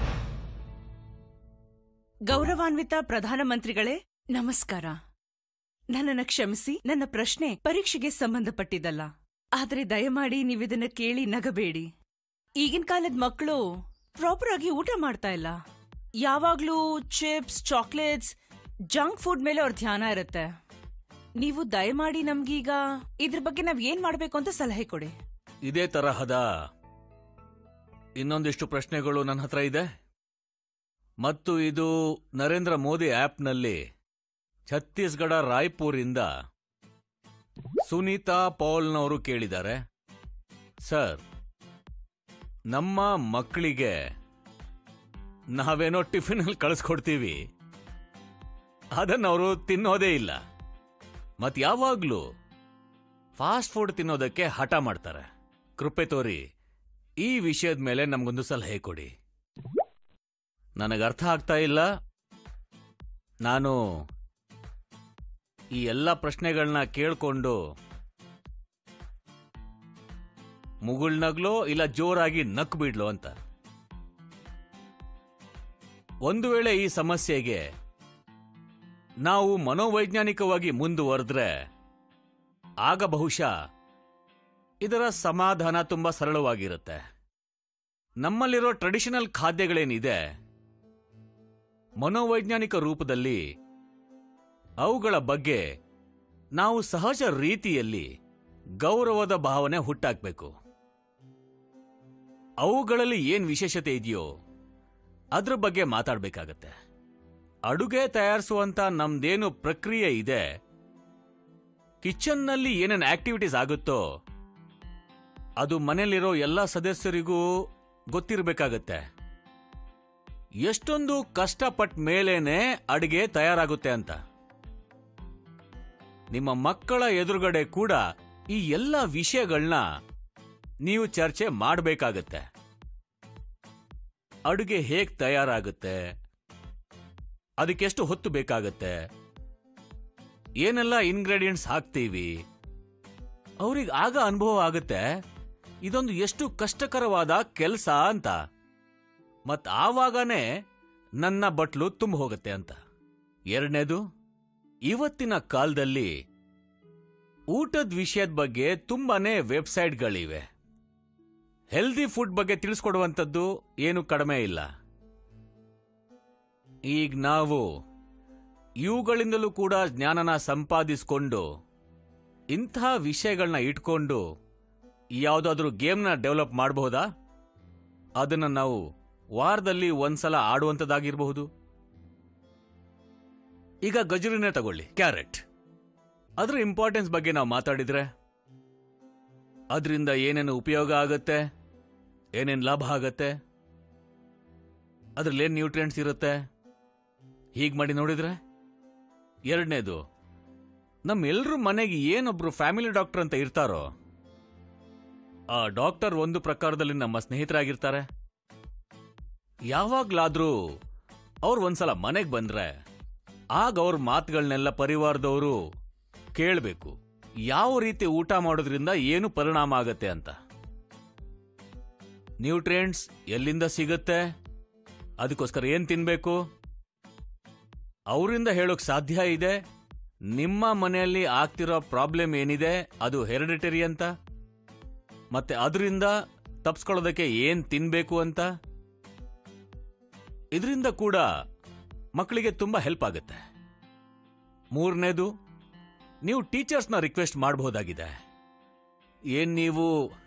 ಗೌರವಾನ್ವಿತ ಪ್ರಧಾನಮಂತ್ರಿಗಳೇ ನಮಸ್ಕಾರ ನನ್ನನ್ನು ಕ್ಷಮಿಸಿ ನನ್ನ ಪ್ರಶ್ನೆ ಪರೀಕ್ಷೆಗೆ ಸಂಬಂಧಪಟ್ಟಿದ್ದಲ್ಲ ಆದ್ರೆ ದಯಮಾಡಿ ನೀವಿದನ್ನ ಕೇಳಿ ನಗಬೇಡಿ ಈಗಿನ ಕಾಲದ ಮಕ್ಕಳು ಪ್ರಾಪರ್ ಆಗಿ ಊಟ ಮಾಡ್ತಾ ಇಲ್ಲ ಯಾವಾಗ್ಲೂ ಚಿಪ್ಸ್ ಚಾಕ್ಲೇಟ್ಸ್ ಜಂಕ್ ಫುಡ್ ಮೇಲೆ ಅವ್ರ ಧ್ಯಾನ ಇರುತ್ತೆ ನೀವು ದಯಮಾಡಿ ನಮ್ಗೀಗ ಇದ್ರ ಬಗ್ಗೆ ನಾವ್ ಏನ್ ಮಾಡ್ಬೇಕು ಅಂತ ಸಲಹೆ ಕೊಡಿ ಇದೇ ತರಹದ ಇನ್ನೊಂದಿಷ್ಟು ಪ್ರಶ್ನೆಗಳು ನನ್ನ ಹತ್ರ ಇದೆ ಮತ್ತು ಇದು ನರೇಂದ್ರ ಮೋದಿ ಆಪ್ನಲ್ಲಿ ಛತ್ತೀಸ್ಗಢ ರಾಯ್ಪುರಿಂದ ಸುನೀತಾ ಪೌಲ್ನವರು ಕೇಳಿದ್ದಾರೆ ಸರ್ ನಮ್ಮ ಮಕ್ಕಳಿಗೆ ನಾವೇನೋ ಟಿಫಿನಲ್ಲಿ ಕಳಿಸ್ಕೊಡ್ತೀವಿ ಅದನ್ನ ಅವರು ತಿನ್ನೋದೇ ಇಲ್ಲ ಮತ್ ಯಾವಾಗ್ಲೂ ಫಾಸ್ಟ್ ಫುಡ್ ತಿನ್ನೋದಕ್ಕೆ ಹಠ ಮಾಡ್ತಾರೆ ಕೃಪೆ ತೋರಿ ಈ ವಿಷಯದ ಮೇಲೆ ನಮ್ಗೊಂದು ಸಲಹೆ ಕೊಡಿ ನನಗೆ ಅರ್ಥ ಆಗ್ತಾ ಇಲ್ಲ ನಾನು ಈ ಎಲ್ಲ ಪ್ರಶ್ನೆಗಳನ್ನ ಕೇಳ್ಕೊಂಡು ಮುಗುಳ್ನಗ್ಲೋ ಇಲ್ಲ ಜೋರಾಗಿ ನಕ್ ಬಿಡ್ಲೋ ಅಂತ ಒಂದು ವೇಳೆ ಈ ಸಮಸ್ಯೆಗೆ ನಾವು ಮನೋವೈಜ್ಞಾನಿಕವಾಗಿ ಮುಂದುವರೆದ್ರೆ ಆಗ ಬಹುಶಃ ಇದರ ಸಮಾಧಾನ ತುಂಬಾ ಸರಳವಾಗಿರುತ್ತೆ ನಮ್ಮಲ್ಲಿರೋ ಟ್ರೆಡಿಷನಲ್ ಖಾದ್ಯಗಳೇನಿದೆ ಮನೋವೈಜ್ಞಾನಿಕ ರೂಪದಲ್ಲಿ ಅವುಗಳ ಬಗ್ಗೆ ನಾವು ಸಹಜ ರೀತಿಯಲ್ಲಿ ಗೌರವದ ಭಾವನೆ ಹುಟ್ಟಾಕ್ಬೇಕು ಅವುಗಳಲ್ಲಿ ಏನ್ ವಿಶೇಷತೆ ಇದೆಯೋ ಅದ್ರ ಬಗ್ಗೆ ಮಾತಾಡ್ಬೇಕಾಗತ್ತೆ ಅಡುಗೆ ತಯಾರಿಸುವಂತ ನಮ್ದೇನು ಪ್ರಕ್ರಿಯೆ ಇದೆ ಕಿಚನ್ನಲ್ಲಿ ಏನೇನು ಆಕ್ಟಿವಿಟೀಸ್ ಆಗುತ್ತೋ ಅದು ಮನೆಯಲ್ಲಿರೋ ಎಲ್ಲ ಸದಸ್ಯರಿಗೂ ಗೊತ್ತಿರಬೇಕಾಗತ್ತೆ ಎಷ್ಟೊಂದು ಕಷ್ಟಪಟ್ಟ ಮೇಲೇನೆ ಅಡಿಗೆ ತಯಾರಾಗುತ್ತೆ ಅಂತ ನಿಮ್ಮ ಮಕ್ಕಳ ಎದುರುಗಡೆ ಕೂಡ ಈ ಎಲ್ಲ ವಿಷಯಗಳನ್ನ ನೀವು ಚರ್ಚೆ ಮಾಡಬೇಕಾಗತ್ತೆ ಅಡುಗೆ ಹೇಗ್ ತಯಾರಾಗುತ್ತೆ ಅದಕ್ಕೆಷ್ಟು ಹೊತ್ತು ಬೇಕಾಗತ್ತೆ ಏನೆಲ್ಲ ಇಂಗ್ರೀಡಿಯೆಂಟ್ಸ್ ಹಾಕ್ತೀವಿ ಅವ್ರಿಗೆ ಆಗ ಅನುಭವ ಆಗುತ್ತೆ ಇದೊಂದು ಎಷ್ಟು ಕಷ್ಟಕರವಾದ ಕೆಲಸ ಅಂತ ಮತ್ ಆವಾಗನೇ ನನ್ನ ಬಟ್ಲು ತುಂಬ ಹೋಗುತ್ತೆ ಅಂತ ಎರಡನೇದು ಇವತ್ತಿನ ಕಾಲದಲ್ಲಿ ಊಟದ ವಿಷಯದ ಬಗ್ಗೆ ತುಂಬಾನೇ ವೆಬ್ಸೈಟ್ಗಳಿವೆ ಹೆಲ್ದಿ ಫುಡ್ ಬಗ್ಗೆ ತಿಳಿಸ್ಕೊಡುವಂಥದ್ದು ಏನು ಕಡಿಮೆ ಇಲ್ಲ ಈಗ ನಾವು ಇವುಗಳಿಂದಲೂ ಕೂಡ ಜ್ಞಾನನ ಸಂಪಾದಿಸ್ಕೊಂಡು ಇಂಥ ವಿಷಯಗಳನ್ನ ಇಟ್ಕೊಂಡು ಯಾವುದಾದ್ರೂ ಗೇಮ್ನ ಡೆವಲಪ್ ಮಾಡಬಹುದಾ ಅದನ್ನು ನಾವು ವಾರದಲ್ಲಿ ಒಂದ್ಸಲ ಆಡುವಂಥದ್ದಾಗಿರಬಹುದು ಈಗ ಗಜರಿನೇ ತಗೊಳ್ಳಿ ಕ್ಯಾರೆಟ್ ಅದರ ಇಂಪಾರ್ಟೆನ್ಸ್ ಬಗ್ಗೆ ನಾವು ಮಾತಾಡಿದ್ರೆ ಅದರಿಂದ ಏನೇನು ಉಪಯೋಗ ಆಗತ್ತೆ ಏನೇನು ಲಾಭ ಆಗತ್ತೆ ಅದ್ರಲ್ಲಿ ಏನ್ ನ್ಯೂಟ್ರಿಯೆಂಟ್ಸ್ ಇರುತ್ತೆ ಹೀಗೆ ಮಾಡಿ ನೋಡಿದ್ರೆ ಎರಡನೇದು ನಮ್ಮೆಲ್ಲರ ಮನೆಗೆ ಏನೊಬ್ರು ಫ್ಯಾಮಿಲಿ ಡಾಕ್ಟರ್ ಅಂತ ಇರ್ತಾರೋ ಆ ಡಾಕ್ಟರ್ ಒಂದು ಪ್ರಕಾರದಲ್ಲಿ ನಮ್ಮ ಸ್ನೇಹಿತರಾಗಿರ್ತಾರೆ ಯಾವಾಗ್ಲಾದ್ರೂ ಅವ್ರು ಒಂದ್ಸಲ ಮನೆಗೆ ಬಂದ್ರೆ ಆಗ ಅವ್ರ ಮಾತುಗಳನ್ನೆಲ್ಲ ಪರಿವಾರದವರು ಕೇಳಬೇಕು ಯಾವ ರೀತಿ ಊಟ ಮಾಡೋದ್ರಿಂದ ಏನು ಪರಿಣಾಮ ಆಗತ್ತೆ ಅಂತ ನ್ಯೂಟ್ರಿಯೆಂಟ್ಸ್ ಎಲ್ಲಿಂದ ಸಿಗುತ್ತೆ ಅದಕ್ಕೋಸ್ಕರ ಏನ್ ತಿನ್ಬೇಕು ಅವರಿಂದ ಹೇಳೋಕ್ ಸಾಧ್ಯ ಇದೆ ನಿಮ್ಮ ಮನೆಯಲ್ಲಿ ಆಗ್ತಿರೋ ಪ್ರಾಬ್ಲಮ್ ಏನಿದೆ ಅದು ಹೆರಿಡಿಟರಿ ಅಂತ ಮತ್ತೆ ಅದರಿಂದ ತಪ್ಸ್ಕೊಳ್ಳೋದಕ್ಕೆ ಏನ್ ತಿನ್ಬೇಕು ಅಂತ ಇದರಿಂದ ಕೂಡ ಮಕ್ಕಳಿಗೆ ತುಂಬಾ ಹೆಲ್ಪ್ ಆಗುತ್ತೆ ಮೂರನೇದು ನೀವು ಟೀಚರ್ಸ್ನ ರಿಕ್ವೆಸ್ಟ್ ಮಾಡಬಹುದಾಗಿದೆ ಏನ್ ನೀವು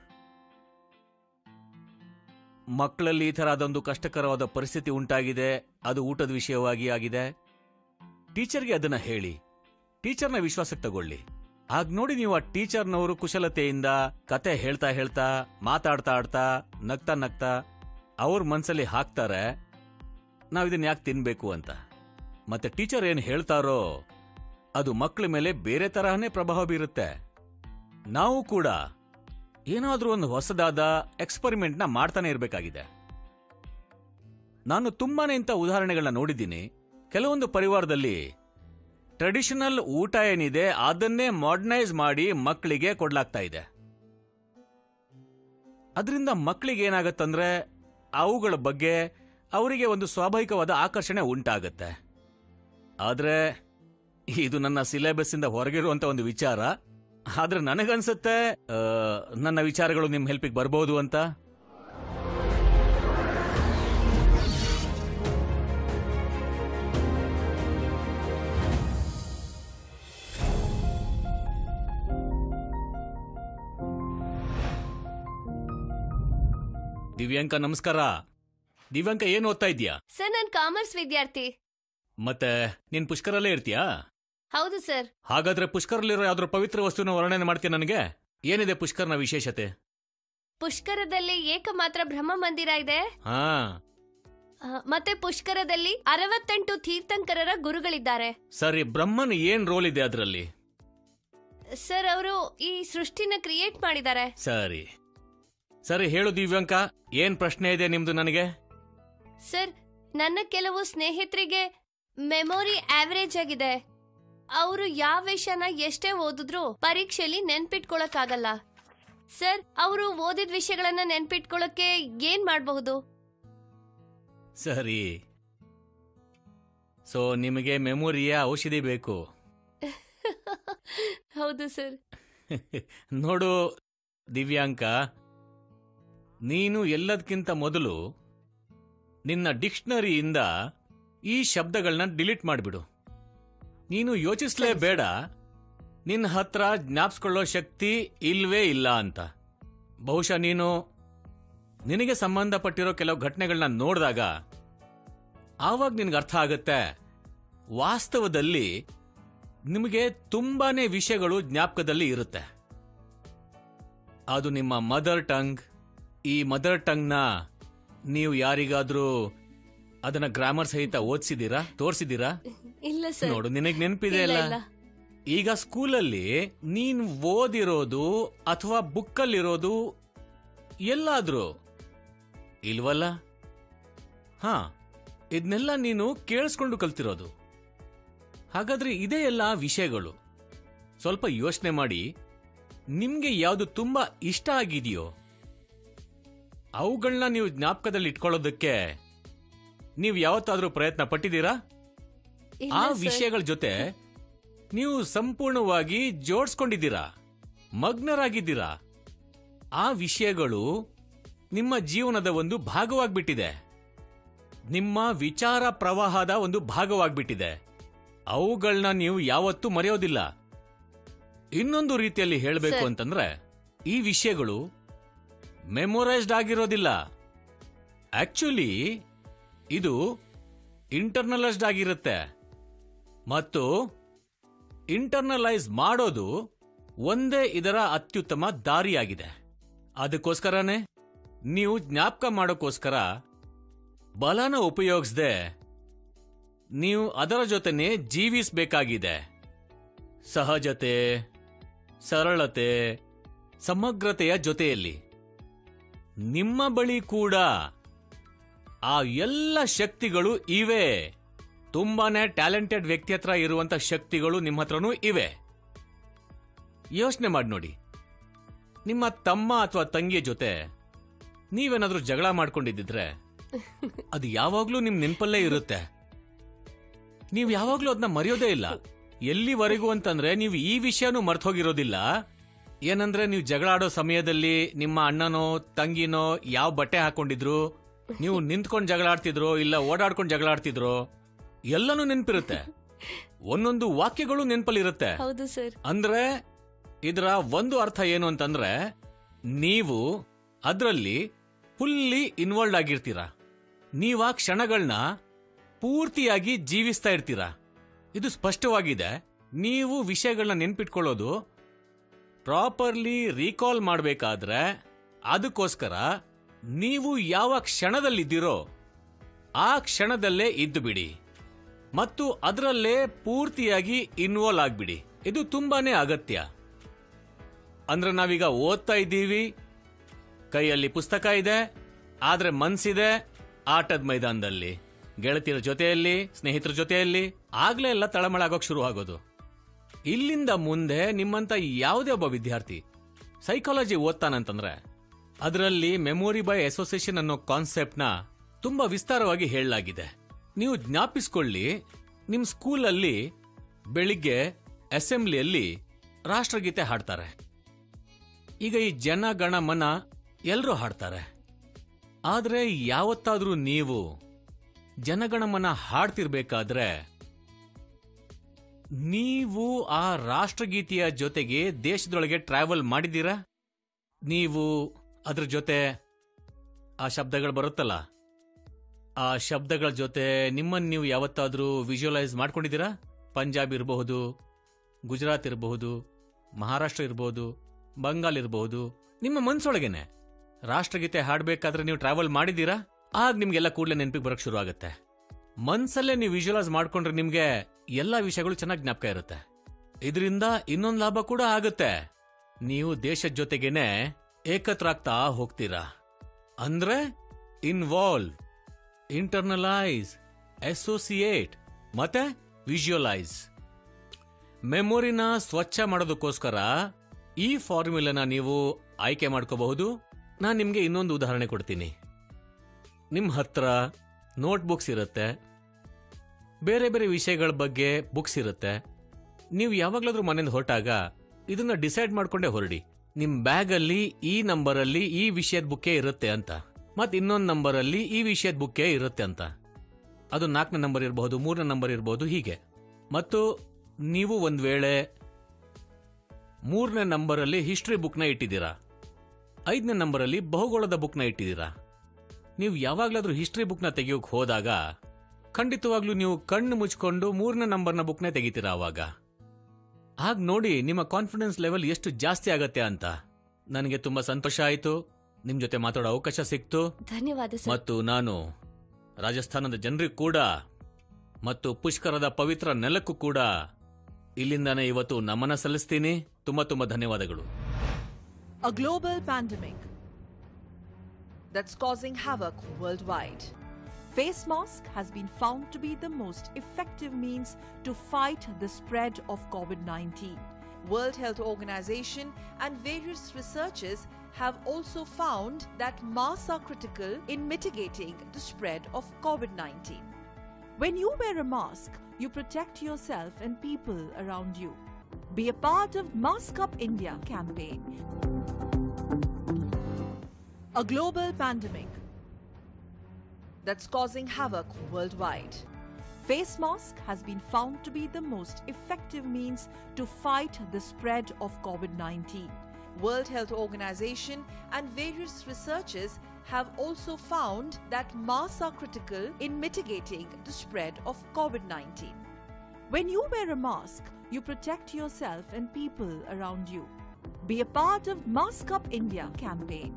ಮಕ್ಕಳಲ್ಲಿ ಈ ಥರದೊಂದು ಕಷ್ಟಕರವಾದ ಪರಿಸ್ಥಿತಿ ಉಂಟಾಗಿದೆ ಅದು ಊಟದ ವಿಷಯವಾಗಿ ಆಗಿದೆ ಟೀಚರ್ಗೆ ಅದನ್ನ ಹೇಳಿ ಟೀಚರ್ನ ವಿಶ್ವಾಸಕ್ಕೆ ತಗೊಳ್ಳಿ ಆಗ ನೋಡಿ ನೀವು ಆ ಟೀಚರ್ನವರು ಕುಶಲತೆಯಿಂದ ಕತೆ ಹೇಳ್ತಾ ಹೇಳ್ತಾ ಮಾತಾಡ್ತಾ ಆಡ್ತಾ ನಗ್ತಾ ನಗ್ತಾ ಅವ್ರ ಮನ್ಸಲ್ಲಿ ಹಾಕ್ತಾರೆ ನಾವು ಇದನ್ನ ಯಾಕೆ ತಿನ್ಬೇಕು ಅಂತ ಮತ್ತೆ ಟೀಚರ್ ಏನ್ ಹೇಳ್ತಾರೋ ಅದು ಮಕ್ಕಳ ಮೇಲೆ ಬೇರೆ ತರಹನೇ ಪ್ರಭಾವ ಬೀರುತ್ತೆ ನಾವು ಕೂಡ ಏನಾದ್ರೂ ಒಂದು ಹೊಸದಾದ ಎಕ್ಸ್ಪರಿಮೆಂಟ್ನ ಮಾಡ್ತಾನೆ ಇರಬೇಕಾಗಿದೆ ನಾನು ತುಂಬಾನೇ ಇಂಥ ಉದಾಹರಣೆಗಳನ್ನ ನೋಡಿದ್ದೀನಿ ಕೆಲವೊಂದು ಪರಿವಾರದಲ್ಲಿ ಟ್ರೆಡಿಷನಲ್ ಊಟ ಏನಿದೆ ಅದನ್ನೇ ಮಾಡರ್ನೈಸ್ ಮಾಡಿ ಮಕ್ಕಳಿಗೆ ಕೊಡ್ಲಾಗ್ತಾ ಇದೆ ಅದರಿಂದ ಮಕ್ಕಳಿಗೆ ಏನಾಗತ್ತಂದ್ರೆ ಅವುಗಳ ಬಗ್ಗೆ ಅವರಿಗೆ ಒಂದು ಸ್ವಾಭಾವಿಕವಾದ ಆಕರ್ಷಣೆ ಉಂಟಾಗತ್ತೆ ಆದ್ರೆ ಇದು ನನ್ನ ಸಿಲೆಬಸ್ ಇಂದ ಹೊರಗಿರುವಂತ ಒಂದು ವಿಚಾರ ಆದ್ರೆ ನನಗನ್ಸುತ್ತೆ ಆ, ನನ್ನ ವಿಚಾರಗಳು ನಿಮ್ ಹೆಲ್ಪಿಗೆ ಬರ್ಬೋದು ಅಂತ ದಿವ್ಯಾಂಕ ನಮಸ್ಕಾರ ದಿವ್ಯಾಂಕ ಏನ್ ಓದ್ತಾ ಇದ್ಯಾ ಸರ್ ನಾನ್ ಕಾಮರ್ಸ್ ವಿದ್ಯಾರ್ಥಿ ಮತ್ತೆ ನೀನ್ ಪುಷ್ಕರಲ್ಲೇ ಇರ್ತೀಯಾ ಹೌದು ಸರ್ ಹಾಗಾದ್ರೆ ಪುಷ್ಕರಲ್ಲಿರೋ ಯಾವ್ದಾದ್ರು ಪವಿತ್ರ ವಸ್ತುನ ವರ್ಣನೆ ಮಾಡ್ತೀಯ ನನಗೆ ಏನಿದೆ ಪುಷ್ಕರ್ನ ವಿಶೇಷತೆ ಪುಷ್ಕರದಲ್ಲಿ ಏಕಮಾತ್ರ ಬ್ರಹ್ಮ ಮಂದಿರ ಇದೆ ಹಾ ಆ, ಮತ್ತೆ ಪುಷ್ಕರದಲ್ಲಿ ಅರವತ್ತೆಂಟು ತೀರ್ಥಂಕರರ ಗುರುಗಳಿದ್ದಾರೆ ಸರಿ ಬ್ರಹ್ಮನ್ ಏನ್ ರೋಲ್ ಇದೆ ಅದರಲ್ಲಿ ಸರ್ ಅವರು ಈ ಸೃಷ್ಟಿನ ಕ್ರಿಯೇಟ್ ಮಾಡಿದ್ದಾರೆ ಸರಿ ಸರಿ ಹೇಳು ದಿವ್ಯಾಂಕ ಏನ್ ಪ್ರಶ್ನೆ ಇದೆ ನಿಮ್ದು ನನಗೆ ಸರ್ ನನ್ನ ಕೆಲವು ಸ್ನೇಹಿತರಿಗೆ ಮೆಮೊರಿ ಆವರೇಜ್ ಆಗಿದೆ ಅವರು ಯಾವ ವಿಷಯನ ಎಷ್ಟೇ ಓದಿದ್ರು ಪರೀಕ್ಷೆಯಲ್ಲಿ ನೆನ್ಪಿಟ್ಕೊಳಕ್ಕಾಗಲ್ಲ ಸರ್ ಅವರು ಓದಿದ ವಿಷಯಗಳನ್ನ ನೆನ್ಪಿಟ್ಕೊಳಕ್ಕೆ ಏನ್ ಮಾಡಬಹುದು ಸರಿ ಸೊ ನಿಮಗೆ ಮೆಮೊರಿಯ ಔಷಧಿ ಬೇಕು ಹೌದು ಸರ್ ನೋಡು ದಿವ್ಯಾಂಕ ನೀನು ಎಲ್ಲದಕ್ಕಿಂತ ಮೊದಲು ನಿನ್ನ ಡಿಕ್ಷನರಿಯಿಂದ ಈ ಶಬ್ದಗಳನ್ನ ಡಿಲೀಟ್ ಮಾಡಿಬಿಡು ನೀನು ಯೋಚಿಸ್ಲೇ ಬೇಡ ನಿನ್ನ ಹತ್ರ ಜ್ಞಾಪಿಸ್ಕೊಳ್ಳೋ ಶಕ್ತಿ ಇಲ್ವೇ ಇಲ್ಲ ಅಂತ ಬಹುಶಃ ನೀನು ನಿನಗೆ ಸಂಬಂಧಪಟ್ಟಿರೋ ಕೆಲವು ಘಟನೆಗಳನ್ನ ನೋಡಿದಾಗ ಆವಾಗ ನಿನ್ಗೆ ಅರ್ಥ ಆಗುತ್ತೆ ವಾಸ್ತವದಲ್ಲಿ ನಿಮಗೆ ತುಂಬಾನೇ ವಿಷಯಗಳು ಜ್ಞಾಪಕದಲ್ಲಿ ಇರುತ್ತೆ ಅದು ನಿಮ್ಮ ಮದರ್ ಟಂಗ್ ಈ ಮದರ್ ಟಂಗ್ನ ನೀವು ಯಾರಿಗಾದ್ರೂ ಅದನ್ನ ಗ್ರಾಮರ್ ಸಹಿತ ಓದಿಸಿದೀರಾ ತೋರಿಸಿದೀರಾ ಇಲ್ಲ ಸರ್ ನೋಡು ನಿನಗೆ ನೆನಪಿದೆ ಇಲ್ಲ, ಅಲ್ಲ ಇಲ್ಲ. ಈಗ ಸ್ಕೂಲಲ್ಲಿ ನೀನ್ ಓದಿರೋದು ಅಥವಾ ಬುಕ್ಕಲ್ಲಿರೋದು ಎಲ್ಲಾದ್ರೂ ಇಲ್ವಲ್ಲ ಹಾ ಇದನ್ನೆಲ್ಲ ನೀನು ಕೇಳಿಸ್ಕೊಂಡು ಕಲ್ತಿರೋದು ಹಾಗಾದ್ರೆ ಇದೇ ಎಲ್ಲ ವಿಷಯಗಳು ಸ್ವಲ್ಪ ಯೋಚನೆ ಮಾಡಿ ನಿಮ್ಗೆ ಯಾವುದು ತುಂಬಾ ಇಷ್ಟ ಆಗಿದೆಯೋ ಅವುಗಳನ್ನ ನೀವು ಜ್ಞಾಪಕದಲ್ಲಿ ಇಟ್ಕೊಳ್ಳೋದಕ್ಕೆ ನೀವು ಯಾವತ್ತಾದ್ರೂ ಪ್ರಯತ್ನ ಪಟ್ಟಿದ್ದೀರಾ ಇಲ್ಲ, ಆ ಸರ್. ವಿಷಯಗಳ ಜೊತೆ ನೀವು ಸಂಪೂರ್ಣವಾಗಿ ಜೋಡಿಸ್ಕೊಂಡಿದ್ದೀರಾ ಮಗ್ನರಾಗಿದ್ದೀರಾ ಆ ವಿಷಯಗಳು ನಿಮ್ಮ ಜೀವನದ ಒಂದು ಭಾಗವಾಗ್ಬಿಟ್ಟಿದೆ ನಿಮ್ಮ ವಿಚಾರ ಪ್ರವಾಹದ ಒಂದು ಭಾಗವಾಗ್ಬಿಟ್ಟಿದೆ ಅವುಗಳನ್ನ ನೀವು ಯಾವತ್ತೂ ಮರೆಯೋದಿಲ್ಲ ಇನ್ನೊಂದು ರೀತಿಯಲ್ಲಿ ಹೇಳಬೇಕು ಸರ್. ಅಂತಂದ್ರೆ ಈ ವಿಷಯಗಳು ಮೆಮೊರೈಸ್ಡ್ ಆಗಿರೋದಿಲ್ಲ ಆಕ್ಚುಲಿ ಇದು ಇಂಟರ್ನಲೈಸ್ಡ್ ಆಗಿರುತ್ತೆ ಮತ್ತು ಇಂಟರ್ನಲೈಸ್ ಮಾಡೋದು ಒಂದೇ ಇದರ ಅತ್ಯುತ್ತಮ ದಾರಿಯಾಗಿದೆ ಅದಕ್ಕೋಸ್ಕರನೇ ನೀವು ಜ್ಞಾಪಕ ಮಾಡೋಕ್ಕೋಸ್ಕರ ಬಲನ ಉಪಯೋಗಿಸದೆ ನೀವು ಅದರ ಜೊತೆನೆ ಜೀವಿಸಬೇಕಾಗಿದೆ ಸಹಜತೆ ಸರಳತೆ ಸಮಗ್ರತೆಯ ಜೊತೆಯಲ್ಲಿ ನಿಮ್ಮ ಬಳಿ ಕೂಡ ಆ ಎಲ್ಲ ಶಕ್ತಿಗಳು ಇವೆ ತುಂಬಾನೇ ಟ್ಯಾಲೆಂಟೆಡ್ ವ್ಯಕ್ತಿ ಹತ್ರ ಇರುವಂತ ಶಕ್ತಿಗಳು ನಿಮ್ಮ ಹತ್ರನೂ ಇವೆ ಯೋಚನೆ ಮಾಡಿ ನೋಡಿ ನಿಮ್ಮ ತಮ್ಮ ಅಥವಾ ತಂಗಿಯ ಜೊತೆ ನೀವೇನಾದ್ರೂ ಜಗಳ ಮಾಡ್ಕೊಂಡಿದ್ದಿದ್ರೆ ಅದು ಯಾವಾಗ್ಲೂ ನಿಮ್ ನೆನಪಲ್ಲೇ ಇರುತ್ತೆ ನೀವು ಯಾವಾಗ್ಲೂ ಅದನ್ನ ಮರೆಯೋದೇ ಇಲ್ಲ ಎಲ್ಲಿವರೆಗೂ ಅಂತಂದ್ರೆ ನೀವು ಈ ವಿಷಯನೂ ಮರ್ತ್ ಹೋಗಿರೋದಿಲ್ಲ ಏನಂದ್ರೆ ನೀವು ಜಗಳ ಆಡೋ ಸಮಯದಲ್ಲಿ ನಿಮ್ಮ ಅಣ್ಣನೋ ತಂಗಿನೋ ಯಾವ ಬಟ್ಟೆ ಹಾಕೊಂಡಿದ್ರು ನೀವು ನಿಂತ್ಕೊಂಡು ಜಗಳ ಆಡ್ತಿದ್ರೋ ಇಲ್ಲ ಓಡಾಡ್ಕೊಂಡು ಜಗಳ ಆಡ್ತಿದ್ರೋ ಎಲ್ಲನೂ ನೆನಪಿರುತ್ತೆ ಒಂದೊಂದು ವಾಕ್ಯಗಳು ನೆನಪಲ್ಲಿರುತ್ತೆ ಹೌದು ಸರ್ ಅಂದ್ರೆ ಇದರ ಒಂದು ಅರ್ಥ ಏನು ಅಂತಂದ್ರೆ ನೀವು ಅದರಲ್ಲಿ ಫುಲ್ಲಿ ಇನ್ವಾಲ್ವ್ ಆಗಿರ್ತೀರಾ ನೀವ್ ಆ ಕ್ಷಣಗಳನ್ನ ಪೂರ್ತಿಯಾಗಿ ಜೀವಿಸ್ತಾ ಇರ್ತೀರಾ ಇದು ಸ್ಪಷ್ಟವಾಗಿದೆ ನೀವು ವಿಷಯಗಳನ್ನ ನೆನ್ಪಿಟ್ಕೊಳ್ಳೋದು ಪ್ರಾಪರ್ಲಿ ರೀಕಾಲ್ ಮಾಡಬೇಕಾದ್ರೆ ಅದಕ್ಕೋಸ್ಕರ ನೀವು ಯಾವ ಕ್ಷಣದಲ್ಲಿದ್ದೀರೋ ಆ ಕ್ಷಣದಲ್ಲೇ ಇದ್ದು ಬಿಡಿ ಮತ್ತು ಅದರಲ್ಲೇ ಪೂರ್ತಿಯಾಗಿ ಇನ್ವಾಲ್ವ್ ಆಗ್ಬಿಡಿ ಇದು ತುಂಬಾನೇ ಅಗತ್ಯ ಅಂದ್ರೆ ನಾವೀಗ ಓದ್ತಾ ಇದ್ದೀವಿ ಕೈಯಲ್ಲಿ ಪುಸ್ತಕ ಇದೆ ಆದ್ರೆ ಮನ್ಸಿದೆ ಆಟದ ಮೈದಾನದಲ್ಲಿ ಗೆಳತಿಯರ ಜೊತೆಯಲ್ಲಿ ಸ್ನೇಹಿತರ ಜೊತೆಯಲ್ಲಿ ಆಗ್ಲೇ ಎಲ್ಲ ತಳಮಳ ಆಗೋಕ್ ಶುರು ಆಗೋದು ಇಲ್ಲಿಂದ ಮುಂದೆ ನಿಮ್ಮಂತ ಯಾವುದೇ ಒಬ್ಬ ವಿದ್ಯಾರ್ಥಿ ಸೈಕಾಲಜಿ ಓದ್ತಾನಂತಂದ್ರೆ ಅದರಲ್ಲಿ ಮೆಮೊರಿ ಬೈ ಅಸೋಸಿಯೇಷನ್ ಅನ್ನೋ ಕಾನ್ಸೆಪ್ಟ್ನ ತುಂಬಾ ವಿಸ್ತಾರವಾಗಿ ಹೇಳಲಾಗಿದೆ ನೀವು ಜ್ಞಾಪಿಸ್ಕೊಳ್ಳಿ ನಿಮ್ ಸ್ಕೂಲಲ್ಲಿ ಬೆಳಿಗ್ಗೆ ಅಸೆಂಬ್ಲಿಯಲ್ಲಿ ರಾಷ್ಟ್ರಗೀತೆ ಹಾಡ್ತಾರೆ ಈಗ ಈ ಜನ ಗಣ ಮನ ಎಲ್ಲರೂ ಹಾಡ್ತಾರೆ ಆದ್ರೆ ಯಾವತ್ತಾದ್ರೂ ನೀವು ಜನಗಣಮನ ಹಾಡ್ತಿರ್ಬೇಕಾದ್ರೆ ನೀವು ಆ ರಾಷ್ಟ್ರಗೀತೆಯ ಜೊತೆಗೆ ದೇಶದೊಳಗೆ ಟ್ರಾವೆಲ್ ಮಾಡಿದ್ದೀರಾ ನೀವು ಅದ್ರ ಜೊತೆ ಆ ಶಬ್ದಗಳು ಬರುತ್ತಲ್ಲ ಆ ಶಬ್ದಗಳ ಜೊತೆ ನಿಮ್ಮನ್ನು ನೀವು ಯಾವತ್ತಾದ್ರೂ ವಿಜುವಲೈಸ್ ಮಾಡ್ಕೊಂಡಿದ್ದೀರಾ ಪಂಜಾಬ್ ಇರಬಹುದು ಗುಜರಾತ್ ಇರಬಹುದು ಮಹಾರಾಷ್ಟ್ರ ಇರಬಹುದು ಬಂಗಾಲ್ ಇರಬಹುದು ನಿಮ್ಮ ಮನ್ಸೊಳಗೇನೆ ರಾಷ್ಟ್ರಗೀತೆ ಹಾಡ್ಬೇಕಾದ್ರೆ ನೀವು ಟ್ರಾವೆಲ್ ಮಾಡಿದ್ದೀರಾ ಆಗ ನಿಮ್ಗೆಲ್ಲ ಕೂಡಲೇ ನೆನಪಿಗೆ ಬರಕ್ ಶುರು ಆಗುತ್ತೆ ಮನ್ಸಲ್ಲೇ ನೀವು ವಿಜುವಲೈಸ್ ಮಾಡ್ಕೊಂಡ್ರೆ ನಿಮ್ಗೆ ಎಲ್ಲಾ ವಿಷಯಗಳು ಚೆನ್ನಾಗಿ ಜ್ಞಾಪಕ ಇರುತ್ತೆ ಇದರಿಂದ ಇನ್ನೊಂದು ಲಾಭ ಕೂಡ ಆಗುತ್ತೆ ನೀವು ದೇಶದ ಜೊತೆಗೇನೆ ಏಕತ್ರಾಗ್ತಾ ಹೋಗ್ತೀರಾ ಅಂದ್ರೆ ಇನ್ವಾಲ್ವ್ ಇಂಟರ್ನಲೈಸ್ ಅಸೋಸಿಯೇಟ್ ಮತ್ತೆ ವಿಜುವಲೈಸ್ ಮೆಮೊರಿನ ಸ್ವಚ್ಛ ಮಾಡೋದಕ್ಕೋಸ್ಕರ ಈ ಫಾರ್ಮ್ಯುಲಾನ ನೀವು ಆಯ್ಕೆ ಮಾಡ್ಕೋಬಹುದು ನಾನು ನಿಮಗೆ ಇನ್ನೊಂದು ಉದಾಹರಣೆ ಕೊಡ್ತೀನಿ ನಿಮ್ಮ ಹತ್ರ ನೋಟ್ಬುಕ್ಸ್ ಇರುತ್ತೆ ಬೇರೆ ಬೇರೆ ವಿಷಯಗಳ ಬಗ್ಗೆ ಬುಕ್ಸ್ ಇರುತ್ತೆ ನೀವು ಯಾವಾಗಲಾದ್ರೂ ಮನೆಯಿಂದ ಹೊರಟಾಗ ಇದನ್ನ ಡಿಸೈಡ್ ಮಾಡ್ಕೊಂಡೇ ಹೊರಡಿ ನಿಮ್ಮ ಬ್ಯಾಗಲ್ಲಿ ಈ ನಂಬರಲ್ಲಿ ಈ ವಿಷಯದ ಬುಕ್ಕೇ ಇರುತ್ತೆ ಅಂತ ಮತ್ತೆ ಇನ್ನೊಂದು ನಂಬರಲ್ಲಿ ಈ ವಿಷಯದ ಬುಕ್ಕೇ ಇರುತ್ತೆ ಅಂತ ಅದು ನಾಲ್ಕನೇ ನಂಬರ್ ಇರಬಹುದು ಮೂರನೇ ನಂಬರ್ ಇರಬಹುದು ಹೀಗೆ ಮತ್ತು ನೀವು ಒಂದು ವೇಳೆ ಮೂರನೇ ನಂಬರಲ್ಲಿ ಹಿಸ್ಟ್ರಿ ಬುಕ್ನ ಇಟ್ಟಿದ್ದೀರಾ ಐದನೇ ನಂಬರಲ್ಲಿ ಬಹುಗೋಳದ ಬುಕ್ನ ಇಟ್ಟಿದ್ದೀರಾ ನೀವು ಯಾವಾಗಲಾದ್ರೂ ಹಿಸ್ಟ್ರಿ ಬುಕ್ನ ತೆಗಿಯೋಕೆ ಹೋದಾಗ ಖಂಡಿತವಾಗ್ಲೂ ನೀವು ಕಣ್ಣು ಮುಚ್ಕೊಂಡು ಮೂರನೇ ನಂಬರ್ನ ಬುಕ್ನೇ ತೆಗಿತೀರಾ ಅವಾಗ ಆಗ ನೋಡಿ ನಿಮ್ಮ ಕಾನ್ಫಿಡೆನ್ಸ್ ಲೆವೆಲ್ ಎಷ್ಟು ಜಾಸ್ತಿ ಆಗತ್ತೆ ಅಂತ ನನಗೆ ತುಂಬಾ ಸಂತೋಷ ಆಯಿತು ನಿಮ್ ಜೊತೆ ಮಾತಾಡೋ ಅವಕಾಶ ಸಿಕ್ತು ಧನ್ಯವಾದ ಸರ್ ಮತ್ತು ನಾನು ರಾಜಸ್ಥಾನದ ಜನರಿಗೂ ಕೂಡ ಮತ್ತು ಪುಷ್ಕರದ ಪವಿತ್ರ ನೆಲಕ್ಕೂ ಕೂಡ ಇಲ್ಲಿಂದಾನೇ ಇವತ್ತು ನಮನ ಸಲ್ಲಿಸ್ತೀನಿ ತುಂಬಾ ತುಂಬಾ ಧನ್ಯವಾದಗಳು A global pandemic that's causing havoc worldwide. Face mask has been found to be the most effective means to fight the spread of COVID-19. World Health Organization and various researchers have also found that masks are critical in mitigating the spread of COVID-19. When you wear a mask, you protect yourself and people around you. Be a part of Mask Up India campaign. A global pandemic that's causing havoc worldwide. Face mask has been found to be the most effective means to fight the spread of COVID-19. World Health Organization and various researchers have also found that masks are critical in mitigating the spread of COVID-19. When you wear a mask, you protect yourself and people around you. Be a part of Mask Up India campaign.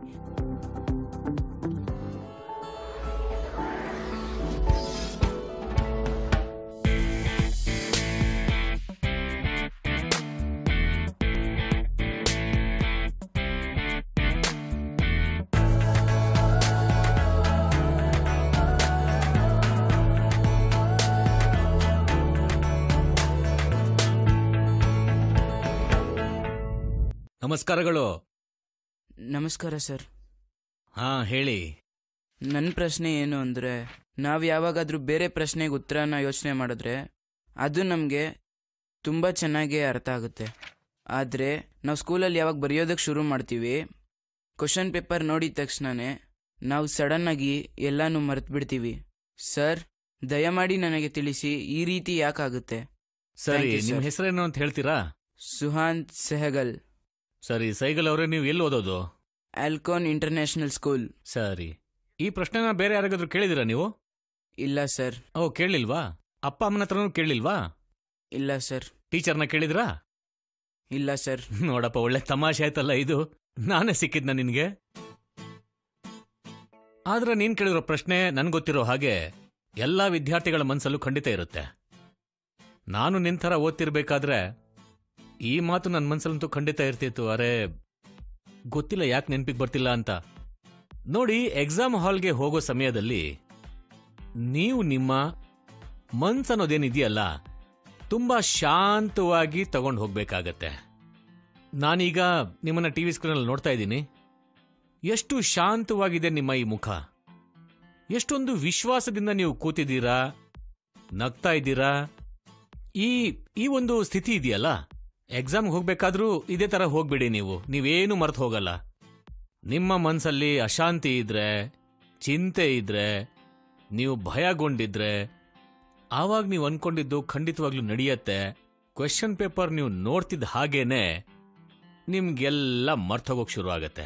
ನಮಸ್ಕಾರಗಳು ನಮಸ್ಕಾರ sir ಹಾ ಹೇಳಿ ನನ್ನ ಪ್ರಶ್ನೆ ಏನು ಅಂದರೆ ನಾವು ಯಾವಾಗಾದರೂ ಬೇರೆ ಪ್ರಶ್ನೆಗೆ ಉತ್ತರನ ಯೋಚನೆ ಮಾಡಿದ್ರೆ ಅದು ನಮಗೆ ತುಂಬ ಚೆನ್ನಾಗೇ ಅರ್ಥ ಆಗುತ್ತೆ ಆದರೆ ನಾವು ಸ್ಕೂಲಲ್ಲಿ ಯಾವಾಗ ಬರೆಯೋದಕ್ಕೆ ಶುರು ಮಾಡ್ತೀವಿ ಕ್ವಶನ್ ಪೇಪರ್ ನೋಡಿದ ತಕ್ಷಣವೇ ನಾವು ಸಡನ್ನಾಗಿ ಎಲ್ಲನೂ ಮರೆತು ಬಿಡ್ತೀವಿ ಸರ್ ದಯಮಾಡಿ ನನಗೆ ತಿಳಿಸಿ ಈ ರೀತಿ ಯಾಕಾಗುತ್ತೆ ಸರಿ Thank you, ನಿಮ್ sir. ಹೆಸರೇನು ಅಂತ ಹೇಳ್ತೀರಾ ಸುಹಾಂತ್ ಸೆಹಗಲ್ ಸರಿ ಸೈಗಲ್ ಅವರೇ ನೀವು ಎಲ್ಲಿ ಓದೋದು ಆಲ್ಕೋನ್ ಇಂಟರ್ನ್ಯಾಷನಲ್ ಸ್ಕೂಲ್ ಸರಿ ಈ ಪ್ರಶ್ನೆನ ಬೇರೆ ಯಾರಿಗಾದ್ರೂ ಕೇಳಿದಿರಾ ನೀವು ಇಲ್ಲ ಸರ್ ಓ ಕೇಳಿಲ್ವಾ ಅಪ್ಪ ಅಮ್ಮನ ಹತ್ರನೂ ಕೇಳಿಲ್ವಾ ಇಲ್ಲ ಸರ್ ಟೀಚರ್ನ ಕೇಳಿದ್ರಾ ಇಲ್ಲ ಸರ್ ನೋಡಪ್ಪ ಒಳ್ಳೆ ತಮಾಷೆ ಆಯ್ತಲ್ಲ ಇದು ನಾನೇ ಸಿಕ್ಕಿದ್ನ ನಿನ್ಗೆ ಆದ್ರೆ ನೀನ್ ಕೇಳಿರೋ ಪ್ರಶ್ನೆ ನನ್ ಗೊತ್ತಿರೋ ಹಾಗೆ ಎಲ್ಲಾ ವಿದ್ಯಾರ್ಥಿಗಳ ಮನ್ಸಲ್ಲೂ ಖಂಡಿತ ಇರುತ್ತೆ ನಾನು ನಿನ್ ಥರ ಓದ್ತಿರ್ಬೇಕಾದ್ರೆ ಈ ಮಾತು ನನ್ನ ಮನ್ಸಲ್ಲಂತೂ ಖಂಡಿತ ಇರ್ತಿತ್ತು ಅರೆ ಗೊತ್ತಿಲ್ಲ ಯಾಕೆ ನೆನ್ಪಿಗೆ ಬರ್ತಿಲ್ಲ ಅಂತ ನೋಡಿ ಎಕ್ಸಾಮ್ ಹಾಲ್ಗೆ ಹೋಗೋ ಸಮಯದಲ್ಲಿ ನೀವು ನಿಮ್ಮ ಮನ್ಸ್ ಅನ್ನೋದೇನಿದೆಯಲ್ಲ ತುಂಬಾ ಶಾಂತವಾಗಿ ತಗೊಂಡು ಹೋಗ್ಬೇಕಾಗತ್ತೆ ನಾನೀಗ ನಿಮ್ಮನ್ನ ಟಿವಿ ಸ್ಕ್ರೀನಲ್ಲಿ ನೋಡ್ತಾ ಇದ್ದೀನಿ ಎಷ್ಟು ಶಾಂತವಾಗಿದೆ ನಿಮ್ಮ ಈ ಮುಖ ಎಷ್ಟೊಂದು ವಿಶ್ವಾಸದಿಂದ ನೀವು ಕೂತಿದ್ದೀರಾ ನಗ್ತಾ ಇದ್ದೀರಾ ಈ ಈ ಒಂದು ಸ್ಥಿತಿ ಇದೆಯಲ್ಲ ಎಕ್ಸಾಮ್ಗೆ ಹೋಗ್ಬೇಕಾದ್ರೂ ಇದೇ ತರ ಹೋಗ್ಬಿಡಿ ನೀವು ನೀವೇನು ಮರ್ತು ಹೋಗಲ್ಲ ನಿಮ್ಮ ಮನಸ್ಸಲ್ಲಿ ಅಶಾಂತಿ ಇದ್ರೆ ಚಿಂತೆ ಇದ್ರೆ ನೀವು ಭಯಗೊಂಡಿದ್ರೆ ಆವಾಗ ನೀವು ಅನ್ಕೊಂಡಿದ್ದು ಖಂಡಿತವಾಗ್ಲೂ ನಡೆಯತ್ತೆ ಕ್ವೆಶನ್ ಪೇಪರ್ ನೀವು ನೋಡ್ತಿದ್ದ ಹಾಗೇನೆ ನಿಮ್ಗೆಲ್ಲ ಮರ್ತೋಗೋಕ್ ಶುರು ಆಗತ್ತೆ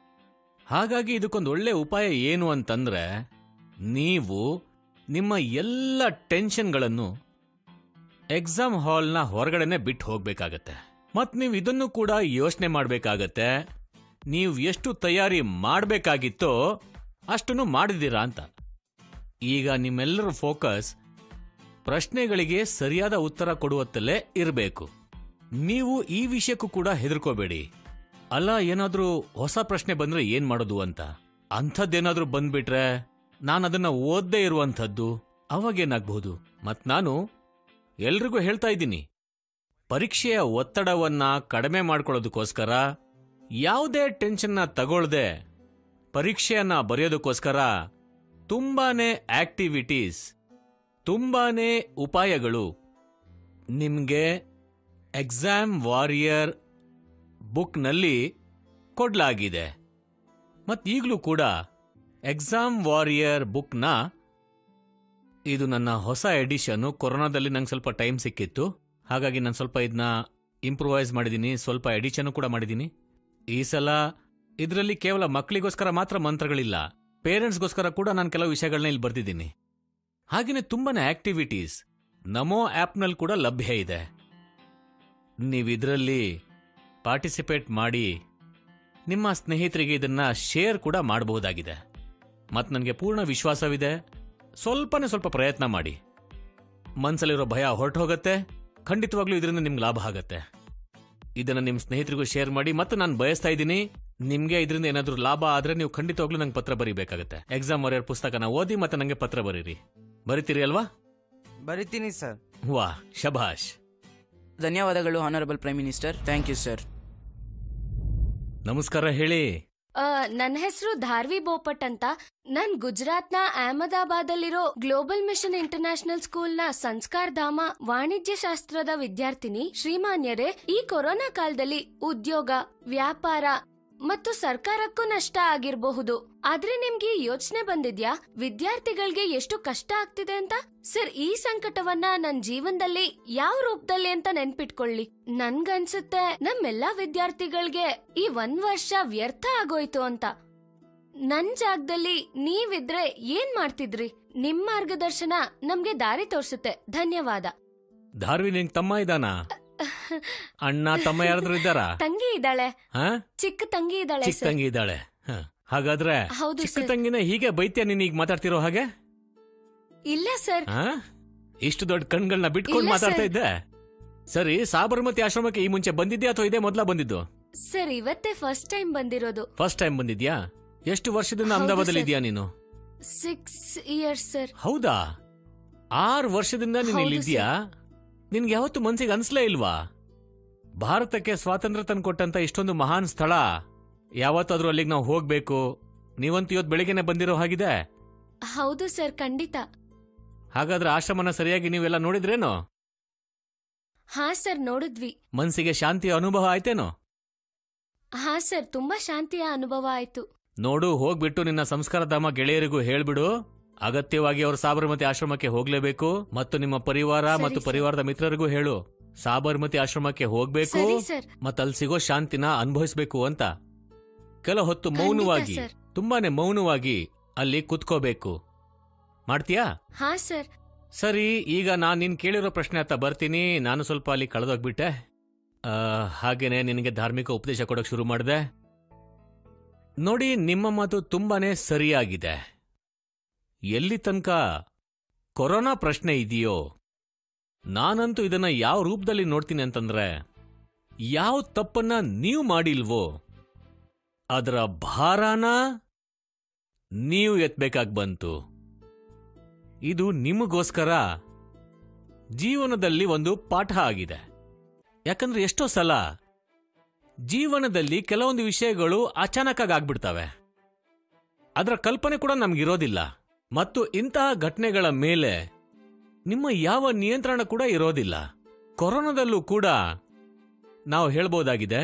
ಹಾಗಾಗಿ ಇದಕ್ಕೊಂದು ಒಳ್ಳೆ ಉಪಾಯ ಏನು ಅಂತಂದ್ರೆ ನೀವು ನಿಮ್ಮ ಎಲ್ಲ ಟೆನ್ಷನ್ಗಳನ್ನು ಎಕ್ಸಾಮ್ ಹಾಲ್ನ ಹೊರಗಡೆನೆ ಬಿಟ್ಟು ಹೋಗ್ಬೇಕಾಗತ್ತೆ ಮತ್ ನೀವು ಇದನ್ನು ಕೂಡ ಯೋಚನೆ ಮಾಡ್ಬೇಕಾಗತ್ತೆ ನೀವು ಎಷ್ಟು ತಯಾರಿ ಮಾಡಬೇಕಾಗಿತ್ತೋ ಅಷ್ಟನ್ನು ಮಾಡಿದ್ದೀರಾ ಅಂತ ಈಗ ನಿಮ್ಮೆಲ್ಲರ ಫೋಕಸ್ ಪ್ರಶ್ನೆಗಳಿಗೆ ಸರಿಯಾದ ಉತ್ತರ ಕೊಡುವತ್ತಲೇ ಇರಬೇಕು ನೀವು ಈ ವಿಷಯಕ್ಕೂ ಕೂಡ ಹೆದರ್ಕೋಬೇಡಿ ಅಲ್ಲ ಏನಾದ್ರೂ ಹೊಸ ಪ್ರಶ್ನೆ ಬಂದ್ರೆ ಏನ್ ಮಾಡೋದು ಅಂತ ಅಂಥದ್ದೇನಾದ್ರೂ ಬಂದ್ಬಿಟ್ರೆ ನಾನು ಅದನ್ನ ಓದ್ದೇ ಇರುವಂಥದ್ದು ಅವಾಗೇನಾಗ್ಬಹುದು ಮತ್ ನಾನು ಎಲ್ರಿಗೂ ಹೇಳ್ತಾ ಇದ್ದೀನಿ ಪರೀಕ್ಷೆಯ ಒತ್ತಡವನ್ನ ಕಡಿಮೆ ಮಾಡ್ಕೊಳ್ಳೋದಕ್ಕೋಸ್ಕರ ಯಾವುದೇ ಟೆನ್ಷನ್ನ ತಗೊಳ್ದೆ ಪರೀಕ್ಷೆಯನ್ನ ಬರೆಯೋದಕ್ಕೋಸ್ಕರ ತುಂಬಾನೇ ಆಕ್ಟಿವಿಟೀಸ್ ತುಂಬಾನೇ ಉಪಾಯಗಳು ನಿಮ್ಗೆ ಎಕ್ಸಾಮ್ ವಾರಿಯರ್ ಬುಕ್ನಲ್ಲಿ ಕೊಡ್ಲಾಗಿದೆ ಮತ್ತೀಗಲೂ ಕೂಡ ಎಕ್ಸಾಮ್ ವಾರಿಯರ್ ಬುಕ್ನ ಇದು ನನ್ನ ಹೊಸ ಎಡಿಷನ್ನು ಕೊರೋನಾದಲ್ಲಿ ನಂಗೆ ಸ್ವಲ್ಪ ಟೈಮ್ ಸಿಕ್ಕಿತ್ತು ಹಾಗಾಗಿ ನಾನು ಸ್ವಲ್ಪ ಇದನ್ನ ಇಂಪ್ರೂವೈಸ್ ಮಾಡಿದ್ದೀನಿ ಸ್ವಲ್ಪ ಎಡಿಷನ್ ಕೂಡ ಮಾಡಿದ್ದೀನಿ ಈ ಸಲ ಇದರಲ್ಲಿ ಕೇವಲ ಮಕ್ಕಳಿಗೋಸ್ಕರ ಮಾತ್ರ ಮಂತ್ರಗಳಿಲ್ಲ ಪೇರೆಂಟ್ಸ್ಗೋಸ್ಕರ ಕೂಡ ನಾನು ಕೆಲವು ವಿಷಯಗಳನ್ನ ಇಲ್ಲಿ ಬರ್ತಿದ್ದೀನಿ ಹಾಗೆಯೇ ತುಂಬಾನೇ ಆಕ್ಟಿವಿಟೀಸ್ ನಮೋ ಆ್ಯಪ್ನಲ್ಲಿ ಕೂಡ ಲಭ್ಯ ಇದೆ ನೀವು ಇದರಲ್ಲಿ ಪಾರ್ಟಿಸಿಪೇಟ್ ಮಾಡಿ ನಿಮ್ಮ ಸ್ನೇಹಿತರಿಗೆ ಇದನ್ನ ಶೇರ್ ಕೂಡ ಮಾಡಬಹುದಾಗಿದೆ ಮತ್ತು ನನಗೆ ಪೂರ್ಣ ವಿಶ್ವಾಸವಿದೆ ಸ್ವಲ್ಪನೇ ಸ್ವಲ್ಪ ಪ್ರಯತ್ನ ಮಾಡಿ ಮನ್ಸಲ್ಲಿರೋ ಭಯ ಹೊರಟು ಹೋಗುತ್ತೆ ಖಂಡಿತವಾಗ್ಲೂ ಇದರಿಂದ ನಿಮ್ಗೆ ಲಾಭ ಆಗತ್ತೆ ಇದನ್ನ ನಿಮ್ಮ ಸ್ನೇಹಿತರಿಗೂ ಶೇರ್ ಮಾಡಿ ಮತ್ತು ನಾನು ಬಯಸ್ತಾ ಇದ್ದೀನಿ ನಿಮ್ಗೆ ಇದರಿಂದ ಏನಾದರೂ ಲಾಭ ಆದ್ರೆ ನೀವು ಖಂಡಿತವಾಗ್ಲೂ ನಂಗೆ ಪತ್ರ ಬರೀಬೇಕಾಗತ್ತೆ ಎಕ್ಸಾಮ್ ವಾರಿಯರ್ ಪುಸ್ತಕನ ಓದಿ ಮತ್ತೆ ನಂಗೆ ಪತ್ರ ಬರೀರಿ ಬರೀತೀರಿ ಅಲ್ವಾ ಬರಿತೀನಿ ಸರ್ ವಾ ಶಭಾಷ್ ಧನ್ಯವಾದಗಳು honourable prime minister thank you sir ನಮಸ್ಕಾರ ಹೇಳಿ ನನ್ನ ಹೆಸರು ಧಾರ್ವಿ ಬೋಪಟ್ ಅಂತ ನಾನ್ ಗುಜರಾತ್ನ ಅಹಮದಾಬಾದಲ್ಲಿರೋ ಗ್ಲೋಬಲ್ ಮಿಷನ್ ಇಂಟರ್ನ್ಯಾಷನಲ್ ಸ್ಕೂಲ್ನ ಸಂಸ್ಕಾರ್ ಧಾಮ ವಾಣಿಜ್ಯ ಶಾಸ್ತ್ರದ ವಿದ್ಯಾರ್ಥಿನಿ ಶ್ರೀಮಾನ್ಯರೇ ಈ ಕೊರೋನಾ ಕಾಲದಲ್ಲಿ ಉದ್ಯೋಗ ವ್ಯಾಪಾರ ಮತ್ತು ಸರ್ಕಾರಕ್ಕೂ ನಷ್ಟ ಆಗಿರಬಹುದು ಆದ್ರೆ ನಿಮ್ಗೆ ಯೋಚನೆ ಬಂದಿದ್ಯಾ ವಿದ್ಯಾರ್ಥಿಗಳಿಗೆ ಎಷ್ಟು ಕಷ್ಟ ಆಗ್ತಿದೆ ಅಂತ ಸರ್ ಈ ಸಂಕಟವನ್ನ ನನ್ ಜೀವನದಲ್ಲಿ ಯಾವ ರೂಪದಲ್ಲಿ ಅಂತ ನೆನ್ಪಿಟ್ಕೊಳ್ಳಿ ನನ್ಗನ್ಸುತ್ತೆ ನಮ್ಮೆಲ್ಲಾ ವಿದ್ಯಾರ್ಥಿಗಳ್ಗೆ ಈ ಒಂದ್ ವರ್ಷ ವ್ಯರ್ಥ ಆಗೋಯ್ತು ಅಂತ ನನ್ ಜಾಗದಲ್ಲಿ ನೀವಿದ್ರೆ ಏನ್ ಮಾಡ್ತಿದ್ರಿ ನಿಮ್ ಮಾರ್ಗದರ್ಶನ ನಮ್ಗೆ ದಾರಿ ತೋರ್ಸುತ್ತೆ ಧನ್ಯವಾದ ಧಾರ್ವಿ ನಿಂಗ್ ತಮ್ಮ ಇದಾನ ಅಣ್ಣ ತಮ್ಮ ಯಾರಾದ್ರೂ ಇದ್ದಾರಾ ತಂಗಿ ಇದ್ದಾಳೆ ಹಾ ಚಿಕ್ಕ ತಂಗಿ ಇದ್ದಾಳೆ ಚಿಕ್ಕ ಸರ್ ತಂಗಿ ಇದ್ದಾಳೆ ಹ. ಹಾಗಾದ್ರೆ ಹೌದು ಚಿಕ್ಕ ಸರ್ ತಂಗಿನ ಹೀಗೆ ಬೈತ್ಯ ನೀನ್ ಈಗ ಮಾತಾಡ್ತಿರೋ ಹಾಗೆ ಇಲ್ಲ ಸರ್ ಹಾ ಇಷ್ಟು ದೊಡ್ಡ ಕಣ್ಗಳನ್ನ ಬಿಟ್ಕೊಂಡು ಇಲ್ಲ, ಮಾತಾಡ್ತಾ ಸರ್. ಇದ್ದೆ ಸರಿ ಸಾಬರಮತಿ ಆಶ್ರಮಕ್ಕೆ ಈ ಮುಂಚೆ ಬಂದಿದ್ಯಾ ಅಥವಾ ಇದೇ ಮೊದ್ಲ ಬಂದಿದ್ದು ಸರ್ ಇವತ್ತೇ ಫಸ್ಟ್ ಟೈಮ್ ಬಂದಿರೋದು ಫಸ್ಟ್ ಟೈಮ್ ಬಂದಿದ್ಯಾ ಎಷ್ಟು ವರ್ಷದಿಂದ ಹೌದು, ಅಹಮದಾಬಾದಲ್ಲಿ ಸರ್. ಇದೆಯಾ ನೀನು ಸಿಕ್ಸ್ ಇಯರ್ಸ್ ಸರ್ ಹೌದಾ ಆರು ವರ್ಷದಿಂದ ನೀನ್ ಹೌದು, ಇಲ್ಲಿದ್ಯಾ ನಿನ್ಗೆ ಯಾವತ್ತು ಮನ್ಸಿಗೆ ಅನ್ಸ್ಲೇ ಇಲ್ವಾ ಭಾರತಕ್ಕೆ ಸ್ವಾತಂತ್ರ್ಯ ತಂದ್ಕೊಟ್ಟಂತ ಇಷ್ಟೊಂದು ಮಹಾನ್ ಸ್ಥಳ ಯಾವತ್ತಾದ್ರೂ ಅಲ್ಲಿಗೆ ನಾವು ಹೋಗ್ಬೇಕು ನೀವಂತೂ ಇವತ್ತು ಬೆಳಿಗ್ಗೆನೆ ಬಂದಿರೋ ಹಾಗಿದೆ ಹೌದು ಸರ್ ಖಂಡಿತ ಹಾಗಾದ್ರೆ ಆಶ್ರಮನ ಸರಿಯಾಗಿ ನೀವೆಲ್ಲ ನೋಡಿದ್ರೇನೋ ಹಾ ಸರ್ ನೋಡಿದ್ವಿ ಮನ್ಸಿಗೆ ಶಾಂತಿಯ ಅನುಭವ ಆಯ್ತೇನೋ ಹಾ ಸರ್ ತುಂಬಾ ಶಾಂತಿಯ ಅನುಭವ ಆಯ್ತು ನೋಡು ಹೋಗ್ಬಿಟ್ಟು ನಿನ್ನ ಸಂಸ್ಕಾರಧಾಮ ಗೆಳೆಯರಿಗೂ ಹೇಳ್ಬಿಡು ಅಗತ್ಯವಾಗಿ ಅವರು ಸಾಬರಮತಿ ಆಶ್ರಮಕ್ಕೆ ಹೋಗ್ಲೇಬೇಕು ಮತ್ತು ನಿಮ್ಮ ಪರಿವಾರ ಸರಿ, ಮತ್ತು ಸರ್. ಪರಿವಾರದ ಮಿತ್ರರಿಗೂ ಹೇಳು ಸಾಬರಮತಿ ಆಶ್ರಮಕ್ಕೆ ಹೋಗ್ಬೇಕು ಸರಿ ಸರ್ ಮತ್ತೆ ಅಲ್ಲಿ ಸಿಗೋ ಶಾಂತಿನ ಅನುಭವಿಸ್ಬೇಕು ಅಂತ ಕೆಲ ಹೊತ್ತು ಖಂಡಿತ, ಮೌನವಾಗಿ ಸರ್. ತುಂಬಾನೇ ಮೌನವಾಗಿ ಅಲ್ಲಿ ಕುತ್ಕೋಬೇಕು ಮಾಡ್ತೀಯಾ ಹಾ ಸರ್ ಸರಿ ಈಗ ನಾನು ನಿನ್ ಕೇಳಿರೋ ಪ್ರಶ್ನೆ ಹತ್ತ ಬರ್ತೀನಿ ನಾನು ಸ್ವಲ್ಪ ಅಲ್ಲಿ ಕಳೆದೋಗ್ಬಿಟ್ಟೆ ಆ, ಹಾಗೇನೆ ನಿನಗೆ ಧಾರ್ಮಿಕ ಉಪದೇಶ ಕೊಡೋಕೆ ಶುರು ಮಾಡಿದೆ ನೋಡಿ ನಿಮ್ಮ ಮಾತು ತುಂಬಾನೇ ಸರಿಯಾಗಿದೆ ಎಲ್ಲಿ ತನಕ ಕೊರೋನಾ ಪ್ರಶ್ನೆ ಇದೆಯೋ ನಾನಂತೂ ಇದನ್ನ ಯಾವ ರೂಪದಲ್ಲಿ ನೋಡ್ತೀನಿ ಅಂತಂದ್ರೆ ಯಾವ ತಪ್ಪನ್ನ ನೀವು ಮಾಡಿಲ್ವೋ ಅದರ ಭಾರನ ನೀವು ಎತ್ಬೇಕಾಗಿ ಬಂತು ಇದು ನಿಮಗೋಸ್ಕರ ಜೀವನದಲ್ಲಿ ಒಂದು ಪಾಠ ಆಗಿದೆ ಯಾಕಂದ್ರೆ ಎಷ್ಟೋ ಸಲ ಜೀವನದಲ್ಲಿ ಕೆಲವೊಂದು ವಿಷಯಗಳು ಅಚಾನಕ್ಕಾಗಿ ಆಗ್ಬಿಡ್ತವೆ ಅದರ ಕಲ್ಪನೆ ಕೂಡ ನಮ್ಗಿರೋದಿಲ್ಲ ಮತ್ತು ಇಂತಹ ಘಟನೆಗಳ ಮೇಲೆ ನಿಮ್ಮ ಯಾವ ನಿಯಂತ್ರಣ ಕೂಡ ಇರೋದಿಲ್ಲ ಕೊರೋನಾದಲ್ಲೂ ಕೂಡ ನಾವು ಹೇಳ್ಬೋದಾಗಿದೆ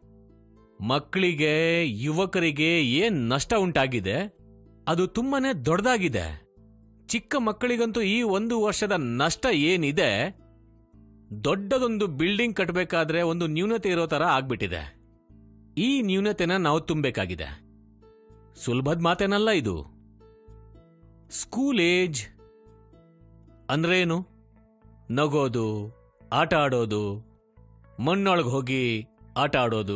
ಮಕ್ಕಳಿಗೆ ಯುವಕರಿಗೆ ಏನ್ ನಷ್ಟ ಉಂಟಾಗಿದೆ ಅದು ತುಂಬಾನೇ ದೊಡ್ಡದಾಗಿದೆ ಚಿಕ್ಕ ಮಕ್ಕಳಿಗಂತೂ ಈ ಒಂದು ವರ್ಷದ ನಷ್ಟ ಏನಿದೆ ದೊಡ್ಡದೊಂದು ಬಿಲ್ಡಿಂಗ್ ಕಟ್ಟಬೇಕಾದ್ರೆ ಒಂದು ನ್ಯೂನತೆ ಇರೋ ತರ ಆಗ್ಬಿಟ್ಟಿದೆ ಈ ನ್ಯೂನತೆನ ನಾವು ತುಂಬಬೇಕಾಗಿದೆ ಸುಲಭದ ಮಾತೇನಲ್ಲ ಇದು ಸ್ಕೂಲ್ ಏಜ್ ಅಂದ್ರೇನು ನಗೋದು ಆಟ ಆಡೋದು ಮಣ್ಣೊಳಗೆ ಹೋಗಿ ಆಟ ಆಡೋದು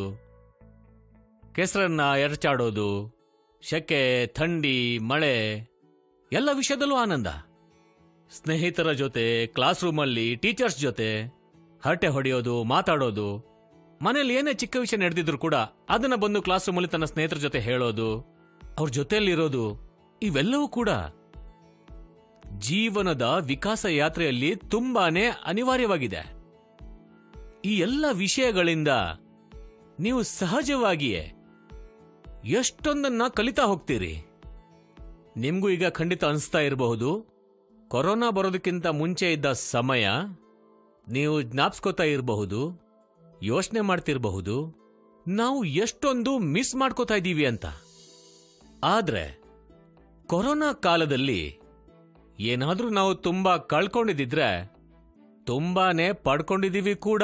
ಕೆಸರನ್ನ ಎರಚಾಡೋದು ಶೆಕೆ ಥಂಡಿ ಮಳೆ ಎಲ್ಲ ವಿಷಯದಲ್ಲೂ ಆನಂದ ಸ್ನೇಹಿತರ ಜೊತೆ ಕ್ಲಾಸ್ ರೂಮಲ್ಲಿ ಟೀಚರ್ಸ್ ಜೊತೆ ಹರಟೆ ಹೊಡೆಯೋದು ಮಾತಾಡೋದು ಮನೇಲಿ ಏನೇ ಚಿಕ್ಕ ವಿಷಯ ನಡೆದಿದ್ರು ಕೂಡ ಅದನ್ನ ಬಂದು ಕ್ಲಾಸ್ ರೂಮಲ್ಲಿ ತನ್ನ ಸ್ನೇಹಿತರ ಜೊತೆ ಹೇಳೋದು ಅವ್ರ ಜೊತೆಯಲ್ಲಿರೋದು ಇವೆಲ್ಲವೂ ಕೂಡ ಜೀವನದ ವಿಕಾಸ ಯಾತ್ರೆಯಲ್ಲಿ ತುಂಬಾನೇ ಅನಿವಾರ್ಯವಾಗಿದೆ ಈ ಎಲ್ಲ ವಿಷಯಗಳಿಂದ ನೀವು ಸಹಜವಾಗಿಯೇ ಎಷ್ಟೊಂದನ್ನ ಕಲಿತಾ ಹೋಗ್ತೀರಿ ನಿಮ್ಗೂ ಈಗ ಖಂಡಿತ ಅನಿಸ್ತಾ ಇರಬಹುದು ಕೊರೋನಾ ಬರೋದಕ್ಕಿಂತ ಮುಂಚೆ ಇದ್ದ ಸಮಯ ನೀವು ಜ್ಞಾಪಿಸ್ಕೋತಾ ಇರಬಹುದು ಯೋಚನೆ ಮಾಡ್ತಿರಬಹುದು ನಾವು ಎಷ್ಟೊಂದು ಮಿಸ್ ಮಾಡ್ಕೋತಾ ಇದ್ದೀವಿ ಅಂತ ಆದ್ರೆ ಕೊರೋನಾ ಕಾಲದಲ್ಲಿ ಏನಾದ್ರೂ ನಾವು ತುಂಬಾ ಕಳ್ಕೊಂಡಿದ್ದಿದ್ರೆ ತುಂಬಾನೇ ಪಡ್ಕೊಂಡಿದೀವಿ ಕೂಡ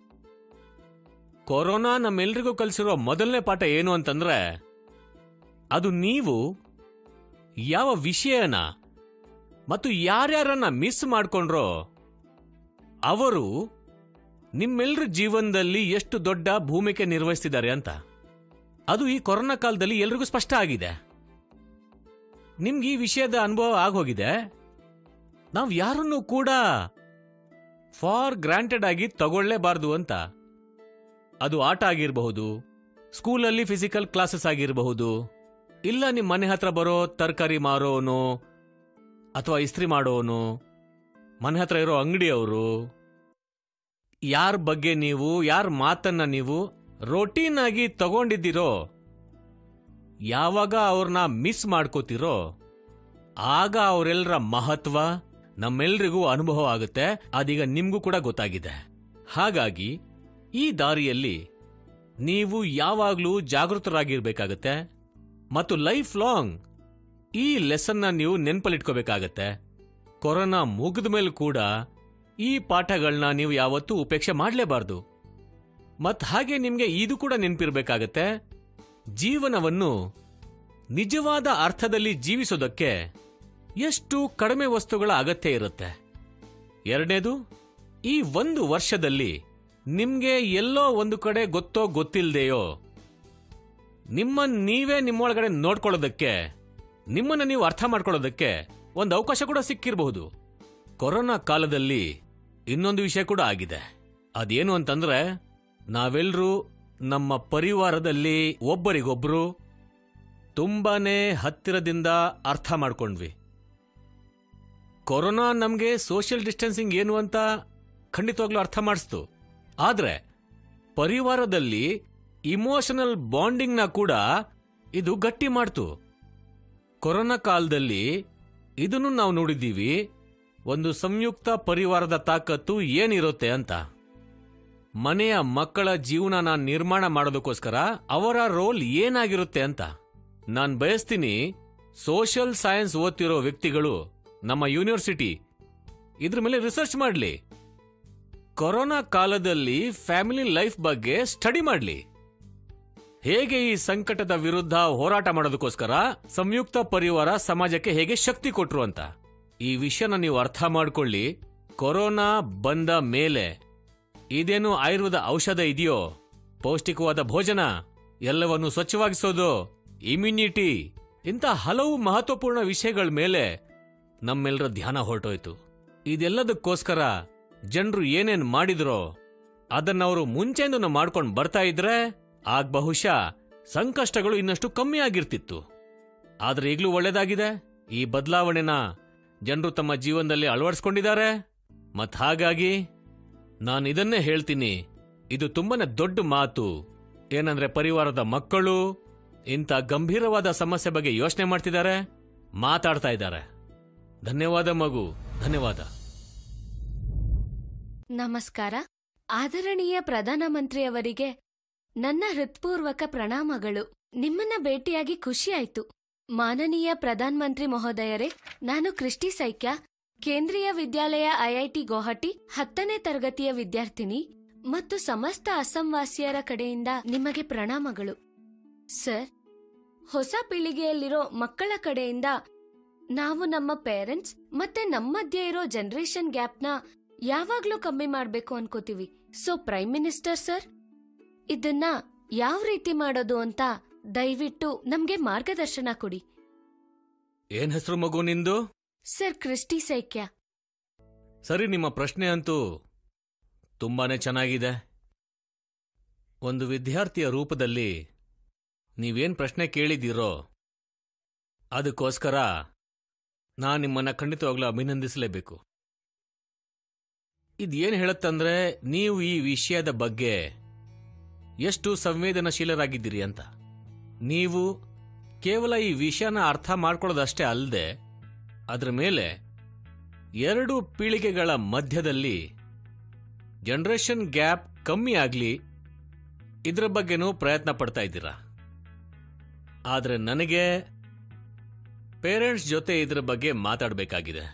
ಕೊರೋನಾ ನಮ್ಮೆಲ್ರಿಗೂ ಕಲಿಸಿರೋ ಮೊದಲನೇ ಪಾಠ ಏನು ಅಂತಂದ್ರೆ ಅದು ನೀವು ಯಾವ ವಿಷಯನ ಮತ್ತು ಯಾರ್ಯಾರನ್ನ ಮಿಸ್ ಮಾಡ್ಕೊಂಡ್ರೋ ಅವರು ನಿಮ್ಮೆಲ್ಲರ ಜೀವನದಲ್ಲಿ ಎಷ್ಟು ದೊಡ್ಡ ಭೂಮಿಕೆ ನಿರ್ವಹಿಸ್ತಿದ್ದಾರೆ ಅಂತ ಅದು ಈ ಕೊರೋನಾ ಕಾಲದಲ್ಲಿ ಎಲ್ರಿಗೂ ಸ್ಪಷ್ಟ ಆಗಿದೆ ನಿಮ್ಗೆ ಈ ವಿಷಯದ ಅನುಭವ ಆಗೋಗಿದೆ ನಾವು ಯಾರನ್ನೂ ಕೂಡ ಫಾರ್ ಗ್ರಾಂಟೆಡ್ ಆಗಿ ತಗೊಳ್ಳೇಬಾರ್ದು ಅಂತ ಅದು ಆಟ ಆಗಿರಬಹುದು ಸ್ಕೂಲಲ್ಲಿ ಫಿಸಿಕಲ್ ಕ್ಲಾಸಸ್ ಆಗಿರಬಹುದು ಇಲ್ಲ ನಿಮ್ಮ ಮನೆ ಹತ್ರ ಬರೋ ತರಕಾರಿ ಮಾರೋನು ಅಥವಾ ಇಸ್ತ್ರಿ ಮಾಡೋನು ಮನೆ ಹತ್ರ ಇರೋ ಅಂಗಡಿಯವರು ಯಾರ ಬಗ್ಗೆ ನೀವು ಯಾರ ಮಾತನ್ನ ನೀವು ರೋಟೀನ್ ಆಗಿ ತಗೊಂಡಿದ್ದೀರೋ ಯಾವಾಗ ಅವ್ರನ್ನ ಮಿಸ್ ಮಾಡ್ಕೋತಿರೋ ಆಗ ಅವರೆಲ್ಲರ ಮಹತ್ವ ನಮ್ಮೆಲ್ರಿಗೂ ಅನುಭವ ಆಗುತ್ತೆ ಅದೀಗ ನಿಮ್ಗೂ ಕೂಡ ಗೊತ್ತಾಗಿದೆ ಹಾಗಾಗಿ ಈ ದಾರಿಯಲ್ಲಿ ನೀವು ಯಾವಾಗಲೂ ಜಾಗೃತರಾಗಿರ್ಬೇಕಾಗತ್ತೆ ಮತ್ತು ಲೈಫ್ ಲಾಂಗ್ ಈ ಲೆಸನ್ನ ನೀವು ನೆನ್ಪಲ್ಲಿಟ್ಕೋಬೇಕಾಗತ್ತೆ ಕೊರೋನಾ ಮುಗಿದ ಮೇಲೆ ಕೂಡ ಈ ಪಾಠಗಳನ್ನ ನೀವು ಯಾವತ್ತೂ ಉಪೇಕ್ಷೆ ಮಾಡಲೇಬಾರ್ದು ಮತ್ ಹಾಗೆ ನಿಮ್ಗೆ ಇದು ಕೂಡ ನೆನಪಿರ್ಬೇಕಾಗತ್ತೆ ಜೀವನವನ್ನು ನಿಜವಾದ ಅರ್ಥದಲ್ಲಿ ಜೀವಿಸೋದಕ್ಕೆ ಎಷ್ಟು ಕಡಿಮೆ ವಸ್ತುಗಳ ಅಗತ್ಯ ಇರುತ್ತೆ ಎರಡನೇದು ಈ ಒಂದು ವರ್ಷದಲ್ಲಿ ನಿಮ್ಗೆ ಎಲ್ಲೋ ಒಂದು ಕಡೆ ಗೊತ್ತೋ ಗೊತ್ತಿಲ್ದೆಯೋ ನಿಮ್ಮನ್ನ ನೀವೇ ನಿಮ್ಮೊಳಗಡೆ ನೋಡ್ಕೊಳ್ಳೋದಕ್ಕೆ ನಿಮ್ಮನ್ನ ನೀವು ಅರ್ಥ ಮಾಡ್ಕೊಳ್ಳೋದಕ್ಕೆ ಒಂದು ಅವಕಾಶ ಕೂಡ ಸಿಕ್ಕಿರಬಹುದು ಕೊರೋನಾ ಕಾಲದಲ್ಲಿ ಇನ್ನೊಂದು ವಿಷಯ ಕೂಡ ಆಗಿದೆ ಅದೇನು ಅಂತಂದ್ರೆ ನಾವೆಲ್ಲರೂ ನಮ್ಮ ಪರಿವಾರದಲ್ಲಿ ಒಬ್ಬರಿಗೊಬ್ರು ತುಂಬಾನೇ ಹತ್ತಿರದಿಂದ ಅರ್ಥ ಮಾಡ್ಕೊಂಡ್ವಿ ಕೊರೋನಾ ನಮಗೆ ಸೋಷಿಯಲ್ ಡಿಸ್ಟೆನ್ಸಿಂಗ್ ಏನು ಅಂತ ಖಂಡಿತವಾಗ್ಲೂ ಅರ್ಥ ಮಾಡಿಸ್ತು ಆದ್ರೆ ಪರಿವಾರದಲ್ಲಿ ಇಮೋಷನಲ್ ಬಾಂಡಿಂಗ್ನ ಕೂಡ ಇದು ಗಟ್ಟಿ ಮಾಡ್ತು ಕೊರೋನಾ ಕಾಲದಲ್ಲಿ ಇದನ್ನು ನಾವು ನೋಡಿದ್ದೀವಿ ಒಂದು ಸಂಯುಕ್ತ ಪರಿವಾರದ ತಾಕತ್ತು ಏನಿರುತ್ತೆ ಅಂತ ಮನೆಯ ಮಕ್ಕಳ ಜೀವನನ ನಿರ್ಮಾಣ ಮಾಡೋದಕ್ಕೋಸ್ಕರ ಅವರ ರೋಲ್ ಏನಾಗಿರುತ್ತೆ ಅಂತ ನಾನ್ ಬಯಸ್ತೀನಿ ಸೋಷಿಯಲ್ ಸೈನ್ಸ್ ಓದ್ತಿರೋ ವ್ಯಕ್ತಿಗಳು ನಮ್ಮ ಯೂನಿವರ್ಸಿಟಿ ಇದ್ರ ಮೇಲೆ ರಿಸರ್ಚ್ ಮಾಡಲಿ ಕೊರೋನಾ ಕಾಲದಲ್ಲಿ ಫ್ಯಾಮಿಲಿ ಲೈಫ್ ಬಗ್ಗೆ ಸ್ಟಡಿ ಮಾಡಲಿ ಹೇಗೆ ಈ ಸಂಕಟದ ವಿರುದ್ಧ ಹೋರಾಟ ಮಾಡೋದಕ್ಕೋಸ್ಕರ ಸಂಯುಕ್ತ ಪರಿವಾರ ಸಮಾಜಕ್ಕೆ ಹೇಗೆ ಶಕ್ತಿ ಕೊಟ್ರು ಅಂತ ಈ ವಿಷಯನ ನೀವು ಅರ್ಥ ಮಾಡ್ಕೊಳ್ಳಿ ಕೊರೋನಾ ಬಂದ ಮೇಲೆ ಇದೇನು ಆಯುರ್ವೇದ ಔಷಧ ಇದೆಯೋ ಪೌಷ್ಟಿಕವಾದ ಭೋಜನ ಎಲ್ಲವನ್ನು ಸ್ವಚ್ಛವಾಗಿಸೋದು ಇಮ್ಯುನಿಟಿ ಇಂಥ ಹಲವು ಮಹತ್ವಪೂರ್ಣ ವಿಷಯಗಳ ಮೇಲೆ ನಮ್ಮೆಲ್ಲರ ಧ್ಯಾನ ಹೊರಟೋಯ್ತು ಇದೆಲ್ಲದಕ್ಕೋಸ್ಕರ ಜನರು ಏನೇನ್ ಮಾಡಿದ್ರೋ ಅದನ್ನ ಅವರು ಮುಂಚೆಂದನು ಮಾಡ್ಕೊಂಡು ಬರ್ತಾ ಇದ್ರೆ ಆಗ ಬಹುಶಃ ಸಂಕಷ್ಟಗಳು ಇನ್ನಷ್ಟು ಕಮ್ಮಿ ಆಗಿರ್ತಿತ್ತು ಆದ್ರೆ ಈಗಲೂ ಒಳ್ಳೇದಾಗಿದೆ ಈ ಬದಲಾವಣೆನ ಜನರು ತಮ್ಮ ಜೀವನದಲ್ಲಿ ಅಳವಡಿಸ್ಕೊಂಡಿದ್ದಾರೆ ಮತ್ ಹಾಗಾಗಿ ನಾನು ಇದನ್ನೇ ಹೇಳ್ತೀನಿ ಇದು ತುಂಬಾನೇ ದೊಡ್ಡ ಮಾತು ಏನಂದ್ರೆ ಪರಿವಾರದ ಮಕ್ಕಳು ಇಂಥ ಗಂಭೀರವಾದ ಸಮಸ್ಯೆ ಬಗ್ಗೆ ಯೋಚನೆ ಮಾಡ್ತಿದ್ದಾರೆ ಮಾತಾಡ್ತಾ ಇದ್ದಾರೆ ಧನ್ಯವಾದ ಮಗು ಧನ್ಯವಾದ ನಮಸ್ಕಾರ ಆದರಣೀಯ ಪ್ರಧಾನಮಂತ್ರಿಯವರಿಗೆ ನನ್ನ ಹೃತ್ಪೂರ್ವಕ ಪ್ರಣಾಮಗಳು ನಿಮ್ಮನ್ನ ಭೇಟಿಯಾಗಿ ಖುಷಿಯಾಯ್ತು ಮಾನನೀಯ ಪ್ರಧಾನಮಂತ್ರಿ ಮಹೋದಯರೇ ನಾನು ಕ್ರಿಸ್ಟಿ ಸೈಕ್ಯ ಕೇಂದ್ರೀಯ ವಿದ್ಯಾಲಯ ಐಐಟಿ ಗುವಾಹಟಿ ಹತ್ತನೇ ತರಗತಿಯ ವಿದ್ಯಾರ್ಥಿನಿ ಮತ್ತು ಸಮಸ್ತ ಅಸ್ಸಾಂವಾಸಿಯರ ಕಡೆಯಿಂದ ನಿಮಗೆ ಪ್ರಣಾಮಗಳು ಸರ್ ಹೊಸ ಪೀಳಿಗೆಯಲ್ಲಿರೋ ಮಕ್ಕಳ ಕಡೆಯಿಂದ ನಾವು ನಮ್ಮ ಪೇರೆಂಟ್ಸ್ ಮತ್ತೆ ನಮ್ಮ ಮಧ್ಯೆ ಇರೋ ಜನರೇಷನ್ ಗ್ಯಾಪ್ನ ಯಾವಾಗ್ಲೂ ಕಮ್ಮಿ ಮಾಡ್ಬೇಕು ಅನ್ಕೋತೀವಿ ಸೊ ಪ್ರೈಮ್ ಮಿನಿಸ್ಟರ್ ಸರ್ ಇದನ್ನ ಯಾವ ರೀತಿ ಮಾಡೋದು ಅಂತ ದಯವಿಟ್ಟು ನಮ್ಗೆ ಮಾರ್ಗದರ್ಶನ ಕೊಡಿ ಏನ್ ಹೆಸರು ಮಗು ನಿಂದು ಸರ್ ಕ್ರಿಸ್ಟಿ ಸೈಕ್ಯ ಸರಿ ನಿಮ್ಮ ಪ್ರಶ್ನೆ ಅಂತೂ ತುಂಬಾನೇ ಚೆನ್ನಾಗಿದೆ ಒಂದು ವಿದ್ಯಾರ್ಥಿಯ ರೂಪದಲ್ಲಿ ನೀವೇನ್ ಪ್ರಶ್ನೆ ಕೇಳಿದ್ದೀರೋ ಅದಕ್ಕೋಸ್ಕರ ನಾನು ನಿಮ್ಮನ್ನ ಖಂಡಿತವಾಗ್ಲೂ ಅಭಿನಂದಿಸಲೇಬೇಕು ಇದೇನು ಹೇಳುತ್ತಂದ್ರೆ ನೀವು ಈ ವಿಷಯದ ಬಗ್ಗೆ ಎಷ್ಟು ಸಂವೇದನಶೀಲರಾಗಿದ್ದೀರಿ ಅಂತ ನೀವು ಕೇವಲ ಈ ವಿಷಯನ ಅರ್ಥ ಮಾಡ್ಕೊಳ್ಳೋದಷ್ಟೇ ಅಲ್ಲದೆ ಅದರ ಮೇಲೆ ಎರಡು ಪೀಳಿಗೆಗಳ ಮಧ್ಯದಲ್ಲಿ ಜನರೇಷನ್ ಗ್ಯಾಪ್ ಕಮ್ಮಿ ಆಗಲಿ ಇದರ ಬಗ್ಗೆನೂ ಪ್ರಯತ್ನ ಪಡ್ತಾ ಇದ್ದೀರಾ ಆದರೆ ನನಗೆ ಪೇರೆಂಟ್ಸ್ ಜೊತೆ ಇದರ ಬಗ್ಗೆ ಮಾತಾಡಬೇಕಾಗಿದೆ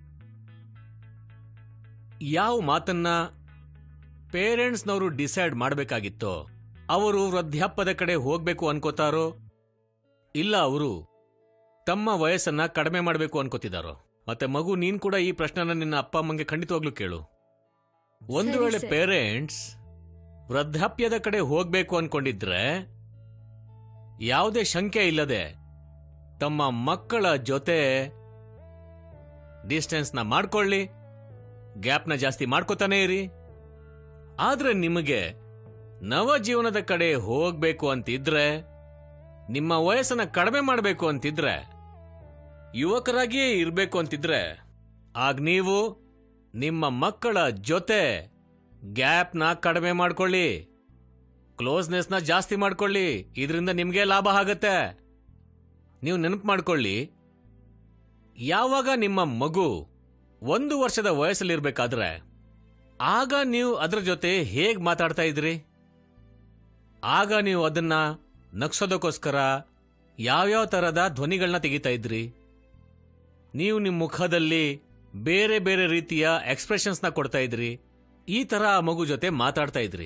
ಯಾವ ಮಾತನ್ನ ಪೇರೆಂಟ್ಸ್ನವರು ಡಿಸೈಡ್ ಮಾಡಬೇಕಾಗಿತ್ತೋ ಅವರು ವೃದ್ಧಾಪ್ಯದ ಕಡೆ ಹೋಗ್ಬೇಕು ಅನ್ಕೋತಾರೋ ಇಲ್ಲ ಅವರು ತಮ್ಮ ವಯಸ್ಸನ್ನ ಕಡಿಮೆ ಮಾಡಬೇಕು ಅನ್ಕೋತಿದಾರೋ ಮತ್ತೆ ಮಗು ನೀನ್ ಕೂಡ ಈ ಪ್ರಶ್ನೆನ ನಿನ್ನ ಅಪ್ಪ ಅಮ್ಮಂಗೆ ಖಂಡಿತವಾಗ್ಲೂ ಕೇಳು ಒಂದು ಸರಿ, ವೇಳೆ ಸರ್. ಪೇರೆಂಟ್ಸ್ ವೃದ್ಧಾಪ್ಯದ ಕಡೆ ಹೋಗ್ಬೇಕು ಅನ್ಕೊಂಡಿದ್ರೆ ಯಾವುದೇ ಶಂಕೆ ಇಲ್ಲದೆ ತಮ್ಮ ಮಕ್ಕಳ ಜೊತೆ ಡಿಸ್ಟೆನ್ಸ್ನ ಮಾಡ್ಕೊಳ್ಳಿ ಗ್ಯಾಪ್ನ ಜಾಸ್ತಿ ಮಾಡ್ಕೋತಾನೆ ಇರಿ ಆದ್ರೆ ನಿಮಗೆ ನವ ಜೀವನದ ಕಡೆ ಹೋಗ್ಬೇಕು ಅಂತಿದ್ರೆ ನಿಮ್ಮ ವಯಸ್ಸನ್ನ ಕಡಿಮೆ ಮಾಡಬೇಕು ಅಂತಿದ್ರೆ ಯುವಕರಾಗಿಯೇ ಇರಬೇಕು ಅಂತಿದ್ರೆ ಆಗ ನೀವು ನಿಮ್ಮ ಮಕ್ಕಳ ಜೊತೆ ಗ್ಯಾಪ್ನ ಕಡಿಮೆ ಮಾಡ್ಕೊಳ್ಳಿ ಕ್ಲೋಸ್ನೆಸ್ನ ಜಾಸ್ತಿ ಮಾಡ್ಕೊಳ್ಳಿ ಇದರಿಂದ ನಿಮಗೆ ಲಾಭ ಆಗತ್ತೆ ನೀವು ನೆನಪು ಮಾಡ್ಕೊಳ್ಳಿ ಯಾವಾಗ ನಿಮ್ಮ ಮಗು ಒಂದು ವರ್ಷದ ವಯಸ್ಸಲ್ಲಿರ್ಬೇಕಾದ್ರೆ ಆಗ ನೀವು ಅದರ ಜೊತೆ ಹೇಗ್ ಮಾತಾಡ್ತಾ ಇದ್ರಿ ಆಗ ನೀವು ಅದನ್ನ ನಗ್ಸೋದಕ್ಕೋಸ್ಕರ ಯಾವ್ಯಾವ ಥರದ ಧ್ವನಿಗಳನ್ನ ತೆಗಿತಾ ಇದ್ರಿ ನೀವು ನಿಮ್ಮ ಮುಖದಲ್ಲಿ ಬೇರೆ ಬೇರೆ ರೀತಿಯ ಎಕ್ಸ್ಪ್ರೆಷನ್ಸ್ನ ಕೊಡ್ತಾ ಇದ್ರಿ ಈ ಥರ ಆ ಮಗು ಜೊತೆ ಮಾತಾಡ್ತಾ ಇದ್ರಿ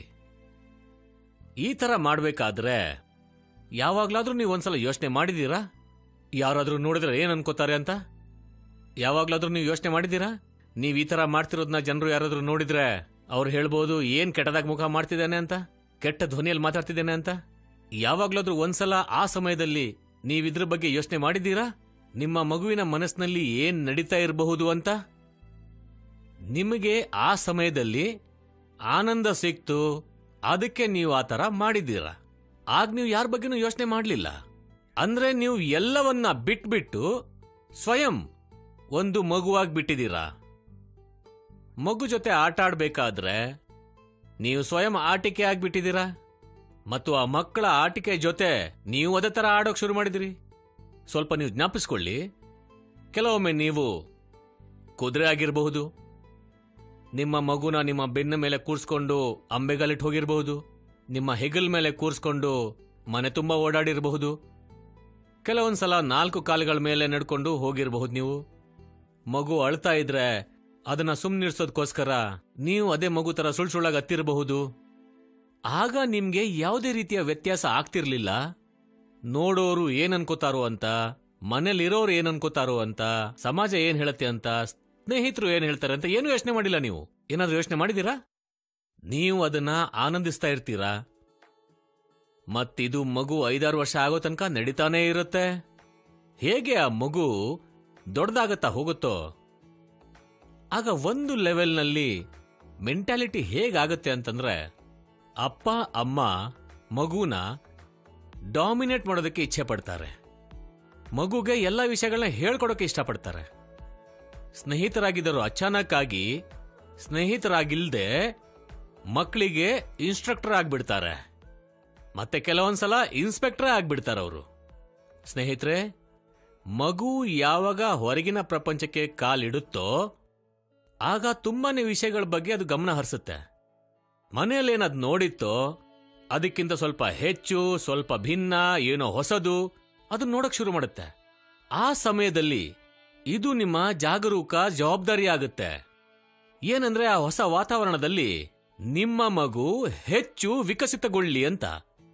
ಈ ಥರ ಮಾಡಬೇಕಾದ್ರೆ ಯಾವಾಗ್ಲಾದ್ರೂ ನೀವು ಒಂದ್ಸಲ ಯೋಚನೆ ಮಾಡಿದ್ದೀರಾ ಯಾರಾದ್ರೂ ನೋಡಿದ್ರೆ ಏನ್ ಅನ್ಕೋತಾರೆ ಅಂತ ಯಾವಾಗ್ಲಾದ್ರೂ ನೀವು ಯೋಚನೆ ಮಾಡಿದ್ದೀರಾ ನೀವು ಈ ತರ ಮಾಡ್ತಿರೋದನ್ನ ಜನರು ಯಾರಾದ್ರೂ ನೋಡಿದ್ರೆ ಅವ್ರು ಹೇಳ್ಬೋದು ಏನ್ ಕೆಟ್ಟದಾಗ ಮುಖ ಮಾಡ್ತಿದ್ದಾನೆ ಅಂತ ಕೆಟ್ಟ ಧ್ವನಿಯಲ್ಲಿ ಮಾತಾಡ್ತಿದ್ದಾನೆ ಅಂತ ಯಾವಾಗ್ಲಾದ್ರೂ ಒಂದ್ಸಲ ಆ ಸಮಯದಲ್ಲಿ ನೀವು ಇದ್ರ ಬಗ್ಗೆ ಯೋಚನೆ ಮಾಡಿದ್ದೀರಾ ನಿಮ್ಮ ಮಗುವಿನ ಮನಸ್ಸಿನಲ್ಲಿ ಏನ್ ನಡೀತಾ ಇರಬಹುದು ಅಂತ ನಿಮಗೆ ಆ ಸಮಯದಲ್ಲಿ ಆನಂದ ಸಿಕ್ತು ಅದಕ್ಕೆ ನೀವು ಆ ತರ ಮಾಡಿದ್ದೀರಾ ಆಗ ನೀವು ಯಾರ ಬಗ್ಗೆನೂ ಯೋಚನೆ ಮಾಡಲಿಲ್ಲ ಅಂದ್ರೆ ನೀವು ಎಲ್ಲವನ್ನ ಬಿಟ್ಬಿಟ್ಟು ಸ್ವಯಂ ಒಂದು ಮಗುವಾಗಿ ಬಿಟ್ಟಿದ್ದೀರಾ ಮಗು ಜೊತೆ ಆಟ ಆಡ್ಬೇಕಾದ್ರೆ ನೀವು ಸ್ವಯಂ ಆಟಿಕೆ ಆಗ್ಬಿಟ್ಟಿದ್ದೀರಾ ಮತ್ತು ಆ ಮಕ್ಕಳ ಆಟಿಕೆ ಜೊತೆ ನೀವು ಅದೇ ತರ ಆಡೋಕ್ ಶುರು ಮಾಡಿದಿರಿ ಸ್ವಲ್ಪ ನೀವು ಜ್ಞಾಪಿಸ್ಕೊಳ್ಳಿ ಕೆಲವೊಮ್ಮೆ ನೀವು ಕುದುರೆ ಆಗಿರಬಹುದು ನಿಮ್ಮ ಮಗುನ ನಿಮ್ಮ ಬೆನ್ನ ಮೇಲೆ ಕೂರ್ಸ್ಕೊಂಡು ಅಂಬೆಗಾಲಿಟ್ಟು ಹೋಗಿರಬಹುದು ನಿಮ್ಮ ಹೆಗಲ್ ಮೇಲೆ ಕೂರ್ಸ್ಕೊಂಡು ಮನೆ ತುಂಬ ಓಡಾಡಿರಬಹುದು ಕೆಲವೊಂದ್ಸಲ ನಾಲ್ಕು ಕಾಲುಗಳ ಮೇಲೆ ನಡ್ಕೊಂಡು ಹೋಗಿರಬಹುದು ನೀವು ಮಗು ಅಳ್ತಾ ಇದ್ರೆ ಅದನ್ನ ಸುಮ್ಮನಿರ್ಸೋದಕ್ಕೋಸ್ಕರ ನೀವು ಅದೇ ಮಗು ತರ ಸುಳ್ ಸುಳ್ಳಾಗಿ ಹತ್ತಿರಬಹುದು ಆಗ ನಿಮ್ಗೆ ಯಾವುದೇ ರೀತಿಯ ವ್ಯತ್ಯಾಸ ಆಗ್ತಿರ್ಲಿಲ್ಲ ನೋಡೋರು ಏನ್ ಅನ್ಕೋತಾರೋ ಅಂತ ಮನೇಲಿರೋರು ಏನ್ ಅನ್ಕೋತಾರೋ ಅಂತ ಸಮಾಜ ಏನ್ ಹೇಳುತ್ತೆ ಅಂತ ಸ್ನೇಹಿತರು ಏನ್ ಹೇಳ್ತಾರೆ ಅಂತ ಏನು ಯೋಚನೆ ಮಾಡಿಲ್ಲ ನೀವು ಏನಾದ್ರೂ ಯೋಚನೆ ಮಾಡಿದೀರಾ ನೀವು ಅದನ್ನ ಆನಂದಿಸ್ತಾ ಇರ್ತೀರಾ ಮತ್ತಿದು ಮಗು ಐದಾರು ವರ್ಷ ಆಗೋ ತನಕ ನಡೀತಾನೇ ಇರುತ್ತೆ ಹೇಗೆ ಆ ಮಗು ದೊಡ್ಡದಾಗತ್ತಾ ಹೋಗುತ್ತೋ ಆಗ ಒಂದು ಲೆವೆಲ್ನಲ್ಲಿ ಮೆಂಟ್ಯಾಲಿಟಿ ಹೇಗಾಗುತ್ತೆ ಅಂತಂದ್ರೆ ಅಪ್ಪ ಅಮ್ಮ ಮಗುನ ಡಾಮಿನೇಟ್ ಮಾಡೋದಕ್ಕೆ ಇಚ್ಛೆ ಪಡ್ತಾರೆ ಮಗುಗೆ ಎಲ್ಲ ವಿಷಯಗಳನ್ನ ಹೇಳ್ಕೊಡೋಕೆ ಇಷ್ಟಪಡ್ತಾರೆ ಸ್ನೇಹಿತರಾಗಿದ್ದರು ಅಚಾನಕ್ ಆಗಿ ಸ್ನೇಹಿತರಾಗಿಲ್ದೆ ಮಕ್ಕಳಿಗೆ ಇನ್ಸ್ಟ್ರಕ್ಟರ್ ಆಗ್ಬಿಡ್ತಾರೆ ಮತ್ತೆ ಕೆಲವೊಂದ್ಸಲ ಇನ್ಸ್ಪೆಕ್ಟರ್ ಆಗ್ಬಿಡ್ತಾರೆ ಅವರು ಸ್ನೇಹಿತರೆ ಮಗು ಯಾವಾಗ ಹೊರಗಿನ ಪ್ರಪಂಚಕ್ಕೆ ಕಾಲಿಡುತ್ತೋ ಆಗ ತುಂಬಾನೇ ವಿಷಯಗಳ ಬಗ್ಗೆ ಅದು ಗಮನ ಹರಿಸುತ್ತೆ ಮನೆಯಲ್ಲಿ ಏನದ್ ನೋಡಿತ್ತೋ ಅದಕ್ಕಿಂತ ಸ್ವಲ್ಪ ಹೆಚ್ಚು ಸ್ವಲ್ಪ ಭಿನ್ನ ಏನೋ ಹೊಸದು ಅದು ನೋಡಕ್ ಶುರು ಮಾಡುತ್ತೆ ಆ ಸಮಯದಲ್ಲಿ ಇದು ನಿಮ್ಮ ಜಾಗರೂಕ ಜವಾಬ್ದಾರಿ ಆಗುತ್ತೆ ಏನಂದ್ರೆ ಆ ಹೊಸ ವಾತಾವರಣದಲ್ಲಿ ನಿಮ್ಮ ಮಗು ಹೆಚ್ಚು ವಿಕಸಿತಗೊಳ್ಳಿ ಅಂತ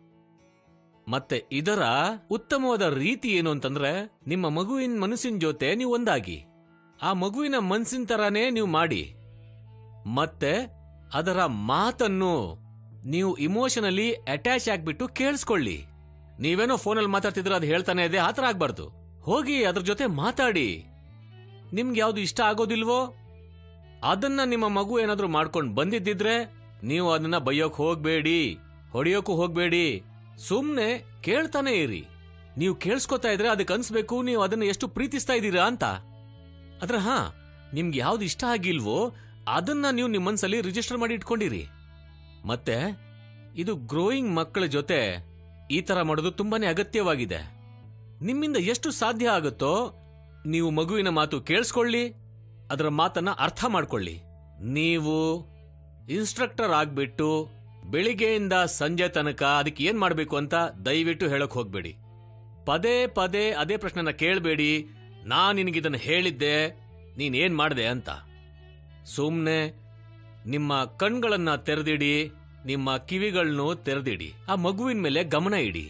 ಮತ್ತೆ ಇದರ ಉತ್ತಮವಾದ ರೀತಿ ಏನು ಅಂತಂದ್ರೆ ನಿಮ್ಮ ಮಗುವಿನ ಮನಸ್ಸಿನ ಜೊತೆ ನೀವು ಒಂದಾಗಿ ಆ ಮಗುವಿನ ಮನಸ್ಸಿನ ತರಾನೇ ನೀವು ಮಾಡಿ ಮತ್ತೆ ಅದರ ಮಾತನ್ನು ನೀವು ಇಮೋಷನಲಿ ಅಟ್ಯಾಚ್ ಆಗ್ಬಿಟ್ಟು ಕೇಳಿಸ್ಕೊಳ್ಳಿ ನೀವೇನೋ ಫೋನಲ್ಲಿ ಮಾತಾಡ್ತಿದ್ರೆ ಅದು ಹೇಳ್ತಾನೆ ಇದೆ ಆತರ ಆಗ್ಬಾರ್ದು ಹೋಗಿ ಅದ್ರ ಜೊತೆ ಮಾತಾಡಿ ನಿಮ್ಗೆ ಯಾವ್ದು ಇಷ್ಟ ಆಗೋದಿಲ್ವೋ ಅದನ್ನ ನಿಮ್ಮ ಮಗು ಏನಾದ್ರೂ ಮಾಡ್ಕೊಂಡು ಬಂದಿದ್ದಿದ್ರೆ ನೀವು ಅದನ್ನ ಬೈಯೋಕ್ ಹೋಗ್ಬೇಡಿ ಹೊಡೆಯೋಕು ಹೋಗ್ಬೇಡಿ ಸುಮ್ನೆ ಕೇಳ್ತಾನೆ ಇರಿ ನೀವು ಕೇಳಿಸ್ಕೊತಾ ಇದ್ರೆ ಅದಕ್ಕೆ ಅನ್ಸ್ಬೇಕು ನೀವು ಅದನ್ನ ಎಷ್ಟು ಪ್ರೀತಿಸ್ತಾ ಇದ್ದೀರಾ ಅಂತ ಆದ್ರೆ ಹಾ ನಿಮ್ಗೆ ಯಾವ್ದು ಇಷ್ಟ ಆಗಿಲ್ವೋ ಅದನ್ನ ನೀವು ನಿಮ್ಮ ಮನ್ಸಲ್ಲಿ ರಿಜಿಸ್ಟರ್ ಮಾಡಿ ಇಟ್ಕೊಂಡಿರಿ ಮತ್ತೆ ಇದು ಗ್ರೋಯಿಂಗ್ ಮಕ್ಕಳ ಜೊತೆ ಈ ತರ ಮಾಡೋದು ತುಂಬಾನೇ ಅಗತ್ಯವಾಗಿದೆ ನಿಮ್ಮಿಂದ ಎಷ್ಟು ಸಾಧ್ಯ ಆಗುತ್ತೋ ನೀವು ಮಗುವಿನ ಮಾತು ಕೇಳಿಸ್ಕೊಳ್ಳಿ ಅದರ ಮಾತನ್ನ ಅರ್ಥ ಮಾಡ್ಕೊಳ್ಳಿ ನೀವು ಇನ್ಸ್ಟ್ರಕ್ಟರ್ ಆಗ್ಬಿಟ್ಟು ಬೆಳಿಗ್ಗೆಯಿಂದ ಸಂಜೆ ತನಕ ಅದಕ್ಕೆ ಏನ್ ಮಾಡ್ಬೇಕು ಅಂತ ದಯವಿಟ್ಟು ಹೇಳಕ್ ಹೋಗ್ಬೇಡಿ ಪದೇ ಪದೇ ಅದೇ ಪ್ರಶ್ನೆನ ಕೇಳಬೇಡಿ ನಾನ್ ನಿನಗಿದನ್ನ ಹೇಳಿದ್ದೆ ನೀನ್ ಏನ್ ಮಾಡ್ದೆ ಅಂತ ಸುಮ್ನೆ ನಿಮ್ಮ ಕಣ್ಗಳನ್ನ ತೆರೆದಿಡಿ ನಿಮ್ಮ ಕಿವಿಗಳನ್ನು ತೆರೆದಿಡಿ ಆ ಮಗುವಿನ ಮೇಲೆ ಗಮನ ಇಡಿ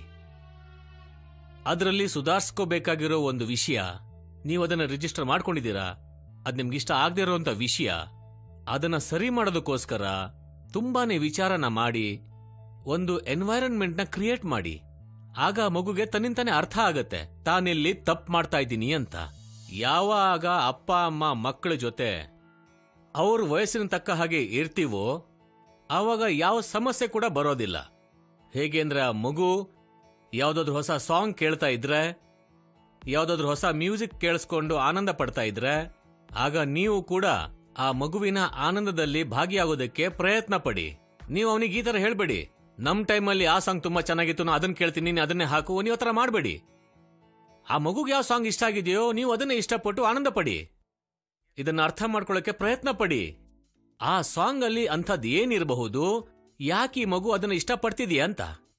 ಅದರಲ್ಲಿ ಸುಧಾರಿಸ್ಕೋಬೇಕಾಗಿರೋ ಒಂದು ವಿಷಯ ನೀವು ಅದನ್ನ ರಿಜಿಸ್ಟರ್ ಮಾಡ್ಕೊಂಡಿದ್ದೀರಾ ಅದ್ ನಿಮ್ಗೆ ಇಷ್ಟ ಆಗದೆ ಇರೋಂಥ ವಿಷಯ ಅದನ್ನ ಸರಿ ಮಾಡೋದಕ್ಕೋಸ್ಕರ ತುಂಬಾನೇ ವಿಚಾರನ ಮಾಡಿ ಒಂದು ಎನ್ವೈರನ್ಮೆಂಟ್ನ ಕ್ರಿಯೇಟ್ ಮಾಡಿ ಆಗ ಆ ಮಗುಗೆ ತನ್ನಿಂತಾನೆ ಅರ್ಥ ಆಗತ್ತೆ ತಾನೆಲ್ಲಿ ತಪ್ಪು ಮಾಡ್ತಾ ಇದ್ದೀನಿ ಅಂತ ಯಾವಾಗ ಅಪ್ಪ ಅಮ್ಮ ಮಕ್ಕಳ ಜೊತೆ ಅವ್ರ ವಯಸ್ಸಿನ ತಕ್ಕ ಹಾಗೆ ಇರ್ತೀವೋ ಆವಾಗ ಯಾವ ಸಮಸ್ಯೆ ಕೂಡ ಬರೋದಿಲ್ಲ ಹೇಗೆ ಅಂದ್ರೆ ಆ ಮಗು ಯಾವ್ದಾದ್ರು ಹೊಸ ಸಾಂಗ್ ಕೇಳ್ತಾ ಇದ್ರೆ ಯಾವ್ದಾದ್ರು ಹೊಸ ಮ್ಯೂಸಿಕ್ ಕೇಳಿಸ್ಕೊಂಡು ಆನಂದ ಪಡ್ತಾ ಇದ್ರೆ ಆಗ ನೀವು ಕೂಡ ಆ ಮಗುವಿನ ಆನಂದದಲ್ಲಿ ಭಾಗಿಯಾಗೋದಕ್ಕೆ ಪ್ರಯತ್ನ ಪಡಿ ನೀವು ಅವನಿಗೆ ಈ ತರ ಹೇಳ್ಬೇಡಿ ನಮ್ ಟೈಮಲ್ಲಿ ಆ ಸಾಂಗ್ ತುಂಬಾ ಚೆನ್ನಾಗಿತ್ತು ನಾ ಅದನ್ನ ಕೇಳ್ತೀನಿ ನೀನು ಅದನ್ನೇ ಹಾಕು ನೀವು ಆ ಥರ ಮಾಡಬೇಡಿ ಆ ಮಗುಗೆ ಯಾವ ಸಾಂಗ್ ಇಷ್ಟ ಆಗಿದೆಯೋ ನೀವು ಅದನ್ನೇ ಇಷ್ಟಪಟ್ಟು ಆನಂದ ಪಡಿ ಇದನ್ನ ಅರ್ಥ ಮಾಡ್ಕೊಳ್ಳೋಕೆ ಪ್ರಯತ್ನ ಪಡಿ ಆ ಸಾಂಗ್ ಅಲ್ಲಿ ಅಂಥದ್ದು ಏನಿರಬಹುದು ಯಾಕೆ ಈ ಮಗು ಅದನ್ನ ಇಷ್ಟಪಡ್ತಿದೆಯಾ ಅಂತ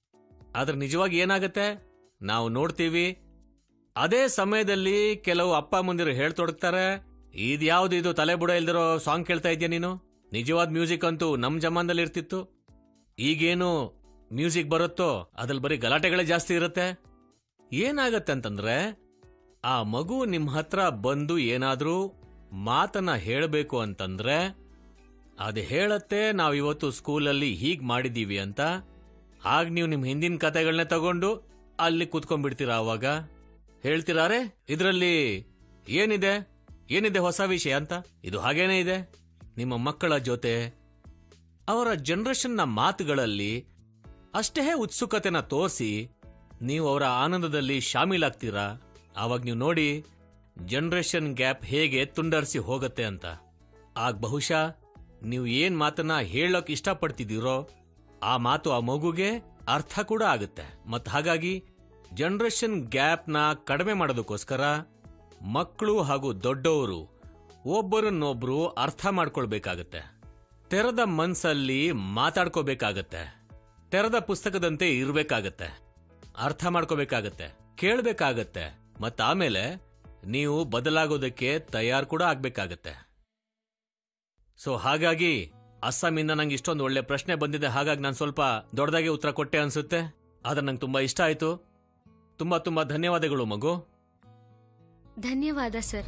ಆದ್ರೆ ನಿಜವಾಗಿ ಏನಾಗತ್ತೆ ನಾವು ನೋಡ್ತೀವಿ ಅದೇ ಸಮಯದಲ್ಲಿ ಕೆಲವು ಅಪ್ಪ ಮುಂದಿರು ಹೇಳ್ತೊಡಗ್ತಾರೆ ಇದ್ಯಾವ್ದು ಇದು ತಲೆ ಬುಡ ಇಲ್ದಿರೋ ಸಾಂಗ್ ಕೇಳ್ತಾ ಇದೆಯಾ ನೀನು ನಿಜವಾದ ಮ್ಯೂಸಿಕ್ ಅಂತೂ ನಮ್ ಜಮಾನದಲ್ಲಿ ಇರ್ತಿತ್ತು ಈಗೇನು ಮ್ಯೂಸಿಕ್ ಬರುತ್ತೋ ಅದ್ರಲ್ಲಿ ಬರೀ ಗಲಾಟೆಗಳೇ ಜಾಸ್ತಿ ಇರುತ್ತೆ ಏನಾಗತ್ತೆ ಅಂತಂದ್ರೆ ಆ ಮಗು ನಿಮ್ ಹತ್ರ ಬಂದು ಏನಾದ್ರೂ ಮಾತನ್ನ ಹೇಳಬೇಕು ಅಂತಂದ್ರೆ ಅದು ಹೇಳತ್ತೆ ನಾವಿವತ್ತು ಸ್ಕೂಲಲ್ಲಿ ಹೀಗ್ ಮಾಡಿದೀವಿ ಅಂತ ಆಗ ನೀವು ನಿಮ್ ಹಿಂದಿನ ಕತೆಗಳನ್ನೇ ತಗೊಂಡು ಅಲ್ಲಿ ಕೂತ್ಕೊಂಡ್ಬಿಡ್ತೀರಾ ಅವಾಗ ಹೇಳ್ತೀರಾರೆ ಇದರಲ್ಲಿ ಏನಿದೆ ಏನಿದೆ ಹೊಸ ವಿಷಯ ಅಂತ ಇದು ಹಾಗೇನೇ ಇದೆ ನಿಮ್ಮ ಮಕ್ಕಳ ಜೊತೆ ಅವರ ಜನರೇಷನ್ನ ಮಾತುಗಳಲ್ಲಿ ಅಷ್ಟೇ ಉತ್ಸುಕತೆನ ತೋರಿಸಿ ನೀವು ಅವರ ಆನಂದದಲ್ಲಿ ಶಾಮೀಲಾಗ್ತೀರಾ ಆವಾಗ ನೀವು ನೋಡಿ ಜನರೇಷನ್ ಗ್ಯಾಪ್ ಹೇಗೆ ತುಂಡರಿಸಿ ಹೋಗತ್ತೆ ಅಂತ ಆಗ ಬಹುಶಃ ನೀವು ಏನ್ ಮಾತನ್ನ ಹೇಳೋಕ್ ಇಷ್ಟಪಡ್ತಿದ್ದೀರೋ ಆ ಮಾತು ಆ ಮಗುಗೆ ಅರ್ಥ ಕೂಡ ಆಗುತ್ತೆ ಮತ್ ಹಾಗಾಗಿ ಜನರೇಷನ್ ಗ್ಯಾಪ್ನ ಕಡಿಮೆ ಮಾಡೋದಕ್ಕೋಸ್ಕರ ಮಕ್ಕಳು ಹಾಗೂ ದೊಡ್ಡವರು ಒಬ್ಬರನ್ನೊಬ್ರು ಅರ್ಥ ಮಾಡ್ಕೊಳ್ಬೇಕಾಗತ್ತೆ ತೆರೆದ ಮನ್ಸಲ್ಲಿ ಮಾತಾಡ್ಕೋಬೇಕಾಗತ್ತೆ ತೆರೆದ ಪುಸ್ತಕದಂತೆ ಇರ್ಬೇಕಾಗತ್ತೆ ಅರ್ಥ ಮಾಡ್ಕೋಬೇಕಾಗತ್ತೆ ಕೇಳ್ಬೇಕಾಗತ್ತೆ ಮತ್ತ ಆಮೇಲೆ ನೀವು ಬದಲಾಗೋದಕ್ಕೆ ತಯಾರು ಕೂಡ ಆಗ್ಬೇಕಾಗತ್ತೆ ಸೊ ಹಾಗಾಗಿ ಅಸ್ಸಾಮಿಂದ ನಂಗೆ ಇಷ್ಟೊಂದು ಒಳ್ಳೆ ಪ್ರಶ್ನೆ ಬಂದಿದೆ ಹಾಗಾಗಿ ನಾನು ಸ್ವಲ್ಪ ದೊಡ್ಡದಾಗಿ ಉತ್ತರ ಕೊಟ್ಟೆ ಅನ್ಸುತ್ತೆ ಆದ್ರೆ ನಂಗೆ ತುಂಬಾ ಇಷ್ಟ ಆಯ್ತು ತುಂಬಾ ತುಂಬಾ ಧನ್ಯವಾದಗಳು ಮಗು ಧನ್ಯವಾದ ಸರ್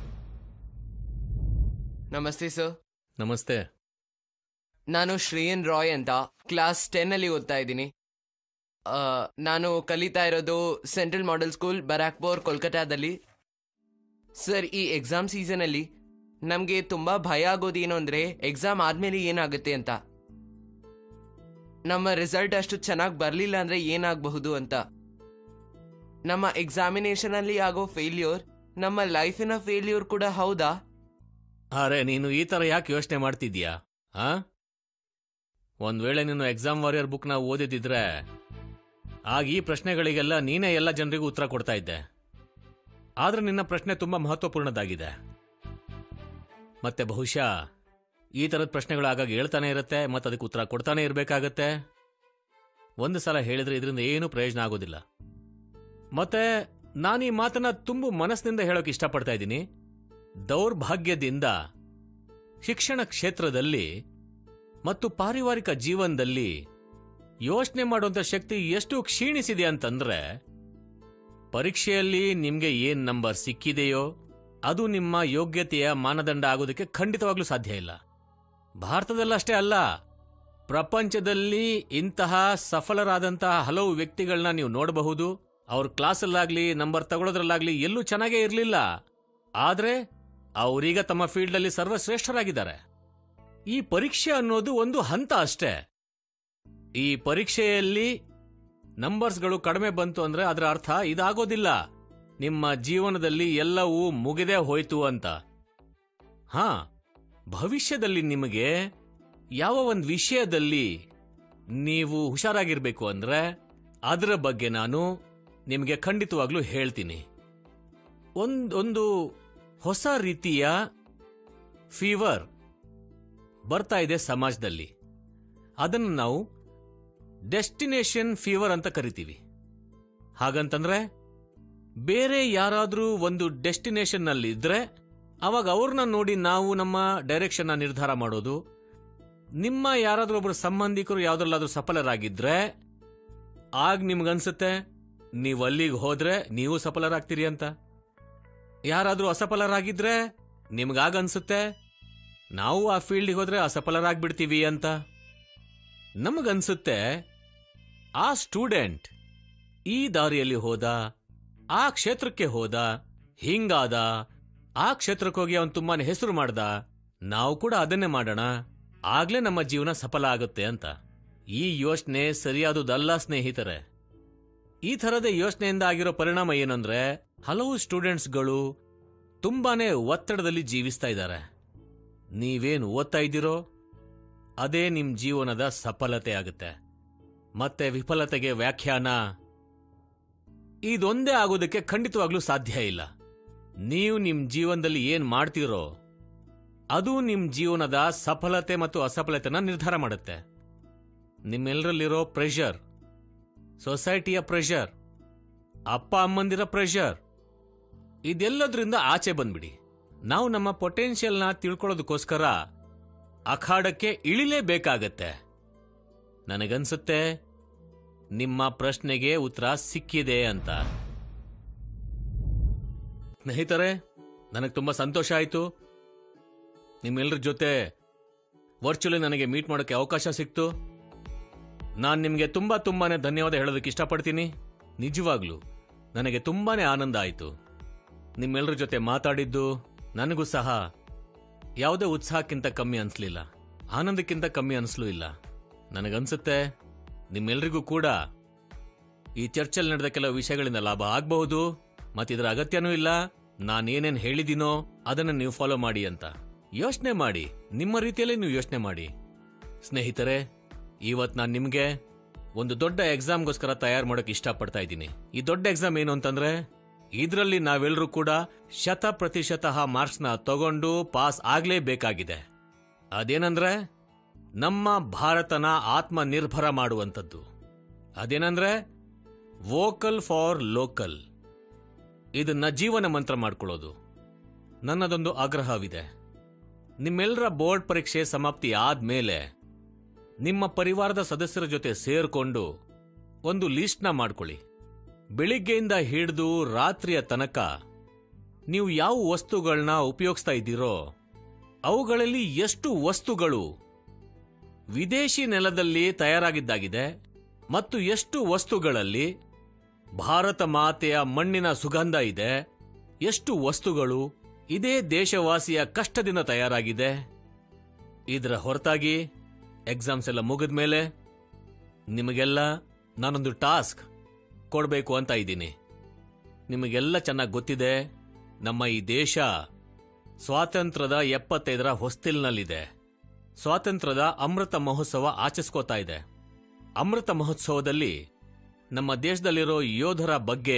ನಮಸ್ತೆ ಸರ್ ನಮಸ್ತೆ ನಾನು ಶ್ರೇಯನ್ ರಾಯ್ ಅಂತ ಕ್ಲಾಸ್ ಟೆನ್ ಅಲ್ಲಿ ಓದ್ತಾ ಇದ್ದೀನಿ ಆ, ನಾನು ಕಲಿತಾ ಇರೋದು ಸೆಂಟ್ರಲ್ ಮಾಡೆಲ್ ಸ್ಕೂಲ್ ಬರಾಕ್ಪೋರ್ ಕೋಲ್ಕತ್ತಾದಲ್ಲಿ ಸರ್ ಈ ಎಕ್ಸಾಮ್ ಸೀಸನಲ್ಲಿ ನಮಗೆ ತುಂಬ ಭಯ ಆಗೋದೇನು ಅಂದರೆ ಎಕ್ಸಾಮ್ ಆದಮೇಲೆ ಏನಾಗುತ್ತೆ ಅಂತ ನಮ್ಮ ರಿಸಲ್ಟ್ ಅಷ್ಟು ಚೆನ್ನಾಗಿ ಬರಲಿಲ್ಲ ಅಂದರೆ ಏನಾಗಬಹುದು ಅಂತ ನಮ್ಮ ಎಕ್ಸಾಮಿನೇಷನಲ್ಲಿ ಆಗೋ ಫೇಲ್ಯೂರ್ ನಮ್ಮ ಲೈಫಿನ ಫೇಲ್ಯೂರ್ ಕೂಡ ಹೌದಾ ಅರೆ ನೀನು ಈ ತರ ಯಾಕೆ ಯೋಚನೆ ಮಾಡ್ತಿದ್ಯಾ ಆ ಒಂದ್ ವೇಳೆ ನೀನು ಎಕ್ಸಾಮ್ ವಾರಿಯರ್ ಬುಕ್ನ ಓದಿದಿದ್ರೆ ಆಗ ಈ ಪ್ರಶ್ನೆಗಳಿಗೆಲ್ಲ ನೀನೇ ಎಲ್ಲ ಜನರಿಗೂ ಉತ್ತರ ಕೊಡ್ತಾ ಇದ್ದೆ ಆದ್ರೆ ನಿನ್ನ ಪ್ರಶ್ನೆ ತುಂಬಾ ಮಹತ್ವಪೂರ್ಣದಾಗಿದೆ ಮತ್ತೆ ಬಹುಶಃ ಈ ತರದ ಪ್ರಶ್ನೆಗಳು ಆಗಾಗ ಹೇಳ್ತಾನೆ ಇರುತ್ತೆ ಮತ್ತೆ ಅದಕ್ಕೆ ಉತ್ತರ ಕೊಡ್ತಾನೆ ಇರಬೇಕಾಗತ್ತೆ ಒಂದು ಸಲ ಹೇಳಿದ್ರೆ ಇದರಿಂದ ಏನೂ ಪ್ರಯೋಜನ ಆಗೋದಿಲ್ಲ ಮತ್ತೆ ನಾನು ಈ ಮಾತನ್ನ ತುಂಬು ಮನಸ್ಸಿನಿಂದ ಹೇಳೋಕೆ ಇಷ್ಟಪಡ್ತಾ ಇದ್ದೀನಿ ದೌರ್ಭಾಗ್ಯದಿಂದ ಶಿಕ್ಷಣ ಕ್ಷೇತ್ರದಲ್ಲಿ ಮತ್ತು ಪಾರಿವಾರಿಕ ಜೀವನದಲ್ಲಿ ಯೋಚನೆ ಮಾಡುವಂತ ಶಕ್ತಿ ಎಷ್ಟು ಕ್ಷೀಣಿಸಿದೆ ಅಂತಂದ್ರೆ ಪರೀಕ್ಷೆಯಲ್ಲಿ ನಿಮ್ಗೆ ಏನ್ ನಂಬರ್ ಸಿಕ್ಕಿದೆಯೋ ಅದು ನಿಮ್ಮ ಯೋಗ್ಯತೆಯ ಮಾನದಂಡ ಆಗೋದಕ್ಕೆ ಖಂಡಿತವಾಗ್ಲೂ ಸಾಧ್ಯ ಇಲ್ಲ ಭಾರತದಲ್ಲಷ್ಟೇ ಅಲ್ಲ ಪ್ರಪಂಚದಲ್ಲಿ ಇಂತಹ ಸಫಲರಾದಂತಹ ಹಲವು ವ್ಯಕ್ತಿಗಳನ್ನ ನೀವು ನೋಡಬಹುದು ಅವ್ರ ಕ್ಲಾಸಲ್ಲಾಗ್ಲಿ ನಂಬರ್ ತಗೊಳ್ಳೋದ್ರಲ್ಲಾಗ್ಲಿ ಎಲ್ಲೂ ಚೆನ್ನಾಗೇ ಇರಲಿಲ್ಲ ಆದ್ರೆ ಅವರೀಗ ತಮ್ಮ ಫೀಲ್ಡಲ್ಲಿ ಸರ್ವಶ್ರೇಷ್ಠರಾಗಿದ್ದಾರೆ ಈ ಪರೀಕ್ಷೆ ಅನ್ನೋದು ಒಂದು ಹಂತ ಅಷ್ಟೇ ಈ ಪರೀಕ್ಷೆಯಲ್ಲಿ ನಂಬರ್ಸ್ಗಳು ಕಡಿಮೆ ಬಂತು ಅಂದ್ರೆ ಅದರ ಅರ್ಥ ಇದಾಗೋದಿಲ್ಲ ನಿಮ್ಮ ಜೀವನದಲ್ಲಿ ಎಲ್ಲವೂ ಮುಗಿದೇ ಹೋಯ್ತು ಅಂತ ಹಾ ಭವಿಷ್ಯದಲ್ಲಿ ನಿಮಗೆ ಯಾವ ಒಂದು ವಿಷಯದಲ್ಲಿ ನೀವು ಹುಷಾರಾಗಿರ್ಬೇಕು ಅಂದ್ರೆ ಅದರ ಬಗ್ಗೆ ನಾನು ನಿಮಗೆ ಖಂಡಿತವಾಗ್ಲೂ ಹೇಳ್ತೀನಿ ಒಂದ್ ಒಂದು ಹೊಸ ರೀತಿಯ ಫೀವರ್ ಬರ್ತಾ ಇದೆ ಸಮಾಜದಲ್ಲಿ ಅದನ್ನು ನಾವು ಡೆಸ್ಟಿನೇಷನ್ ಫೀವರ್ ಅಂತ ಕರಿತೀವಿ ಹಾಗಂತಂದ್ರೆ ಬೇರೆ ಯಾರಾದ್ರೂ ಒಂದು ಡೆಸ್ಟಿನೇಷನ್ ನಲ್ಲಿ ಇದ್ರೆ ಅವಾಗ ಅವ್ರನ್ನ ನೋಡಿ ನಾವು ನಮ್ಮ ಡೈರೆಕ್ಷನ್ ನಿರ್ಧಾರ ಮಾಡೋದು ನಿಮ್ಮ ಯಾರಾದ್ರೂ ಒಬ್ರು ಸಂಬಂಧಿಕರು ಯಾವ್ದ್ರಲ್ಲಾದ್ರೂ ಸಫಲರಾಗಿದ್ರೆ ಆಗ ನಿಮ್ಗನ್ಸುತ್ತೆ ನೀವು ಅಲ್ಲಿಗೆ ಹೋದ್ರೆ ನೀವು ಸಫಲರಾಗ್ತೀರಿ ಅಂತ ಯಾರಾದ್ರೂ ಅಸಫಲರಾಗಿದ್ರೆ ನಿಮ್ಗಾಗ ಅನ್ಸುತ್ತೆ ನಾವು ಆ ಫೀಲ್ಡಿಗೆ ಹೋದ್ರೆ ಅಸಫಲರಾಗ್ಬಿಡ್ತೀವಿ ಅಂತ ನಮಗನ್ಸುತ್ತೆ ಆ ಸ್ಟೂಡೆಂಟ್ ಈ ದಾರಿಯಲ್ಲಿ ಹೋದ ಆ ಕ್ಷೇತ್ರಕ್ಕೆ ಹೋದ ಹಿಂಗಾದ ಆ ಕ್ಷೇತ್ರಕ್ಕೆ ಹೋಗಿ ಅವನು ತುಂಬಾನೇ ಹೆಸರು ಮಾಡ್ದ ನಾವು ಕೂಡ ಅದನ್ನೇ ಮಾಡೋಣ ಆಗ್ಲೇ ನಮ್ಮ ಜೀವನ ಸಫಲ ಆಗುತ್ತೆ ಅಂತ ಈ ಯೋಚನೆ ಸರಿಯಾದುದಲ್ಲ ಸ್ನೇಹಿತರೆ ಈ ಥರದ ಯೋಚನೆಯಿಂದ ಆಗಿರೋ ಪರಿಣಾಮ ಏನಂದ್ರೆ ಹಲವು ಸ್ಟೂಡೆಂಟ್ಸ್ಗಳು ತುಂಬಾನೇ ಒತ್ತಡದಲ್ಲಿ ಜೀವಿಸ್ತಾ ಇದ್ದಾರೆ ನೀವೇನು ಓದ್ತಾ ಇದ್ದೀರೋ ಅದೇ ನಿಮ್ ಜೀವನದ ಸಫಲತೆ ಆಗುತ್ತೆ ಮತ್ತೆ ವಿಫಲತೆಗೆ ವ್ಯಾಖ್ಯಾನ ಇದೊಂದೇ ಆಗೋದಕ್ಕೆ ಖಂಡಿತವಾಗ್ಲೂ ಸಾಧ್ಯ ಇಲ್ಲ ನೀವು ನಿಮ್ ಜೀವನದಲ್ಲಿ ಏನ್ ಮಾಡ್ತೀರೋ ಅದು ನಿಮ್ ಜೀವನದ ಸಫಲತೆ ಮತ್ತು ಅಸಫಲತೆನ ನಿರ್ಧಾರ ಮಾಡುತ್ತೆ ನಿಮ್ಮೆಲ್ಲರಲ್ಲಿರೋ ಪ್ರೆಷರ್ ಸೊಸೈಟಿಯ ಪ್ರೆಷರ್ ಅಪ್ಪ ಅಮ್ಮಂದಿರ ಪ್ರೆಷರ್ ಇದೆಲ್ಲದ್ರಿಂದ ಆಚೆ ಬಂದ್ಬಿಡಿ ನಾವು ನಮ್ಮ ಪೊಟೆನ್ಷಿಯಲ್ನ ತಿಳ್ಕೊಳ್ಳೋದಕ್ಕೋಸ್ಕರ ಅಖಾಡಕ್ಕೆ ಇಳಿಲೇಬೇಕಾಗತ್ತೆ ನನಗನ್ಸುತ್ತೆ ನಿಮ್ಮ ಪ್ರಶ್ನೆಗೆ ಉತ್ತರ ಸಿಕ್ಕಿದೆ ಅಂತ ಸ್ನೇಹಿತರೆ ನನಗೆ ತುಂಬ ಸಂತೋಷ ಆಯಿತು ನಿಮ್ಮೆಲ್ಲರ ಜೊತೆ ವರ್ಚುವಲಿ ನನಗೆ ಮೀಟ್ ಮಾಡೋಕ್ಕೆ ಅವಕಾಶ ಸಿಕ್ತು ನಾನು ನಿಮಗೆ ತುಂಬ ತುಂಬಾನೇ ಧನ್ಯವಾದ ಹೇಳೋದಕ್ಕೆ ಇಷ್ಟಪಡ್ತೀನಿ ನಿಜವಾಗ್ಲೂ ನನಗೆ ತುಂಬಾನೇ ಆನಂದ ಆಯಿತು ನಿಮ್ಮೆಲ್ಲರ ಜೊತೆ ಮಾತಾಡಿದ್ದು ನನಗೂ ಸಹ ಯಾವುದೇ ಉತ್ಸಾಹಕ್ಕಿಂತ ಕಮ್ಮಿ ಅನಿಸ್ಲಿಲ್ಲ ಆನಂದಕ್ಕಿಂತ ಕಮ್ಮಿ ಅನಿಸ್ಲೂ ಇಲ್ಲ ನನಗನ್ಸುತ್ತೆ ನಿಮ್ಮೆಲ್ರಿಗೂ ಕೂಡ ಈ ಚರ್ಚಲ್ಲಿ ನಡೆದ ಕೆಲವು ವಿಷಯಗಳಿಂದ ಲಾಭ ಆಗಬಹುದು ಮತ್ತಿದರ ಅಗತ್ಯನೂ ಇಲ್ಲ ನಾನೇನೇನು ಹೇಳಿದ್ದೀನೋ ಅದನ್ನು ನೀವು ಫಾಲೋ ಮಾಡಿ ಅಂತ ಯೋಚನೆ ಮಾಡಿ ನಿಮ್ಮ ರೀತಿಯಲ್ಲೇ ನೀವು ಯೋಚನೆ ಮಾಡಿ ಸ್ನೇಹಿತರೆ ಇವತ್ತು ನಾನು ನಿಮಗೆ ಒಂದು ದೊಡ್ಡ ಎಕ್ಸಾಮ್ಗೋಸ್ಕರ ತಯಾರು ಮಾಡೋಕೆ ಇಷ್ಟಪಡ್ತಾ ಇದ್ದೀನಿ ಈ ದೊಡ್ಡ ಎಕ್ಸಾಮ್ ಏನು ಅಂತಂದ್ರೆ ಇದರಲ್ಲಿ ನಾವೆಲ್ಲರೂ ಕೂಡ ಶತ ಪ್ರತಿಶತ ಮಾರ್ಕ್ಸ್ನ ತಗೊಂಡು ಪಾಸ್ ಆಗಲೇಬೇಕಾಗಿದೆ ಅದೇನಂದ್ರೆ ನಮ್ಮ ಭಾರತನ ಆತ್ಮನಿರ್ಭರ ಮಾಡುವಂಥದ್ದು ಅದೇನಂದ್ರೆ ವೋಕಲ್ ಫಾರ್ ಲೋಕಲ್ ಇದನ್ನ ಜೀವನ ಮಂತ್ರ ಮಾಡ್ಕೊಳ್ಳೋದು ನನ್ನದೊಂದು ಆಗ್ರಹವಿದೆ ನಿಮ್ಮೆಲ್ಲರ ಬೋರ್ಡ್ ಪರೀಕ್ಷೆ ಸಮಾಪ್ತಿ ಆದ್ಮೇಲೆ ನಿಮ್ಮ ಪರಿವಾರದ ಸದಸ್ಯರ ಜೊತೆ ಸೇರ್ಕೊಂಡು ಒಂದು ಲೀಸ್ಟ್ನ ಮಾಡ್ಕೊಳ್ಳಿ ಬೆಳಿಗ್ಗೆಯಿಂದ ಹಿಡಿದು ರಾತ್ರಿಯ ತನಕ ನೀವು ಯಾವ ವಸ್ತುಗಳನ್ನ ಉಪಯೋಗಿಸ್ತಾ ಇದ್ದೀರೋ ಅವುಗಳಲ್ಲಿ ಎಷ್ಟು ವಸ್ತುಗಳು ವಿದೇಶಿ ನೆಲದಲ್ಲಿ ತಯಾರಾಗಿದ್ದಾಗಿದೆ ಮತ್ತು ಎಷ್ಟು ವಸ್ತುಗಳಲ್ಲಿ ಭಾರತ ಮಾತೆಯ ಮಣ್ಣಿನ ಸುಗಂಧ ಇದೆ ಎಷ್ಟು ವಸ್ತುಗಳು ಇದೇ ದೇಶವಾಸಿಯ ಕಷ್ಟದಿಂದ ತಯಾರಾಗಿದೆ ಇದರ ಹೊರತಾಗಿ ಎಕ್ಸಾಮ್ಸ್ ಎಲ್ಲ ಮುಗಿದ ಮೇಲೆ ನಿಮಗೆಲ್ಲ ನಾನೊಂದು ಟಾಸ್ಕ್ ಕೊಡಬೇಕು ಅಂತ ಇದ್ದೀನಿ ನಿಮಗೆಲ್ಲ ಚೆನ್ನಾಗಿ ಗೊತ್ತಿದೆ ನಮ್ಮ ಈ ದೇಶ ಸ್ವಾತಂತ್ರ್ಯದ ಎಪ್ಪತ್ತೈದರ ಹೊಸ್ತಿಲ್ನಲ್ಲಿದೆ ಸ್ವಾತಂತ್ರ್ಯದ ಅಮೃತ ಮಹೋತ್ಸವ ಆಚರಿಸ್ಕೋತಾ ಇದೆ ಅಮೃತ ಮಹೋತ್ಸವದಲ್ಲಿ ನಮ್ಮ ದೇಶದಲ್ಲಿರೋ ಯೋಧರ ಬಗ್ಗೆ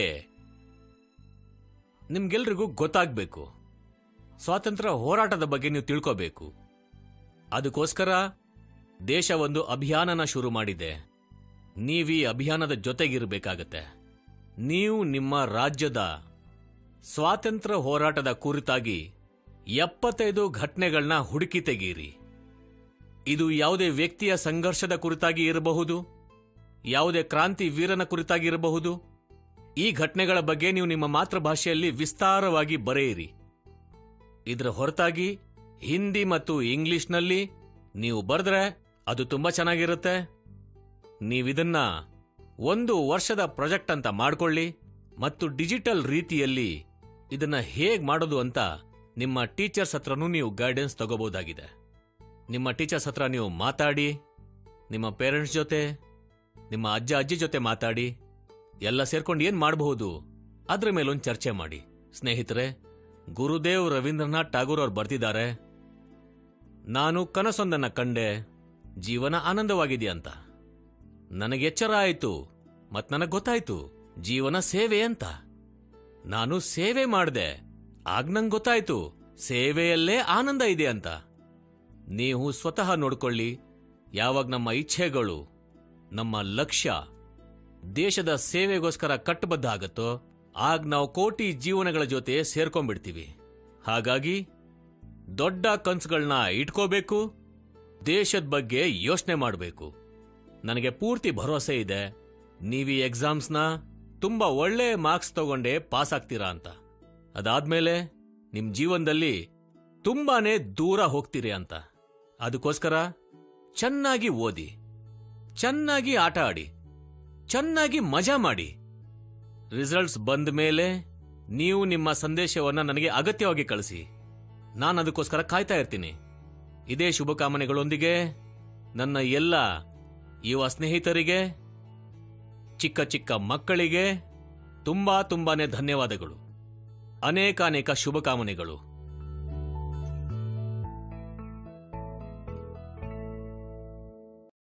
ನಿಮ್ಗೆಲ್ರಿಗೂ ಗೊತ್ತಾಗಬೇಕು ಸ್ವಾತಂತ್ರ್ಯ ಹೋರಾಟದ ಬಗ್ಗೆ ನೀವು ತಿಳ್ಕೋಬೇಕು ಅದಕ್ಕೋಸ್ಕರ ದೇಶ ಒಂದು ಅಭಿಯಾನನ ಶುರು ಮಾಡಿದೆ ನೀವೀ ಅಭಿಯಾನದ ಜೊತೆಗಿರಬೇಕಾಗತ್ತೆ ನೀವು ನಿಮ್ಮ ರಾಜ್ಯದ ಸ್ವಾತಂತ್ರ್ಯ ಹೋರಾಟದ ಕುರಿತಾಗಿ ಎಪ್ಪತ್ತೈದು ಘಟನೆಗಳನ್ನ ಹುಡುಕಿ ತೆಗೀರಿ ಇದು ಯಾವುದೇ ವ್ಯಕ್ತಿಯ ಸಂಘರ್ಷದ ಕುರಿತಾಗಿ ಇರಬಹುದು ಯಾವುದೇ ಕ್ರಾಂತಿ ವೀರನ ಕುರಿತಾಗಿ ಇರಬಹುದು ಈ ಘಟನೆಗಳ ಬಗ್ಗೆ ನೀವು ನಿಮ್ಮ ಮಾತೃಭಾಷೆಯಲ್ಲಿ ವಿಸ್ತಾರವಾಗಿ ಬರೆಯಿರಿ ಇದರ ಹೊರತಾಗಿ ಹಿಂದಿ ಮತ್ತು ಇಂಗ್ಲಿಷ್ನಲ್ಲಿ ನೀವು ಬರೆದ್ರೆ ಅದು ತುಂಬಾ ಚೆನ್ನಾಗಿರುತ್ತೆ ನೀವಿದನ್ನ ಒಂದು ವರ್ಷದ ಪ್ರಾಜೆಕ್ಟ್ ಅಂತ ಮಾಡ್ಕೊಳ್ಳಿ ಮತ್ತು ಡಿಜಿಟಲ್ ರೀತಿಯಲ್ಲಿ ಇದನ್ನ ಹೇಗ್ ಮಾಡೋದು ಅಂತ ನಿಮ್ಮ ಟೀಚರ್ಸ್ ಹತ್ರನೂ ನೀವು ಗೈಡೆನ್ಸ್ ತಗೋಬಹುದಾಗಿದೆ ನಿಮ್ಮ ಟೀಚರ್ಸ್ ಹತ್ರ ನೀವು ಮಾತಾಡಿ ನಿಮ್ಮ ಪೇರೆಂಟ್ಸ್ ಜೊತೆ ನಿಮ್ಮ ಅಜ್ಜ ಅಜ್ಜಿ ಜೊತೆ ಮಾತಾಡಿ ಎಲ್ಲ ಸೇರ್ಕೊಂಡು ಏನ್ ಮಾಡಬಹುದು ಅದ್ರ ಮೇಲೊಂದು ಚರ್ಚೆ ಮಾಡಿ ಸ್ನೇಹಿತರೆ ಗುರುದೇವ್ ರವೀಂದ್ರನಾಥ್ ಟಾಗೂರ್ ಅವ್ರು ಬರ್ತಿದ್ದಾರೆ ನಾನು ಕನಸೊಂದನ್ನ ಕಂಡೆ ಜೀವನ ಆನಂದವಾಗಿದೆ ಅಂತ ನನಗೆ ಎಚ್ಚರ ಆಯಿತು ಮತ್ ನನಗೆ ಗೊತ್ತಾಯ್ತು ಜೀವನ ಸೇವೆ ಅಂತ ನಾನು ಸೇವೆ ಮಾಡ್ದೆ ಆಗ ನಂಗೆ ಗೊತ್ತಾಯ್ತು ಸೇವೆಯಲ್ಲೇ ಆನಂದ ಇದೆ ಅಂತ ನೀವು ಸ್ವತಃ ನೋಡ್ಕೊಳ್ಳಿ ಯಾವಾಗ ನಮ್ಮ ಇಚ್ಛೆಗಳು ನಮ್ಮ ಲಕ್ಷ್ಯ ದೇಶದ ಸೇವೆಗೋಸ್ಕರ ಕಟ್ಟಬದ್ಧ ಆಗತ್ತೋ ಆಗ ನಾವು ಕೋಟಿ ಜೀವನಗಳ ಜೊತೆ ಸೇರ್ಕೊಂಡ್ಬಿಡ್ತೀವಿ ಹಾಗಾಗಿ ದೊಡ್ಡ ಕನ್ಸುಗಳನ್ನ ಇಟ್ಕೋಬೇಕು ದೇಶದ ಬಗ್ಗೆ ಯೋಚನೆ ಮಾಡಬೇಕು ನನಗೆ ಪೂರ್ತಿ ಭರವಸೆ ಇದೆ ನೀವು ಈ ಎಕ್ಸಾಮ್ಸ್ನ ತುಂಬಾ ಒಳ್ಳೆ ಮಾರ್ಕ್ಸ್ ತಗೊಂಡೇ ಪಾಸ್ ಆಗ್ತೀರಾ ಅಂತ ಅದಾದ್ಮೇಲೆ ನಿಮ್ ಜೀವನದಲ್ಲಿ ತುಂಬಾನೇ ದೂರ ಹೋಗ್ತೀರಿ ಅಂತ ಅದಕ್ಕೋಸ್ಕರ ಚೆನ್ನಾಗಿ ಓದಿ ಚೆನ್ನಾಗಿ ಆಟ ಆಡಿ ಚೆನ್ನಾಗಿ ಮಜಾ ಮಾಡಿ ರಿಸಲ್ಟ್ಸ್ ಬಂದ ಮೇಲೆ ನೀವು ನಿಮ್ಮ ಸಂದೇಶವನ್ನ ನನಗೆ ಅಗತ್ಯವಾಗಿ ಕಳಿಸಿ ನಾನು ಅದಕ್ಕೋಸ್ಕರ ಕಾಯ್ತಾ ಇರ್ತೀನಿ ಇದೇ ಶುಭಕಾಮನೆಗಳೊಂದಿಗೆ ನನ್ನ ಎಲ್ಲ ಯುವ ಸ್ನೇಹಿತರಿಗೆ ಚಿಕ್ಕ ಚಿಕ್ಕ ಮಕ್ಕಳಿಗೆ ತುಂಬಾ ತುಂಬಾನೇ ಧನ್ಯವಾದಗಳು ಅನೇಕಾನೇಕ ಶುಭಕಾಮನೆಗಳು